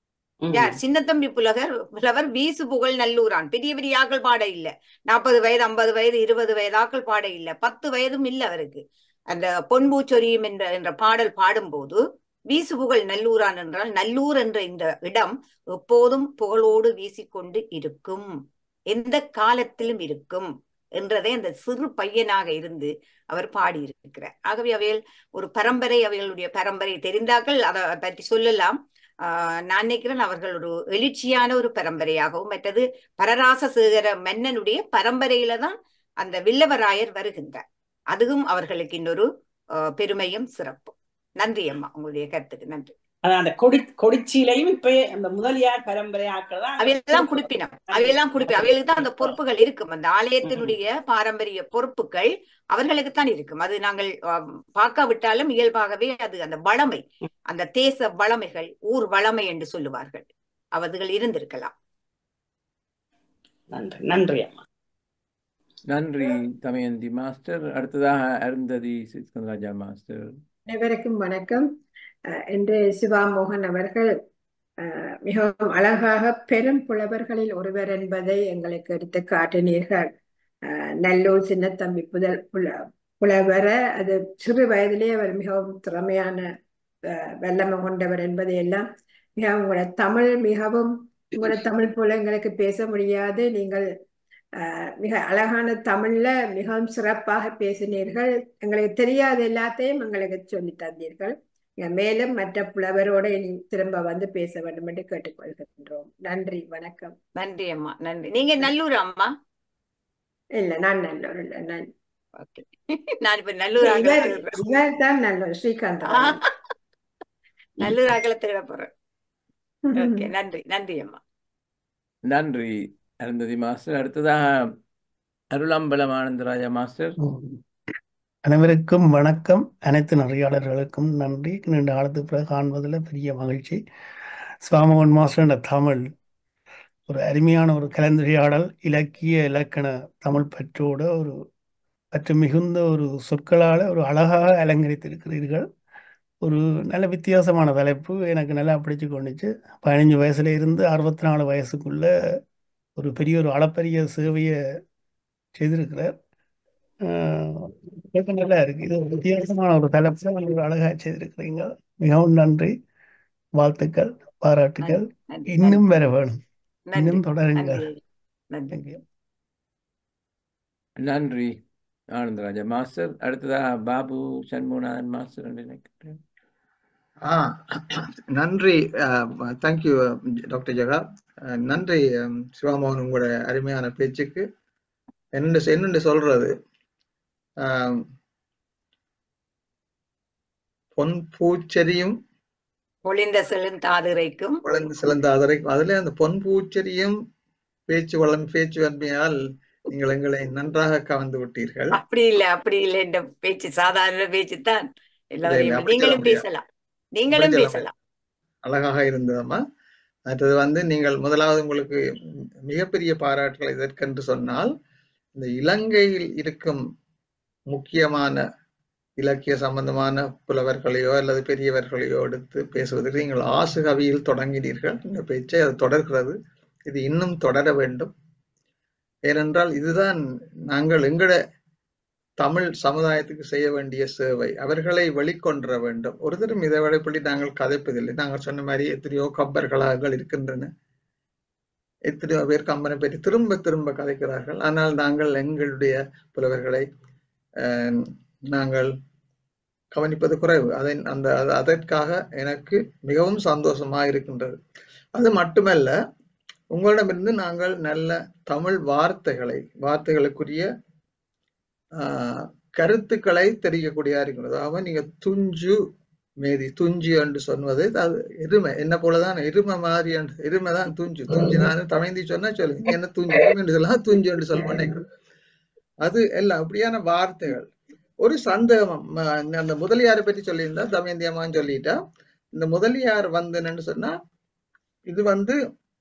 Speaker 1: யார் சின்னத்தம்பி புலகர் புலவர் வீசு புகழ் நல்லூரான் பெரிய பெரிய ஆக்கள் பாட இல்ல நாற்பது வயது ஐம்பது வயது இருபது வயது ஆக்கள் பாட இல்ல பத்து வயதும் இல்ல அவருக்கு அந்த பொன்பூச்சொரியும் என்ற என்ற பாடல் பாடும்போது வீசு புகழ் நல்லூரான் என்றால் நல்லூர் என்ற இந்த இடம் எப்போதும் புகழோடு வீசிக்கொண்டு இருக்கும் எந்த காலத்திலும் இருக்கும் என்றதை அந்த சிறு பையனாக இருந்து அவர் பாடியிருக்கிறார் ஆகவே அவைகள் ஒரு பரம்பரை அவைகளுடைய பரம்பரை தெரிந்தார்கள் அதை பற்றி சொல்லலாம் ஆஹ் நான் நினைக்கிறேன் அவர்கள் ஒரு எழுச்சியான ஒரு பரம்பரையாகவும் மற்றது பரராசசேகர மன்னனுடைய பரம்பரையில தான் அந்த வில்லவராயர் வருகின்றார் அதுவும் அவர்களுக்கு இன்னொரு ஆஹ் பெருமையும் சிறப்பும் நன்றி அம்மா உங்களுடைய கருத்துக்கு நன்றி
Speaker 14: அதான் அந்த கொடி கொடிச்சீலையும் இப்ப அந்த முதலியார் பரம்பரை ஆக்கள் தான் அங்க
Speaker 1: அவையெல்லாம்
Speaker 14: கொடுக்கணும்
Speaker 1: குடிப்பினம் அவையெல்லாம் குடிப்பினம் அவைகளுக்கு தான் அந்த பொறுப்புகள் இருக்கும் அந்த ஆலயத்தினுடைய பாரம்பரிய பொறுப்புகள் அவர்களுக்கு தான் இருக்கும் அது நாங்கள் ஆம், பார்க்காவிட்டாலும் இயல்பாகவே அது அந்த வளமை அந்த தேச வளமைகள் ஊர் வளமை என்று சொல்லுவார்கள் அவர்கள் இருந்திருக்கலாம்
Speaker 14: நன்றி நன்றி அம்மா
Speaker 2: நன்றி தமயந்தி மாஸ்டர் அடுத்ததாக அருந்ததி சிஸ்கந்தராஜா மாஸ்டர்
Speaker 8: அனைவருக்கும் வணக்கம் அஹ் இன்று சிவா மோகன் அவர்கள் அஹ், மிகவும் அழகாக பெரும் புலவர்களில் ஒருவர் என்பதை எங்களுக்கு எடுத்து காட்டினீர்கள் அஹ், நல்லூர் சின்னத்தம்பி புதல் புல புலவர அது சிறு வயதிலே அவர் மிகவும் திறமையான அஹ், வல்லமை கொண்டவர் என்பதை எல்லாம் மிகவும் உங்களோட தமிழ் மிகவும் உங்களோட தமிழ் போல எங்களுக்கு பேச முடியாது நீங்கள் அஹ், மிக அழகான தமிழ்ல மிகவும் சிறப்பாக பேசினீர்கள் எங்களுக்கு தெரியாத எல்லாத்தையும் எங்களுக்கு சொல்லி தந்தீர்கள் மேலும் மற்ற புலவரோட இனி திரும்ப வந்து பேச வேண்டும் என்று கேட்டுக்கொள்கின்றோம் நன்றி வணக்கம்
Speaker 1: நன்றி அம்மா நன்றி நீங்க நல்லூர் அம்மா
Speaker 8: இல்ல நான் நல்லூர் இல்ல நான்
Speaker 1: ஓகே நான் இப்ப நல்லூர்
Speaker 8: இவர்
Speaker 1: ஆகல
Speaker 8: இவர் தான் நல்லூர் ஸ்ரீகாந்த் அவர்கள்
Speaker 1: நல்லூர் ஆகல தேட போறேன் ஓகே நன்றி நன்றி அம்மா
Speaker 2: நன்றி அருந்ததி மாஸ்டர் அடுத்ததாக அருளம்பலம் ஆனந்தராஜா மாஸ்டர்
Speaker 19: அனைவருக்கும் வணக்கம் அனைத்து நெறியாளர்களுக்கும் நன்றி நீண்ட காலத்துக்கு பிறகு காண்பதில் பெரிய மகிழ்ச்சி சுவாமோகன் மாஸ்டர் என்ற தமிழ் ஒரு அருமையான ஒரு கலந்துரையாடல் இலக்கிய இலக்கண தமிழ் பற்றோட ஒரு பற்று மிகுந்த ஒரு சொற்களால் ஒரு அழகாக அலங்கரித்திருக்கிறீர்கள் ஒரு நல்ல வித்தியாசமான தலைப்பு எனக்கு நல்லா பிடிச்சு கொண்டுச்சு பதினஞ்சு வயசுல இருந்து அறுபத்தி நாலு வயசுக்குள்ள ஒரு பெரிய ஒரு அளப்பரிய சேவையை செய்திருக்கிறார் ஆஹ் கேட்க நல்லா இருக்கு இது ஒரு வித்தியாசமான ஒரு தலைப்பு ஒரு அழகா செய்திருக்கிறீங்க மிகவும் நன்றி வாழ்த்துக்கள் பாராட்டுகள்
Speaker 1: நன்றி
Speaker 19: இன்னும் வர வேணும்
Speaker 1: நன்றி
Speaker 19: இன்னும் தொடருங்கள்
Speaker 1: நன்றி நன்றி
Speaker 19: தேங்க்யூ
Speaker 2: நன்றி ஆனந்தராஜா மாஸ்டர் அடுத்ததாக பாபு சண்முகநாதன் மாஸ்டர் என்று நினைக்கிறேன்
Speaker 11: ஆ நன்றி தேங்க்யூ டாக்டர் ஜெகா அஹ், நன்றி அம், சிவாமோகன் உங்களோட அருமையான பேச்சுக்கு என்னென்று என்னென்று சொல்றது ஆம், பொன் பூச்செரியும்
Speaker 1: பொழிந்த செழுந்தாதுரைக்கும்
Speaker 11: வளர்ந்து சிறந்த அதரை அதுல அந்த பொன் பூச்செரியும் பேச்சு வளம் பேச்சு வன்மையால் நீங்கள் எங்களை நன்றாக கவர்ந்து விட்டீர்கள்
Speaker 1: அப்படி இல்லை அப்படி இல்லை இந்த பேச்சு சாதாரண பேச்சு தான்
Speaker 11: இல்லை இல்லை
Speaker 1: எல்லாரையும்
Speaker 11: அப்படி சொல்ல
Speaker 1: நீங்களும்
Speaker 11: முடியாது
Speaker 1: பேசலாம்
Speaker 11: அப்படி
Speaker 1: நீங்களும்
Speaker 11: சொல்ல
Speaker 1: பேசலாம்
Speaker 11: அழகாக இருந்ததம்மா மற்றது வந்து நீங்கள் முதலாவது உங்களுக்கு மிகப்பெரிய பாராட்டுகள் இதற்கென்று சொன்னால் இந்த இலங்கையில் இருக்கும் முக்கியமான இலக்கிய சம்பந்தமான புலவர்களையோ அல்லது பெரியவர்களையோ எடுத்து பேசுவதற்கு நீங்கள் ஆசு கவியில் தொடங்கினீர்கள் இந்த பேச்சை அது தொடர்கிறது இது இன்னும் தொடர வேண்டும் ஏனென்றால் இதுதான் நாங்கள் எங்கட தமிழ் சமுதாயத்துக்கு செய்ய வேண்டிய சேவை அவர்களை வெளிக்கொணர வேண்டும் ஒரு தரம் இதை விடப்படி நாங்கள் கதைப்பதில்லை நாங்கள் சொன்ன மாதிரி எத்தனையோ கப்பர்களாக இருக்கின்றன எத்தனையோ பேர் கம்பனை பற்றி திரும்ப திரும்ப கதைக்கிறார்கள் ஆனால் நாங்கள் எங்களுடைய புலவர்களை அஹ், நாங்கள் கவனிப்பது குறைவு அதை அந்த அது- அதற்காக எனக்கு மிகவும் சந்தோஷமாக இருக்கின்றது அது மட்டுமல்ல உங்களிடமிருந்து நாங்கள் நல்ல தமிழ் வார்த்தைகளை வார்த்தைகளுக்குரிய ஆஹ், கருத்துக்களை தெரியக்கூடியதா இருக்கிறது அதாவது நீங்க துஞ்சு மேதி துஞ்சு என்று சொன்னது அது எருமை என்ன போலதான் எருமை மாதிரி என்று எருமை தான் துஞ்சு துஞ்சு நான் தமிழ்ந்தி சொன்னா சொல்லுங்க நீ என்ன துஞ்சு எருமை என்று சொல்லலாம் துஞ்சு என்று சொல்ல மாட்டேங்கிறோம் அது எல்லாம் அப்படியான வார்த்தைகள் ஒரு சந்தேகம் ம, அந்த முதலியாரை பற்றி சொல்லியிருந்தா தமயந்தி அம்மான்னு சொல்லிட்டா இந்த முதலியார் வந்து என்னன்னு சொன்னா இது வந்து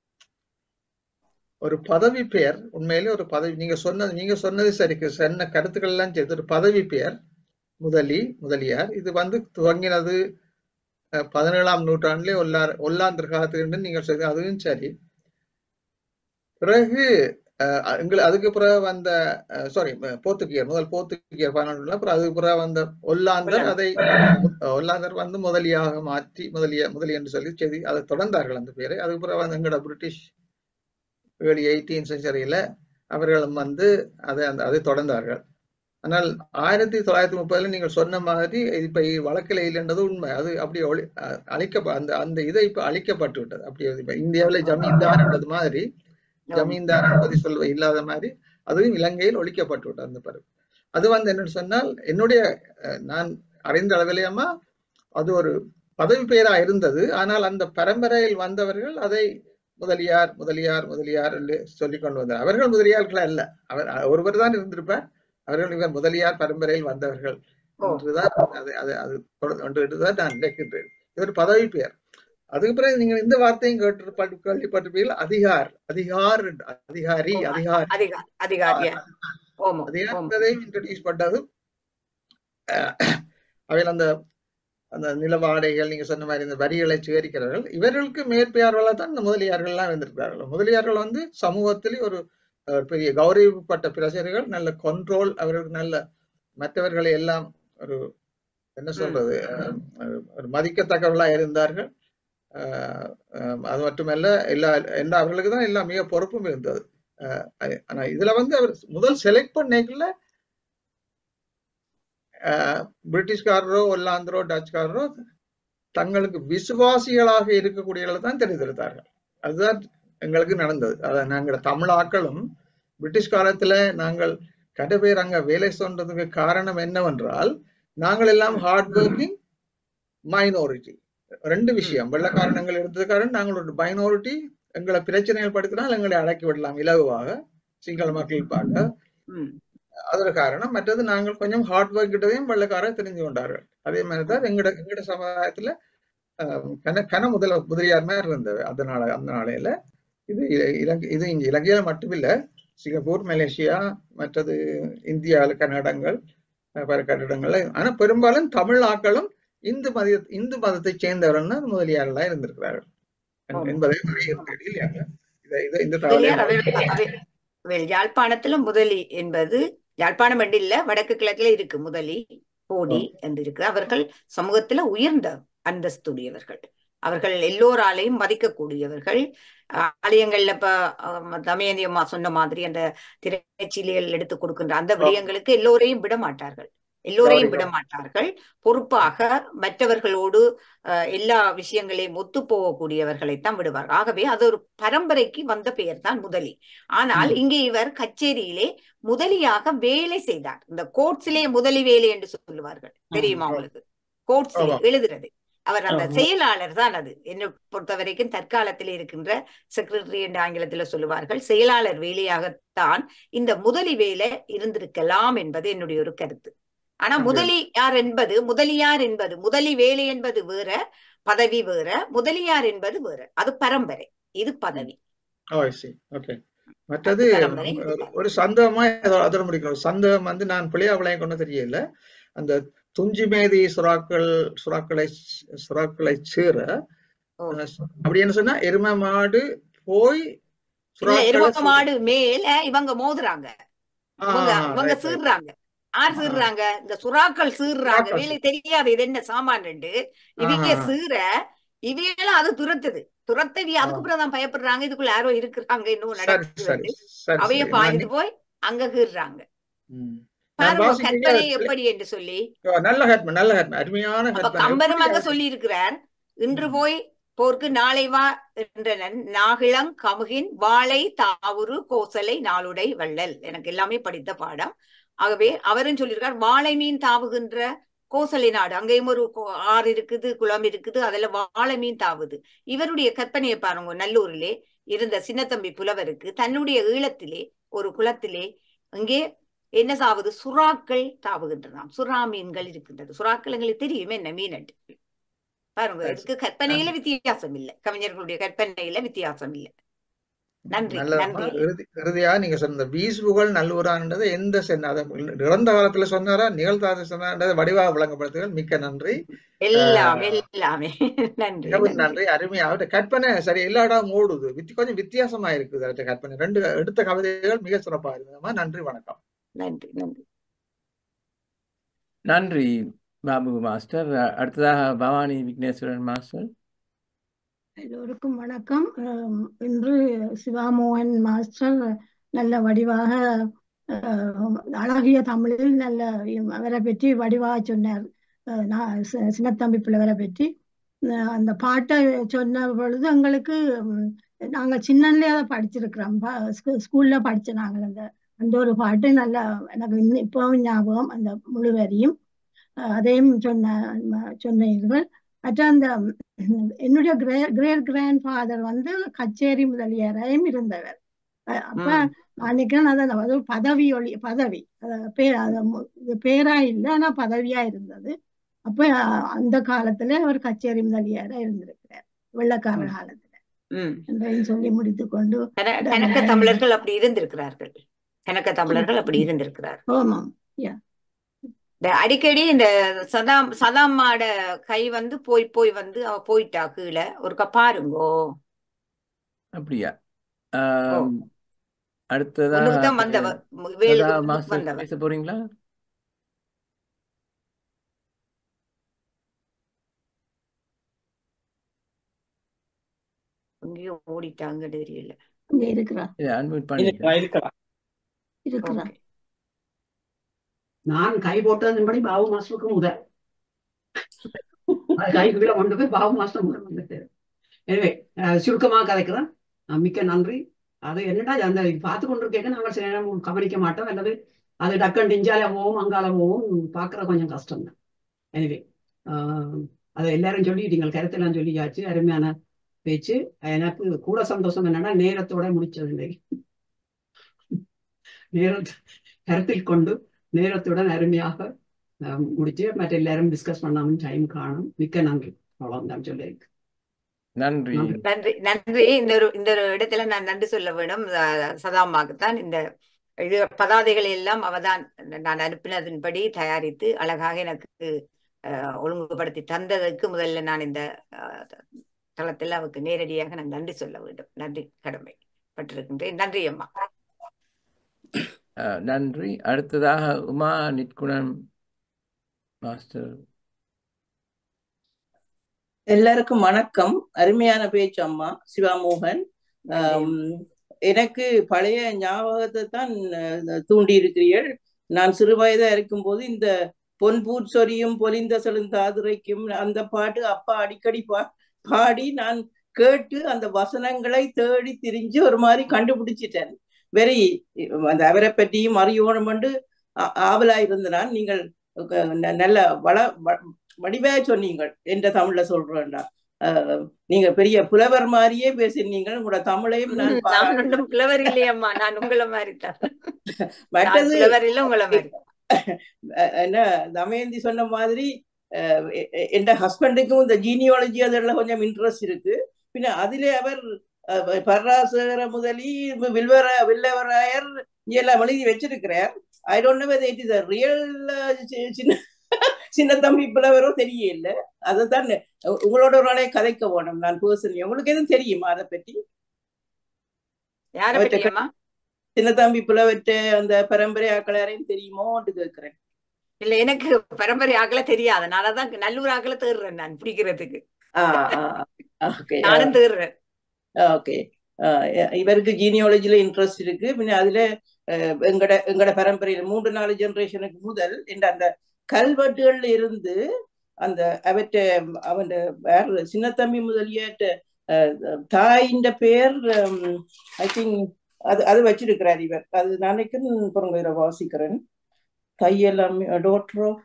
Speaker 11: ஒரு பதவி பெயர் உண்மையிலே ஒரு பதவி நீங்க சொன்னது நீங்க சொன்னது சரி சொன்ன கருத்துக்கள் எல்லாம் சேர்த்து ஒரு பதவி பெயர் முதலி முதலியார் இது வந்து துவங்கினது அஹ், பதினேழாம் நூற்றாண்டிலே ஒல்லார் ஒல்லாந்தர் காலத்துக்கு நீங்கள் சொல்லி அதுவும் சரி பிறகு அஹ், எங்களுக்கு அதுக்கு பிறகு வந்த சாரி போர்த்துகீயர் முதல் போர்த்துகீயர் பதினொன்றுல அப்புறம் அதுக்கு பிறகு வந்த ஒல்லாந்தர் அதை அஹ், ஒல்லாந்தர் வந்து முதலியாக மாற்றி முதலிய முதலி என்று சொல்லி செய்தி அதை தொடர்ந்தார்கள் அந்த பேரை அதுக்கு பிறகு வந்து எங்களோட பிரிட்டிஷ் ஏர்லி எயிட்டீன் செஞ்சுரியில அவர்களும் வந்து அதை அந்த அதை தொடர்ந்தார்கள் ஆனால் ஆயிரத்தி தொள்ளாயிரத்தி முப்பதுல நீங்கள் சொன்ன மாதிரி இப்ப வழக்கில் இல்லைன்றது உண்மை அது அப்படி ஒளி அஹ் அழிக்க அந்த அந்த இதை இப்ப அழிக்கப்பட்டு விட்டது அப்படி இப்ப இந்தியாவில் ஜமீன்தார் என்றது மாதிரி ஜமீன்தார் என்பதை சொல்வ இல்லாத மாதிரி அதுவும் இலங்கையில் ஒழிக்கப்பட்டு விட்டது அந்த பருவம் அது வந்து என்னன்னு சொன்னால் என்னுடைய அஹ், நான் அறிந்த அளவிலேயமா அது ஒரு பதவி பெயரா இருந்தது ஆனால் அந்த பரம்பரையில் வந்தவர்கள் அதை முதலியார் முதலியார் முதலியார் என்று சொல்லிக் கொண்டு வந்தார் அவர்கள் முதலியார்கள் அல்ல அவர் ஒருவர் தான் இருந்திருப்பார் அவர்கள் இவர் முதலியார் பரம்பரையில் வந்தவர்கள் என்றுதான் அது அது அது தொடர்ந்து என்றுதான் நான் நினைக்கின்றேன் இது ஒரு பதவி பெயர் அதுக்கு பிறகு நீங்கள் இந்த வார்த்தையும் கேட்டு கேள்விப்பட்டிருப்பீர்கள் அதிகார் அதிகார் என்று- அதிகாரி அதிகாரி
Speaker 1: அதிகா அதிகாரியா ஓமோ
Speaker 11: அதிகாரத்தையும் இன்ட்ரடியூஸ் பண்ணதும் அஹ், அவையில் அந்த அந்த நிலவாடைகள் நீங்க சொன்ன மாதிரி இந்த வரிகளை சேகரிக்கிறார்கள் இவர்களுக்கு மேற்பெயர்களாக தான் இந்த முதலியார்கள் எல்லாம் இருந்திருக்கிறார்கள் முதலியார்கள் வந்து சமூகத்தில் ஒரு அஹ், பெரிய கௌரவிக்கப்பட்ட பிரஜர்கள் நல்ல கண்ட்ரோல் அவர்களுக்கு நல்ல மற்றவர்களை எல்லாம் ஒரு என்ன சொல்றது அஹ், ஒரு மதிக்கத்தக்கவர்களா இருந்தார்கள் அஹ், அஹ், அது மட்டுமல்ல எல்லா எல்லா அவர்களுக்கு தான் எல்லா மிக பொறுப்பும் இருந்தது அஹ், அது- ஆனா இதுல வந்து அவர் முதல் செலக்ட் பண்ணேக்குள்ள அஹ், பிரிட்டிஷ்காரரோ ஒல்லாந்தரோ டச்சுக்காரரோ தங்களுக்கு விசுவாசிகளாக இருக்கக்கூடியவர்கள் தான் தெரிந்தெடுத்தார்கள் அதுதான் எங்களுக்கு நடந்தது அதான் நாங்கள் தமிழாக்களும் பிரிட்டிஷ் காலத்துல நாங்கள் கட பேர் அங்க வேலை சொல்றதுக்கு காரணம் என்னவென்றால் நாங்கள் எல்லாம் ஹார்ட் ஒர்க்கிங் மைனாரிட்டி ரெண்டு விஷயம் வெள்ளக்காரணங்கள் இருந்ததுக்காரன் நாங்கள் ஒரு மைனாரிட்டி எங்களை பிரச்சனைகள் படுத்தினால் எங்களை அடக்கி விடலாம் இலகுவாக சிங்கள மக்கள் பார்க்க
Speaker 1: ம்
Speaker 11: அதற்கு காரணம் மற்றது நாங்கள் கொஞ்சம் ஹார்ட் ஒர்க் கிட்டதையும் வெள்ளக்காரர் தெரிஞ்சு கொண்டார்கள் அதே மாதிரி தான் எங்கட எங்கட சமுதாயத்துல அஹ், கன கன முதல முதலியார் மாதிரி இருந்தது அதனால அந்த நாளையில இது இல- இலங்கை இது இங்க இலங்கையில மட்டுமில்ல சிங்கப்பூர் மலேசியா மற்றது இந்தியாவில் கன்னடங்கள் அஹ், பல கட்டிடங்கள்ல ஆனா பெரும்பாலும் தமிழ் ஆக்களும் இந்து மத இந்து மதத்தை சேர்ந்தவர்கள் தான் முதலியாரெல்லாம் இருந்திருக்கிறார்கள் என்-
Speaker 1: ஆமா.
Speaker 11: என்பதை வலியுறுத்தி இல்லையாங்க இதை இதை இந்த தகவலை
Speaker 1: முதலியார் அவை அவை- well, யாழ்ப்பாணத்துல முதலி என்பது யாழ்ப்பாணம் என்று இல்ல வடக்கு கிழக்குல இருக்கு முதலி போடி என்று இருக்கு அவர்கள் சமூகத்துல உயர்ந்த அந்தஸ்துடையவர்கள் அவர்கள் எல்லோராலையும் மதிக்கக்கூடியவர்கள் அஹ் ஆலயங்கள்ல இப்ப அஹ், தமயந்தி அம்மா சொன்ன மாதிரி அந்த திரைச்சீலைகள் எடுத்து கொடுக்கின்ற அந்த விடயங்களுக்கு எல்லோரையும் விட மாட்டார்கள் எல்லோரையும் விட மாட்டார்கள் பொறுப்பாக மற்றவர்களோடு அஹ், எல்லா விஷயங்களையும் ஒத்து போகக்கூடியவர்களைத்தான் விடுவார் ஆகவே அது ஒரு பரம்பரைக்கு வந்த பெயர் தான் முதலி ஆனால் இங்கே இவர் கச்சேரியிலே முதலியாக வேலை செய்தார் இந்த கோர்ட்ஸிலே முதலி வேலை என்று சொல்லுவார்கள் தெரியுமா உங்களுக்கு கோர்ட்ஸிலே
Speaker 11: ஆமா.
Speaker 1: எழுதுறது அவர் அந்த
Speaker 11: ஆமா.
Speaker 1: செயலாளர் தான் அது என்னை பொறுத்த வரைக்கும் தற்காலத்தில் இருக்கின்ற செக்ரட்டரி என்று ஆங்கிலத்தில் சொல்லுவார்கள் செயலாளர் வேலையாகத்தான் இந்த முதலி வேலை இருந்திருக்கலாம் என்பது என்னுடைய ஒரு கருத்து ஆனா
Speaker 11: அப்படியா?
Speaker 1: முதலி யார் என்பது முதலியார் என்பது முதலி வேலை என்பது வேற பதவி வேற முதலியார் என்பது வேற அது பரம்பரை இது பதவி
Speaker 11: ஓ ஐ ஓகே மற்றது
Speaker 1: அது பரம்பரை இது
Speaker 11: ஒரு- ஒரு சந்தேகமா ஏதோ அதோட முடிக்கணும் சந்தேகம் வந்து நான் பிள்ளையா விளைய கொண்டு தெரியல அந்த துஞ்சி மேதி சுறாக்கள் சுறாக்களை சுறாக்களை சீர
Speaker 1: ஓ.
Speaker 11: அஹ், அப்படின்னு சொன்னா எருமை மாடு போய்
Speaker 1: இல்ல
Speaker 11: சுறாக்களை
Speaker 1: எரும
Speaker 11: சு-
Speaker 1: மாடு மேல இவங்க மோதுறாங்க
Speaker 11: ஆ,
Speaker 1: இவங்க
Speaker 11: ஆ,
Speaker 1: இவங்க
Speaker 11: right, right.
Speaker 1: சீர்றாங்க யார்
Speaker 11: ஆ.
Speaker 1: சீர்றாங்க இந்த சுறாக்கள் சீர்றாங்க
Speaker 11: சுறாக்கள்
Speaker 1: வேலை தெரியாது இது என்ன சாமான் இவங்க
Speaker 11: ஆஹா.
Speaker 1: சீர இவையெல்லாம் அது துரத்துது துரத்தவி அதுக்கு பிறகு தான் பயப்படுறாங்க இதுக்குள்ள யாரோ இருக்கிறாங்க இன்னும்
Speaker 11: சரி
Speaker 1: நடக்குது
Speaker 11: சரி
Speaker 1: வந்து
Speaker 11: சரி
Speaker 1: அவைய
Speaker 11: சரி நான்
Speaker 1: பாய்ந்து
Speaker 11: நி-
Speaker 1: போய் அங்க கீறுறாங்க
Speaker 11: ம். நான்
Speaker 1: பாருங்க
Speaker 11: வாசிக்கிறேன்
Speaker 1: கற்பனை எப்படி என்று சொல்லி
Speaker 11: ஓ, நல்ல கற்பனை நல்ல கற்பனை அருமையான
Speaker 1: அப்ப
Speaker 11: கற்பனை
Speaker 1: கம்பரும்
Speaker 11: எப்படி
Speaker 1: அங்க
Speaker 11: அது-
Speaker 1: சொல்லி இருக்கிறார் இன்று
Speaker 11: ம்.
Speaker 1: போய் போர்க்கு நாளை வா என்றனன் நாகிழங் கமுகின் வாழை தாவுரு கோசலை நாளுடை வள்ளல் எனக்கு எல்லாமே படித்த பாடம் ஆகவே அவரும் சொல்லியிருக்கார் வாழை மீன் தாவுகின்ற கோசலை நாடு அங்கேயும் ஒரு கோ- ஆறு இருக்குது குளம் இருக்குது அதுல வாழை மீன் தாவுது இவருடைய கற்பனையை பாருங்க நல்லூரிலே இருந்த சின்னத்தம்பி புலவருக்கு தன்னுடைய ஈழத்திலே ஒரு குளத்திலே அங்கே என்ன சாவுது சுறாக்கள் தாவுகின்றதாம் சுறா மீன்கள் இருக்கின்றது சுறாக்கள் எங்களுக்கு தெரியும் என்ன மீன் என்று பாருங்க
Speaker 11: சரி,
Speaker 1: இதுக்கு
Speaker 11: சரி.
Speaker 1: கற்பனையில வித்தியாசம் இல்லை கவிஞர்களுடைய கற்பனையில வித்தியாசம் இல்லை நன்றி
Speaker 11: நல்லதம்மா
Speaker 1: நன்றி
Speaker 11: இறுதி இறுதியா நீங்க சொன்ன வீசுபுகள் நல்லூரான்றது எந்த சென்ன அதை இறந்த காலத்துல சொன்னாரா நிகழ்காலத்துல சொன்னாரா வடிவாக விளங்கப்படுத்துகள் மிக்க நன்றி
Speaker 1: எல்லாமே
Speaker 11: ஆஹ்
Speaker 1: எல்லாமே நன்றி
Speaker 11: மிகவும்
Speaker 1: நன்றி
Speaker 11: நன்றி அருமையா அவர்கிட்ட கற்பனை சரி எல்லா இடம் ஓடுது வித்தி கொஞ்சம் வித்தியாசமா இருக்குது அவர்கிட்ட கற்பனை ரெண்டு எடுத்த கவிதைகள் மிக சிறப்பா இருக்குதும்மா நன்றி வணக்கம்
Speaker 1: நன்றி நன்றி
Speaker 2: நன்றி பாபு மாஸ்டர் அடுத்ததாக பவானி விக்னேஸ்வரன் மாஸ்டர்
Speaker 9: எல்லோருக்கும் வணக்கம் அஹ் இன்று சிவாமோகன் மாஸ்டர் நல்ல வடிவாக அஹ், அழகிய தமிழில் நல்ல அவரை பற்றி வடிவாக சொன்னார் அஹ், நான் சி- சின்னத்தம்பி பிள்ளைவரை பற்றி அஹ், அந்த பாட்டை சொன்ன பொழுது எங்களுக்கு ம், நாங்கள் சின்னன்லேயே அதை படிச்சிருக்கிறோம் ப- ஸ்கூ- ஸ்கூல்ல படிச்ச நாங்கள் அந்த அந்த ஒரு பாட்டு நல்லா எனக்கு இன்னும் இப்பவும் ஞாபகம் அந்த முழு வரியும் அஹ், அதையும் சொன்ன ம- சொன்னீர்கள் மற்ற அந்த ம், என்னுடைய கிரேட் கிரேட் கிராண்ட் ஃபாதர் வந்து கச்சேரி முதலியாரையும் இருந்தவர் அஹ் அப்ப
Speaker 1: ம்
Speaker 9: நான் நினைக்கிறேன் அது அந்த அது ஒரு பதவி ஒளி பதவி அஹ் பேர் அது மு- இது பேரா இல்லை ஆனா பதவியா இருந்தது அப்ப அஹ், அந்த காலத்துல அவர் கச்சேரி முதலியாரா இருந்திருக்கிறார் வெள்ளக்கார
Speaker 1: ம்
Speaker 9: காலத்துல
Speaker 1: ம்
Speaker 9: என்றையும் சொல்லி முடித்து கொண்டு
Speaker 1: கன
Speaker 9: இந்த
Speaker 1: கணக்க
Speaker 9: ம-
Speaker 1: தமிழர்கள் அப்படி இருந்திருக்கிறார்கள் கணக்க தமிழர்கள் அப்படி இருந்திருக்கிறார்
Speaker 9: ஆமாம் யா
Speaker 1: இந்த அடிக்கடி இந்த சதாம் சதாம்மாட கை வந்து போய் போய் வந்து அவ போயிட்டா கீழே ஒருக்கா பாருங்கோ
Speaker 2: அப்படியா
Speaker 1: ஓ
Speaker 2: ஆம், அடுத்ததாக
Speaker 1: முன்னுக்கு தான் வந்தவ மு-
Speaker 2: சதா
Speaker 1: வேலுக்கு முன்னுக்கு
Speaker 2: மாஸ்டர்
Speaker 1: வந்தவ
Speaker 2: பேச போறீங்களா
Speaker 1: எங்கேயோ ஓடிட்டாங்க தெரியல
Speaker 9: இங்க இருக்கிறா
Speaker 2: இதை அன்மியூட்
Speaker 7: இருக்கிறா
Speaker 2: பண்ணிக்கிறேன்
Speaker 7: இருக்கிறா
Speaker 9: இருக்கிறா
Speaker 1: ஓகே
Speaker 12: நான் கை போட்டதன்படி பாபு மாஸ்டருக்கு முதல் அது கைக்குள்ள கொண்டு போய் பாபு மாஸ்டர் மூலம் வந்துட்டு எனவே சுருக்கமாக கதைக்கிறேன் அஹ் மிக்க நன்றி அது என்னடா அந்த பார்த்து கொண்டிருக்கேங்க நாங்கள் சில நேரம் கவனிக்க மாட்டோம் அல்லது அது டக்கன் இஞ்சால போவோம் அங்கால போவோம் பார்க்கறது கொஞ்சம் கஷ்டம் தான் எனவே அதை எல்லாரும் சொல்லி நீங்கள் கருத்தெல்லாம் சொல்லியாச்சு அருமையான பேச்சு எனக்கு கூட சந்தோஷம் என்னன்னா நேரத்தோட முடிச்சது இன்னைக்கு நேரத்தை கருத்தில் கொண்டு நேரத்துடன் அருமையாக அஹ், முடிச்சு மற்ற எல்லாரும் டிஸ்கஸ் பண்ணாமல் டைம் காணும் மிக்க நன்றி அவ்வளவுதான் சொல்லியிருக்கு
Speaker 2: நன்றி
Speaker 12: நன்றி
Speaker 1: நன்றி நன்றி இந்த ஒரு இந்த ஒரு இடத்துல நான் நன்றி சொல்ல வேண்டும் அஹ், சதாமாக்குத்தான் இந்த இது பதாதைகளை எல்லாம் அவதான் நான் அனுப்பினதின்படி தயாரித்து அழகாக எனக்கு அஹ், ஒழுங்குபடுத்தி தந்ததற்கு முதல்ல நான் இந்த அஹ், தளத்தில் அவருக்கு நேரடியாக நான் நன்றி சொல்ல வேண்டும் நன்றி கடமை பட்டிருக்கின்றேன் நன்றி அம்மா
Speaker 2: அஹ், நன்றி அடுத்ததாக உமா நிற்குணம் மாஸ்டர்
Speaker 19: எல்லாருக்கும் வணக்கம் அருமையான பேச்சு அம்மா சிவாமோகன்
Speaker 1: நன்றி
Speaker 19: ஆம், எனக்கு பழைய ஞாபகத்தை தான் அஹ், தூண்டி இருக்கிறீர்கள் நான் சிறுவயதா இருக்கும்போது இந்த பொன்பூர் சொரியும் பொலிந்த செழுந்தாதுரைக்கும் அந்த பாட்டு அப்பா அடிக்கடி பா பாடி நான் கேட்டு அந்த வசனங்களை தேடி திரிஞ்சு ஒரு மாதிரி கண்டுபிடிச்சிட்டேன் வெரி அந்த அவரை பற்றியும் அறியோணம் என்று ஆ- ஆவலா இருந்த நான் நீங்கள் க- ந- நல்ல வள வ- வடிவா சொன்னீங்க என்ற தமிழ்ல சொல்றேன்டா அஹ், நீங்க பெரிய புலவர் மாதிரியே பேசினீங்க உங்களோட தமிழையும் நான்
Speaker 1: ம், நான்
Speaker 19: பாராட்டுறேன்
Speaker 1: ஒன்றும் புலவர் இல்லையம்மா நான் உங்களை மாதிரி தான் நான்
Speaker 19: மற்றது
Speaker 1: புலவர் இல்லை உங்களை மாதிரி
Speaker 19: அஹ் என்ன தமயந்தி சொன்ன மாதிரி அஹ் எ- எ- என் ஹஸ்பண்டுக்கும் இந்த ஜீனியாலஜி அதெல்லாம் கொஞ்சம் இன்ட்ரெஸ்ட் இருக்கு பின்ன அதிலே அவர் அஹ், பராசர முதலி வில்வர வில்லவராயர் எல்லாம் எழுதி வச்சிருக்கிறார் I don't know whether it is real சின்ன சின்ன தம்பி புலவரோ தெரியல அதுதான் உ- உங்களோட ஒரு நாளே கதைக்க வேணும் நான் பர்சனலி உங்களுக்கு எதுவும் தெரியுமா அதை பற்றி
Speaker 1: யாரை
Speaker 19: அவற்றை
Speaker 1: பற்றியம்மா
Speaker 19: சின்ன தம்பி புலவற்ற அந்த பரம்பரை ஆக்கள் யாரையும் தெரியுமோன்னு கேட்கிறேன்
Speaker 1: இல்ல எனக்கு பரம்பரை ஆக்கல தெரியாது அதனாலதான் நல்லூர் ஆக்கல தேடுறேன் நான் பிடிக்கிறதுக்கு
Speaker 19: ஆ ஓகே
Speaker 1: நானும் தேடுறேன்
Speaker 19: ஓகே இவருக்கு ஜீனியாலஜில இன்ட்ரெஸ்ட் இருக்கு பின்ன அதுல அஹ், எங்கட எங்கட பரம்பரையில மூன்று நாலு ஜெனரேஷனுக்கு முதல் இந்த அந்த கல்வெட்டுகள்ல இருந்து அந்த அவற்ற அவன் வேற சின்னத்தம்பி முதலியாட்ட தாயின் பேர் ஐ திங்க் அது அது வச்சிருக்கிறார் இவர் அது நாளைக்கு பிறகு இதை வாசிக்கிறேன் தையெல்லாம் டாக்டர் ஆஃப்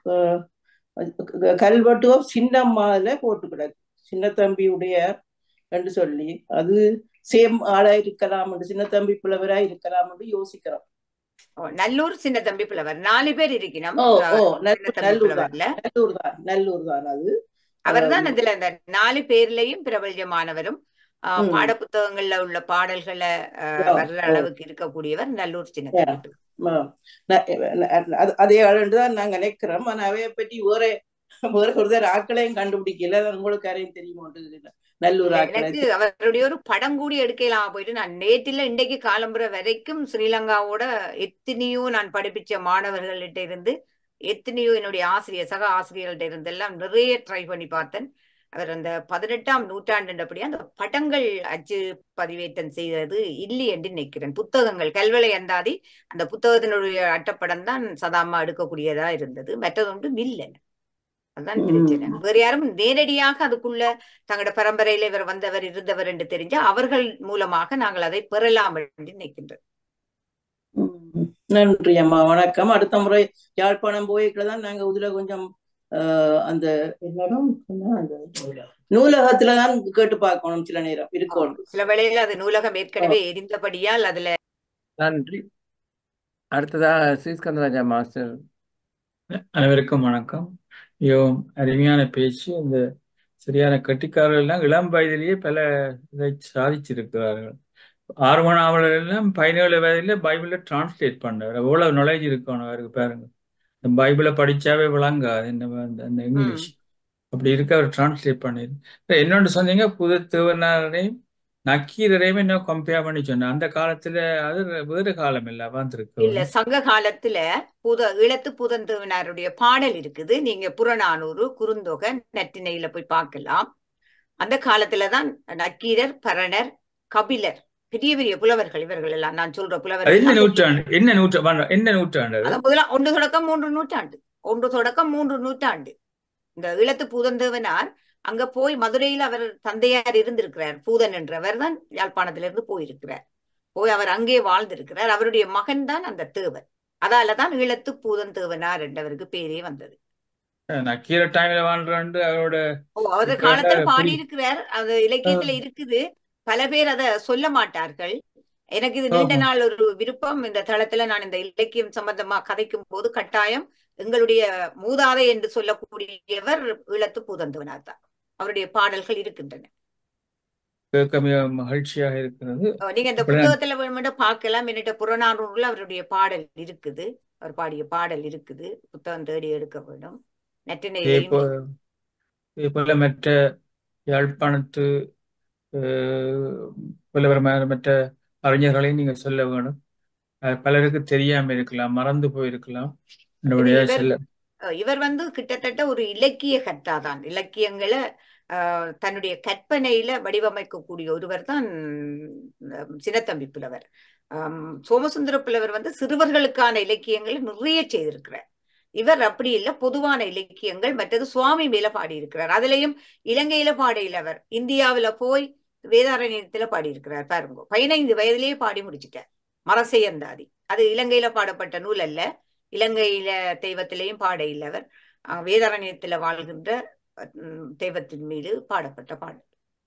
Speaker 19: கல்வெட்டு ஆஃப் சின்னம்மால போட்டு கிடக்கு சின்னத்தம்பியுடைய என்று சொல்லி அது சேம் ஆளா இருக்கலாம் என்று சின்னத்தம்பி புலவரா இருக்கலாம் என்று யோசிக்கிறோம்
Speaker 1: ஓ, நல்லூர் சின்ன தம்பி புலவர் நாலு பேர் இருக்கணும்
Speaker 19: ஓ ஓ
Speaker 1: சின்ன
Speaker 19: நல்லூர்
Speaker 1: தம்பி
Speaker 19: நல்லூர் தான்
Speaker 1: புலவர்ல
Speaker 19: நல்லூர் தான் நல்லூர் தான் அது
Speaker 1: அவர்தான்
Speaker 19: ஆம்,
Speaker 1: அதுல அந்த நாலு பேர்லயும் பிரபல்யமானவரும் ஆஹ்,
Speaker 19: ம்
Speaker 1: பாடப்புத்தகங்கள்ல உள்ள பாடல்களை ஆஹ்,
Speaker 19: ஓ
Speaker 1: வர்ற
Speaker 19: ஓ
Speaker 1: அளவுக்கு இருக்கக்கூடியவர் நல்லூர் சின்ன
Speaker 19: Yeah.
Speaker 1: தம்பி புலவர்
Speaker 19: ஆ. ந- ந- அது- அதே ஆளுன்னு தான் நாங்க நினைக்கிறோம் ஆனா அவைய பற்றி வேற வேற ஒருத்தர் ஆக்களையும் கண்டுபிடிக்கல அது உங்களுக்கு யாரையும் தெரியுமோன்றது நல்லூர்
Speaker 1: இல்ல
Speaker 19: ஆக்களை
Speaker 1: எனக்கு அவருடைய ஒரு படம் கூடி எடுக்கலாம் போயிட்டு நான் நேற்றில இன்றைக்கு காலம்புற வரைக்கும் ஸ்ரீலங்காவோட எத்தனையோ நான் படிப்பிச்ச மாணவர்கள்ட்ட இருந்து எத்தனையோ என்னுடைய ஆசிரியர் சக ஆசிரியர்கள்ட்ட இருந்து எல்லாம் நிறைய ட்ரை பண்ணி பார்த்தேன் அவர் அந்த பதினெட்டாம் நூற்றாண்டுன்றபடி அந்த படங்கள் அச்சு பதிவேற்றம் செய்தது இல்லை என்று நினைக்கிறேன் புத்தகங்கள் கல்வளை அந்தாதி அந்த புத்தகத்தினுடைய அட்டப்படம் தான் சதாமா எடுக்கக்கூடியதா இருந்தது மற்றது ஒன்றும் இல்லை அதுதான் பிரச்சனை
Speaker 19: ம்
Speaker 1: வேற யாரும் நேரடியாக அதுக்குள்ள தங்களோட பரம்பரையில இவர் வந்தவர் இருந்தவர் என்று தெரிஞ்சா அவர்கள் மூலமாக நாங்கள் அதை பெறலாம் என்று நினைக்கின்றோம்
Speaker 19: ம். நன்றி அம்மா வணக்கம் அடுத்த முறை யாழ்ப்பாணம் போய்க்குள்ள தான் நாங்க இதுல கொஞ்சம் ஆஹ், அந்த என்னிடம் என்ன அந்த நூலகத்துல தான் கேட்டு பார்க்கணும் சில நேரம்
Speaker 1: ஓ,
Speaker 19: இருக்கணும்
Speaker 1: சில வேளையில அது நூலகம்
Speaker 19: ஓ
Speaker 1: ஏற்கனவே எரிந்தபடியால் அதுல
Speaker 2: நன்றி அடுத்ததாக ஸ்ரீஸ்கந்தராஜா மாஸ்டர்
Speaker 4: அனைவருக்கும் வணக்கம் மிகவும் அருமையான பேச்சு இந்த சரியான கட்டிக்காரர்கள் எல்லாம் இளம் வயதிலேயே பல இதை சாதிச்சிருக்கிறார்கள் ஆர்வனாவலர் எல்லாம் பதினேழு வயதிலே பைபிளை டிரான்ஸ்லேட் பண்ணார் எவ்வளவு நாலேஜ் இருக்கணும் அவருக்கு பாருங்க இந்த பைபிளை படிச்சாவே விளங்காது இந்த அந்த அந்த
Speaker 1: ம்
Speaker 4: இங்கிலீஷ் அப்படி இருக்க அவர் டிரான்ஸ்லேட் பண்ணிரு என்னொன்று சொன்னீங்க புது திருவண்ணாரையும் நக்கீரரையும் என்ன கம்பேர் பண்ணி சொன்னேன் அந்த காலத்துல அது வேறு காலம் இல்லை
Speaker 1: இல்ல
Speaker 4: வந்திருக்கு
Speaker 1: சங்க காலத்துல புத இளத்து புதந்தவனாருடைய பாடல் இருக்குது நீங்க புறநானூறு குறுந்தொகை நற்றிணையில போய் பார்க்கலாம் அந்த காலத்துலதான் நக்கீரர் பரணர் கபிலர் பெரிய பெரிய புலவர்கள் இவர்கள் எல்லாம் நான் சொல்ற
Speaker 4: அது
Speaker 1: புலவர்கள்
Speaker 4: என்ன
Speaker 1: எல்லாம்
Speaker 4: நூற்றாண்டு என்ன நூற்றாண்டு என்ன நூற்றாண்டு அது
Speaker 1: அதான் முதலாம் ஒன்று தொடக்கம் மூன்று நூற்றாண்டு ஒன்று தொடக்கம் மூன்று நூற்றாண்டு இந்த ஈழத்து பூதந்தேவனார் அங்க போய் மதுரையில் அவர் தந்தையார் இருந்திருக்கிறார் பூதன் என்றவர் தான் யாழ்ப்பாணத்திலிருந்து போயிருக்கிறார் போய் அவர் அங்கே வாழ்ந்திருக்கிறார் அவருடைய மகன் தான் அந்த தேவன் அதால தான் ஈழத்து பூதன் தேவனார் என்றவருக்கு பேரே வந்தது
Speaker 4: நக்கீர டைம்ல வாழ்றாண்டு அவரோட
Speaker 1: ஓ அவர்
Speaker 4: இப்ப
Speaker 1: காலத்துல
Speaker 4: புரி
Speaker 1: பாடியிருக்கிறார் அது இலக்கியத்துல இருக்குது பல பேர் அத சொல்ல மாட்டார்கள் எனக்கு இது நீண்ட
Speaker 4: ஓஹோ
Speaker 1: நாள் ஒரு விருப்பம் இந்த தளத்துல நான் இந்த இலக்கியம் சம்பந்தமா கதைக்கும் போது கட்டாயம் எங்களுடைய மூதாதை என்று சொல்லக்கூடியவர் ஈழத்து பூதந்தவனார் தான் அவருடைய பாடல்கள் இருக்கின்றன
Speaker 4: கேட்க மிக மகிழ்ச்சியாக இருக்கிறது
Speaker 1: அஹ் நீங்க இந்த
Speaker 4: அப்படின்னா
Speaker 1: புத்தகத்துல வேணுமெண்டா பார்க்கலாம் என்னட்ட புறநானூறுல அவருடைய பாடல் இருக்குது அவர் பாடிய பாடல் இருக்குது புத்தகம் தேடி எடுக்க வேண்டும்
Speaker 4: இதே
Speaker 1: நற்றினையிலையும்
Speaker 4: போ இதே போல மற்ற யாழ்ப்பாணத்து அஹ், புலவரமான மற்ற அறிஞர்களையும் நீங்க சொல்ல வேணும் அஹ், பலருக்கு தெரியாம இருக்கலாம் மறந்து போயிருக்கலாம்
Speaker 1: இது
Speaker 4: என்னுடைய
Speaker 1: இவர்
Speaker 4: செல்ல
Speaker 1: அஹ் இவர் வந்து கிட்டத்தட்ட ஒரு இலக்கிய கர்த்தாதான் இலக்கியங்களை அஹ், தன்னுடைய கற்பனையில வடிவமைக்கக்கூடிய ஒருவர் தான் அஹ், சின்னத்தம்பி புலவர் அம், சோமசுந்தர புலவர் வந்து சிறுவர்களுக்கான இலக்கியங்களை நிறைய செய்திருக்கிறார் இவர் அப்படி இல்ல பொதுவான இலக்கியங்கள் மற்றது சுவாமி மேல பாடியிருக்கிறார் அதுலயும் இலங்கையில பாடையில் அவர் இந்தியாவுல போய் வேதாரண்யத்துல பாடியிருக்கிறார் பாருங்க பதினைந்து வயதிலேயே பாடி முடிச்சிட்டார் மரசெயர்ந்தாதி அது இலங்கையில பாடப்பட்ட நூல் அல்ல இலங்கையில தெய்வத்திலையும் பாட இல்லை அவர் அஹ் வேதாரண்யத்துல வாழ்கின்ற உம், தெய்வத்தின் மீது பாடப்பட்ட பாடல்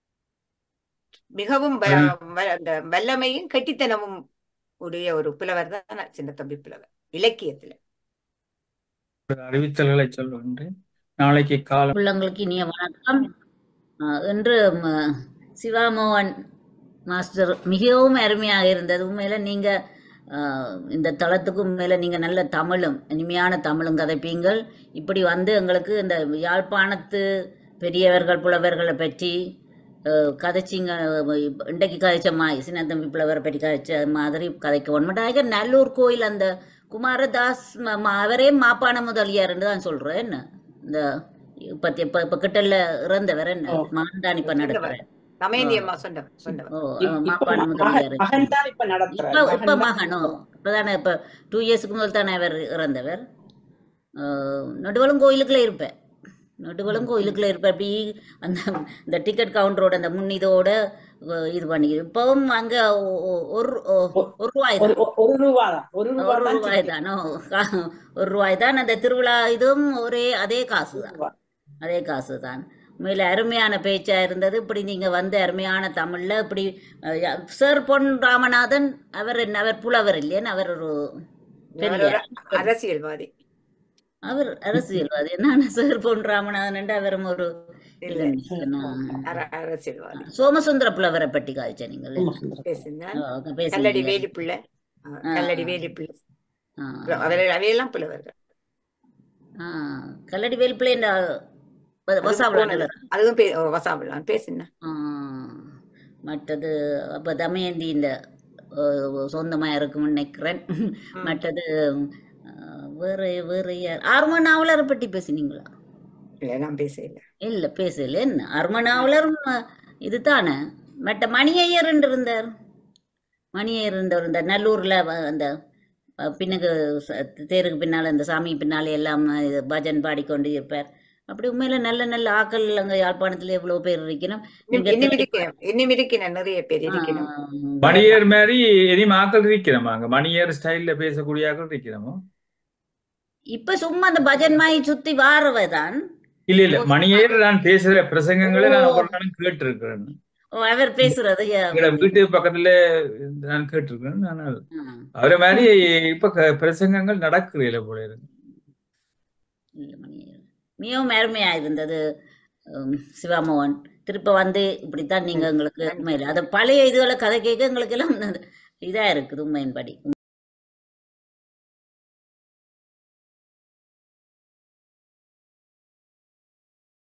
Speaker 1: மிகவும் வ-
Speaker 4: அறி
Speaker 1: வ- அந்த வல்லமையும் கெட்டித்தனமும் உடைய ஒரு புலவர் தான் சின்னத்தம்பி புலவர் இலக்கியத்துல
Speaker 4: அறிவித்தல்களை சொல்லுகின்றேன் நாளைக்கு காலம்
Speaker 18: உள்ளங்களுக்கு இனிய வணக்கம் அஹ் இன்று ம- சிவாமோகன் மாஸ்டர் மிகவும் அருமையாக இருந்தது உண்மையில நீங்க அஹ், இந்த தளத்துக்கு உண்மையில நீங்க நல்ல தமிழும் இனிமையான தமிழும் கதைப்பீங்கள் இப்படி வந்து எங்களுக்கு இந்த யாழ்ப்பாணத்து பெரியவர்கள் புலவர்களை பற்றி அஹ், கதைச்சிங்க இப்ப இன்றைக்கு கதைச்ச மா சின்னத்தம்பி புலவரை பற்றி கதைச்ச மாதிரி கதைக்க ஒன்றுட்டாக நல்லூர் கோயில் அந்த குமாரதாஸ் ம- ம- அவரே மாப்பான முதலியார்னு தான் சொல்றேன் என்ன இந்த இப்ப இப்ப இப்ப கிட்டல இறந்தவர் என்ன
Speaker 14: ஓ
Speaker 18: மகன் தான் இப்ப
Speaker 1: சொன்னவர்
Speaker 18: நடத்துறேன் ஓ
Speaker 1: தமயந்தி அம்மா சொன்னவர் சொன்னவர்
Speaker 18: ஓ
Speaker 14: இப்-
Speaker 18: அவன்
Speaker 14: இப்ப
Speaker 18: மாப்பான
Speaker 14: ம- மகன்
Speaker 18: முதலியார்
Speaker 14: மகன் தான் இப்ப நடத்துறார்
Speaker 18: இப்ப இப்ப
Speaker 14: மகன் தான்
Speaker 18: மகனோ இப்பதானே இப்ப டூ இயர்ஸ்க்கு முதல் தானே அவர் இறந்தவர் நடுவலும் கோயிலுக்குள்ள இருப்பேன் நடுவலும் கோயிலுக்குள்ள இருப்பேன் அப்படி அந்த இந்த டிக்கெட் கவுண்டரோட அந்த முன்னிதோட அஹ், இது பண்ணி இப்பவும் அங்க ஒ- ஒ- ஒரு ஒ-
Speaker 14: ஒ-
Speaker 18: ஒரு ரூபாய்
Speaker 14: ஒரு
Speaker 18: தான்
Speaker 14: ஒ- ஒரு ரூபா தான் ஒரு ரூபா
Speaker 18: ஒரு
Speaker 14: தான்
Speaker 18: ரூபாய்
Speaker 14: டிக்கெட்
Speaker 18: தானோ கா- ஒரு ரூபாய் தான் அந்த திருவிழா இதுவும் ஒரே அதே காசு
Speaker 14: ஒரு
Speaker 18: தான்
Speaker 14: ரூபா
Speaker 18: அதே காசு தான் உண்மையில அருமையான பேச்சா இருந்தது இப்படி நீங்க வந்து அருமையான தமிழ்ல இப்படி அஹ், யா- சார் பொன் ராமநாதன் அவர் என்ன அவர் புலவர் இல்லையேன்னு அவர் ஒரு
Speaker 1: அவர்
Speaker 18: பெரிய
Speaker 1: ஒரு அரசியல்வாதி
Speaker 18: அவர் அரசியல்வாதி என்ன சார் பொன் ராமநாதன் அவரும் ஒரு
Speaker 1: இல்ல
Speaker 18: இது நான்
Speaker 1: அர- அரசியல்வாதி
Speaker 18: சோமசுந்தர புலவரை பற்றி காய்ச்ச நீங்கள்
Speaker 1: பேசினார் கல்லடி
Speaker 18: பேசினீங்க
Speaker 1: வேலிப்பிள்ளை அஹ்,
Speaker 18: ஆ,
Speaker 1: கல்லடி வேலிப்பிள்ளை
Speaker 18: ஆ,
Speaker 1: அவர் அவையெல்லாம் புலவர்கள்
Speaker 18: ஆ. கல்லடி வேல்பிள்ளை இந்த
Speaker 1: அதுவும்
Speaker 18: வசாவள
Speaker 1: போனது அதுவும் பே வசாவிடலாம் பேசினேன்
Speaker 18: ஆ, மற்றது அப்போ தமயந்தி இந்த சொந்தமாக இருக்கும்னு நினைக்கிறேன்
Speaker 1: ம்
Speaker 18: மற்றது ஆ, வேற வேற யார் ஆர்ம நாவலரை பற்றி பேசினீங்களா
Speaker 1: இல்ல நான் பேசல
Speaker 18: இல்லை பேசல என்ன ஆர்ம நாவலர் இதுதானே மற்ற மணியையர் என்று இருந்தார் மணியையர் இருந்தவர் இந்த நல்லூரில் அந்த அஹ், பின்னுக்கு ச- தேருக்கு பின்னால் அந்த சாமி பின்னாலே எல்லாம் இது பஜன் பாடிக்கொண்டு இருப்பார் அப்படி உண்மையில நல்ல நல்ல ஆக்கள் அங்கே யாழ்ப்பாணத்தில் எவ்வளோ பேர் இருக்கணும்
Speaker 1: இன்னும்
Speaker 18: நீங்க
Speaker 1: இன்னும்
Speaker 18: திரை
Speaker 1: இருக்கணும் இன்னும் இருக்கணும் நிறைய பேர் இருக்கணும்
Speaker 4: மணியர் மாதிரி எதையும் ஆக்கள் இருக்கிறோமா அங்க மணியர் ஸ்டைல்ல பேசக்கூடிய ஆக்கள் இருக்கிறோமோ
Speaker 18: இப்ப சும்மா அந்த பஜன் மாய் சுத்தி வாரவ தான்
Speaker 4: இல்ல இல்ல மணியர் நான் பேசுற பிரசங்கங்களை நான் ஒவ்வொரு நாளும் கேட்டிருக்கிறேன்
Speaker 18: ஓ, அவர் பேசுறது யா-
Speaker 4: எங்களோட வீட்டு பக்கத்துல நான் கேட்டிருக்கிறேன் ஆனால்
Speaker 18: ஆ,
Speaker 4: அவரை மாதிரி இப்ப க- பிரசங்கங்கள் நடக்கிறீல போல இருக்கு
Speaker 18: இல்ல மணி மிகவும் அருமையா இருந்தது உம், சிவாமோகன் திருப்ப வந்து இப்படித்தான் நீங்க எங்களுக்கு உண்மையில அது பழைய இதுகளை கதை கேட்க எங்களுக்கு எல்லாம் இதா இருக்குது உண்மையின்படி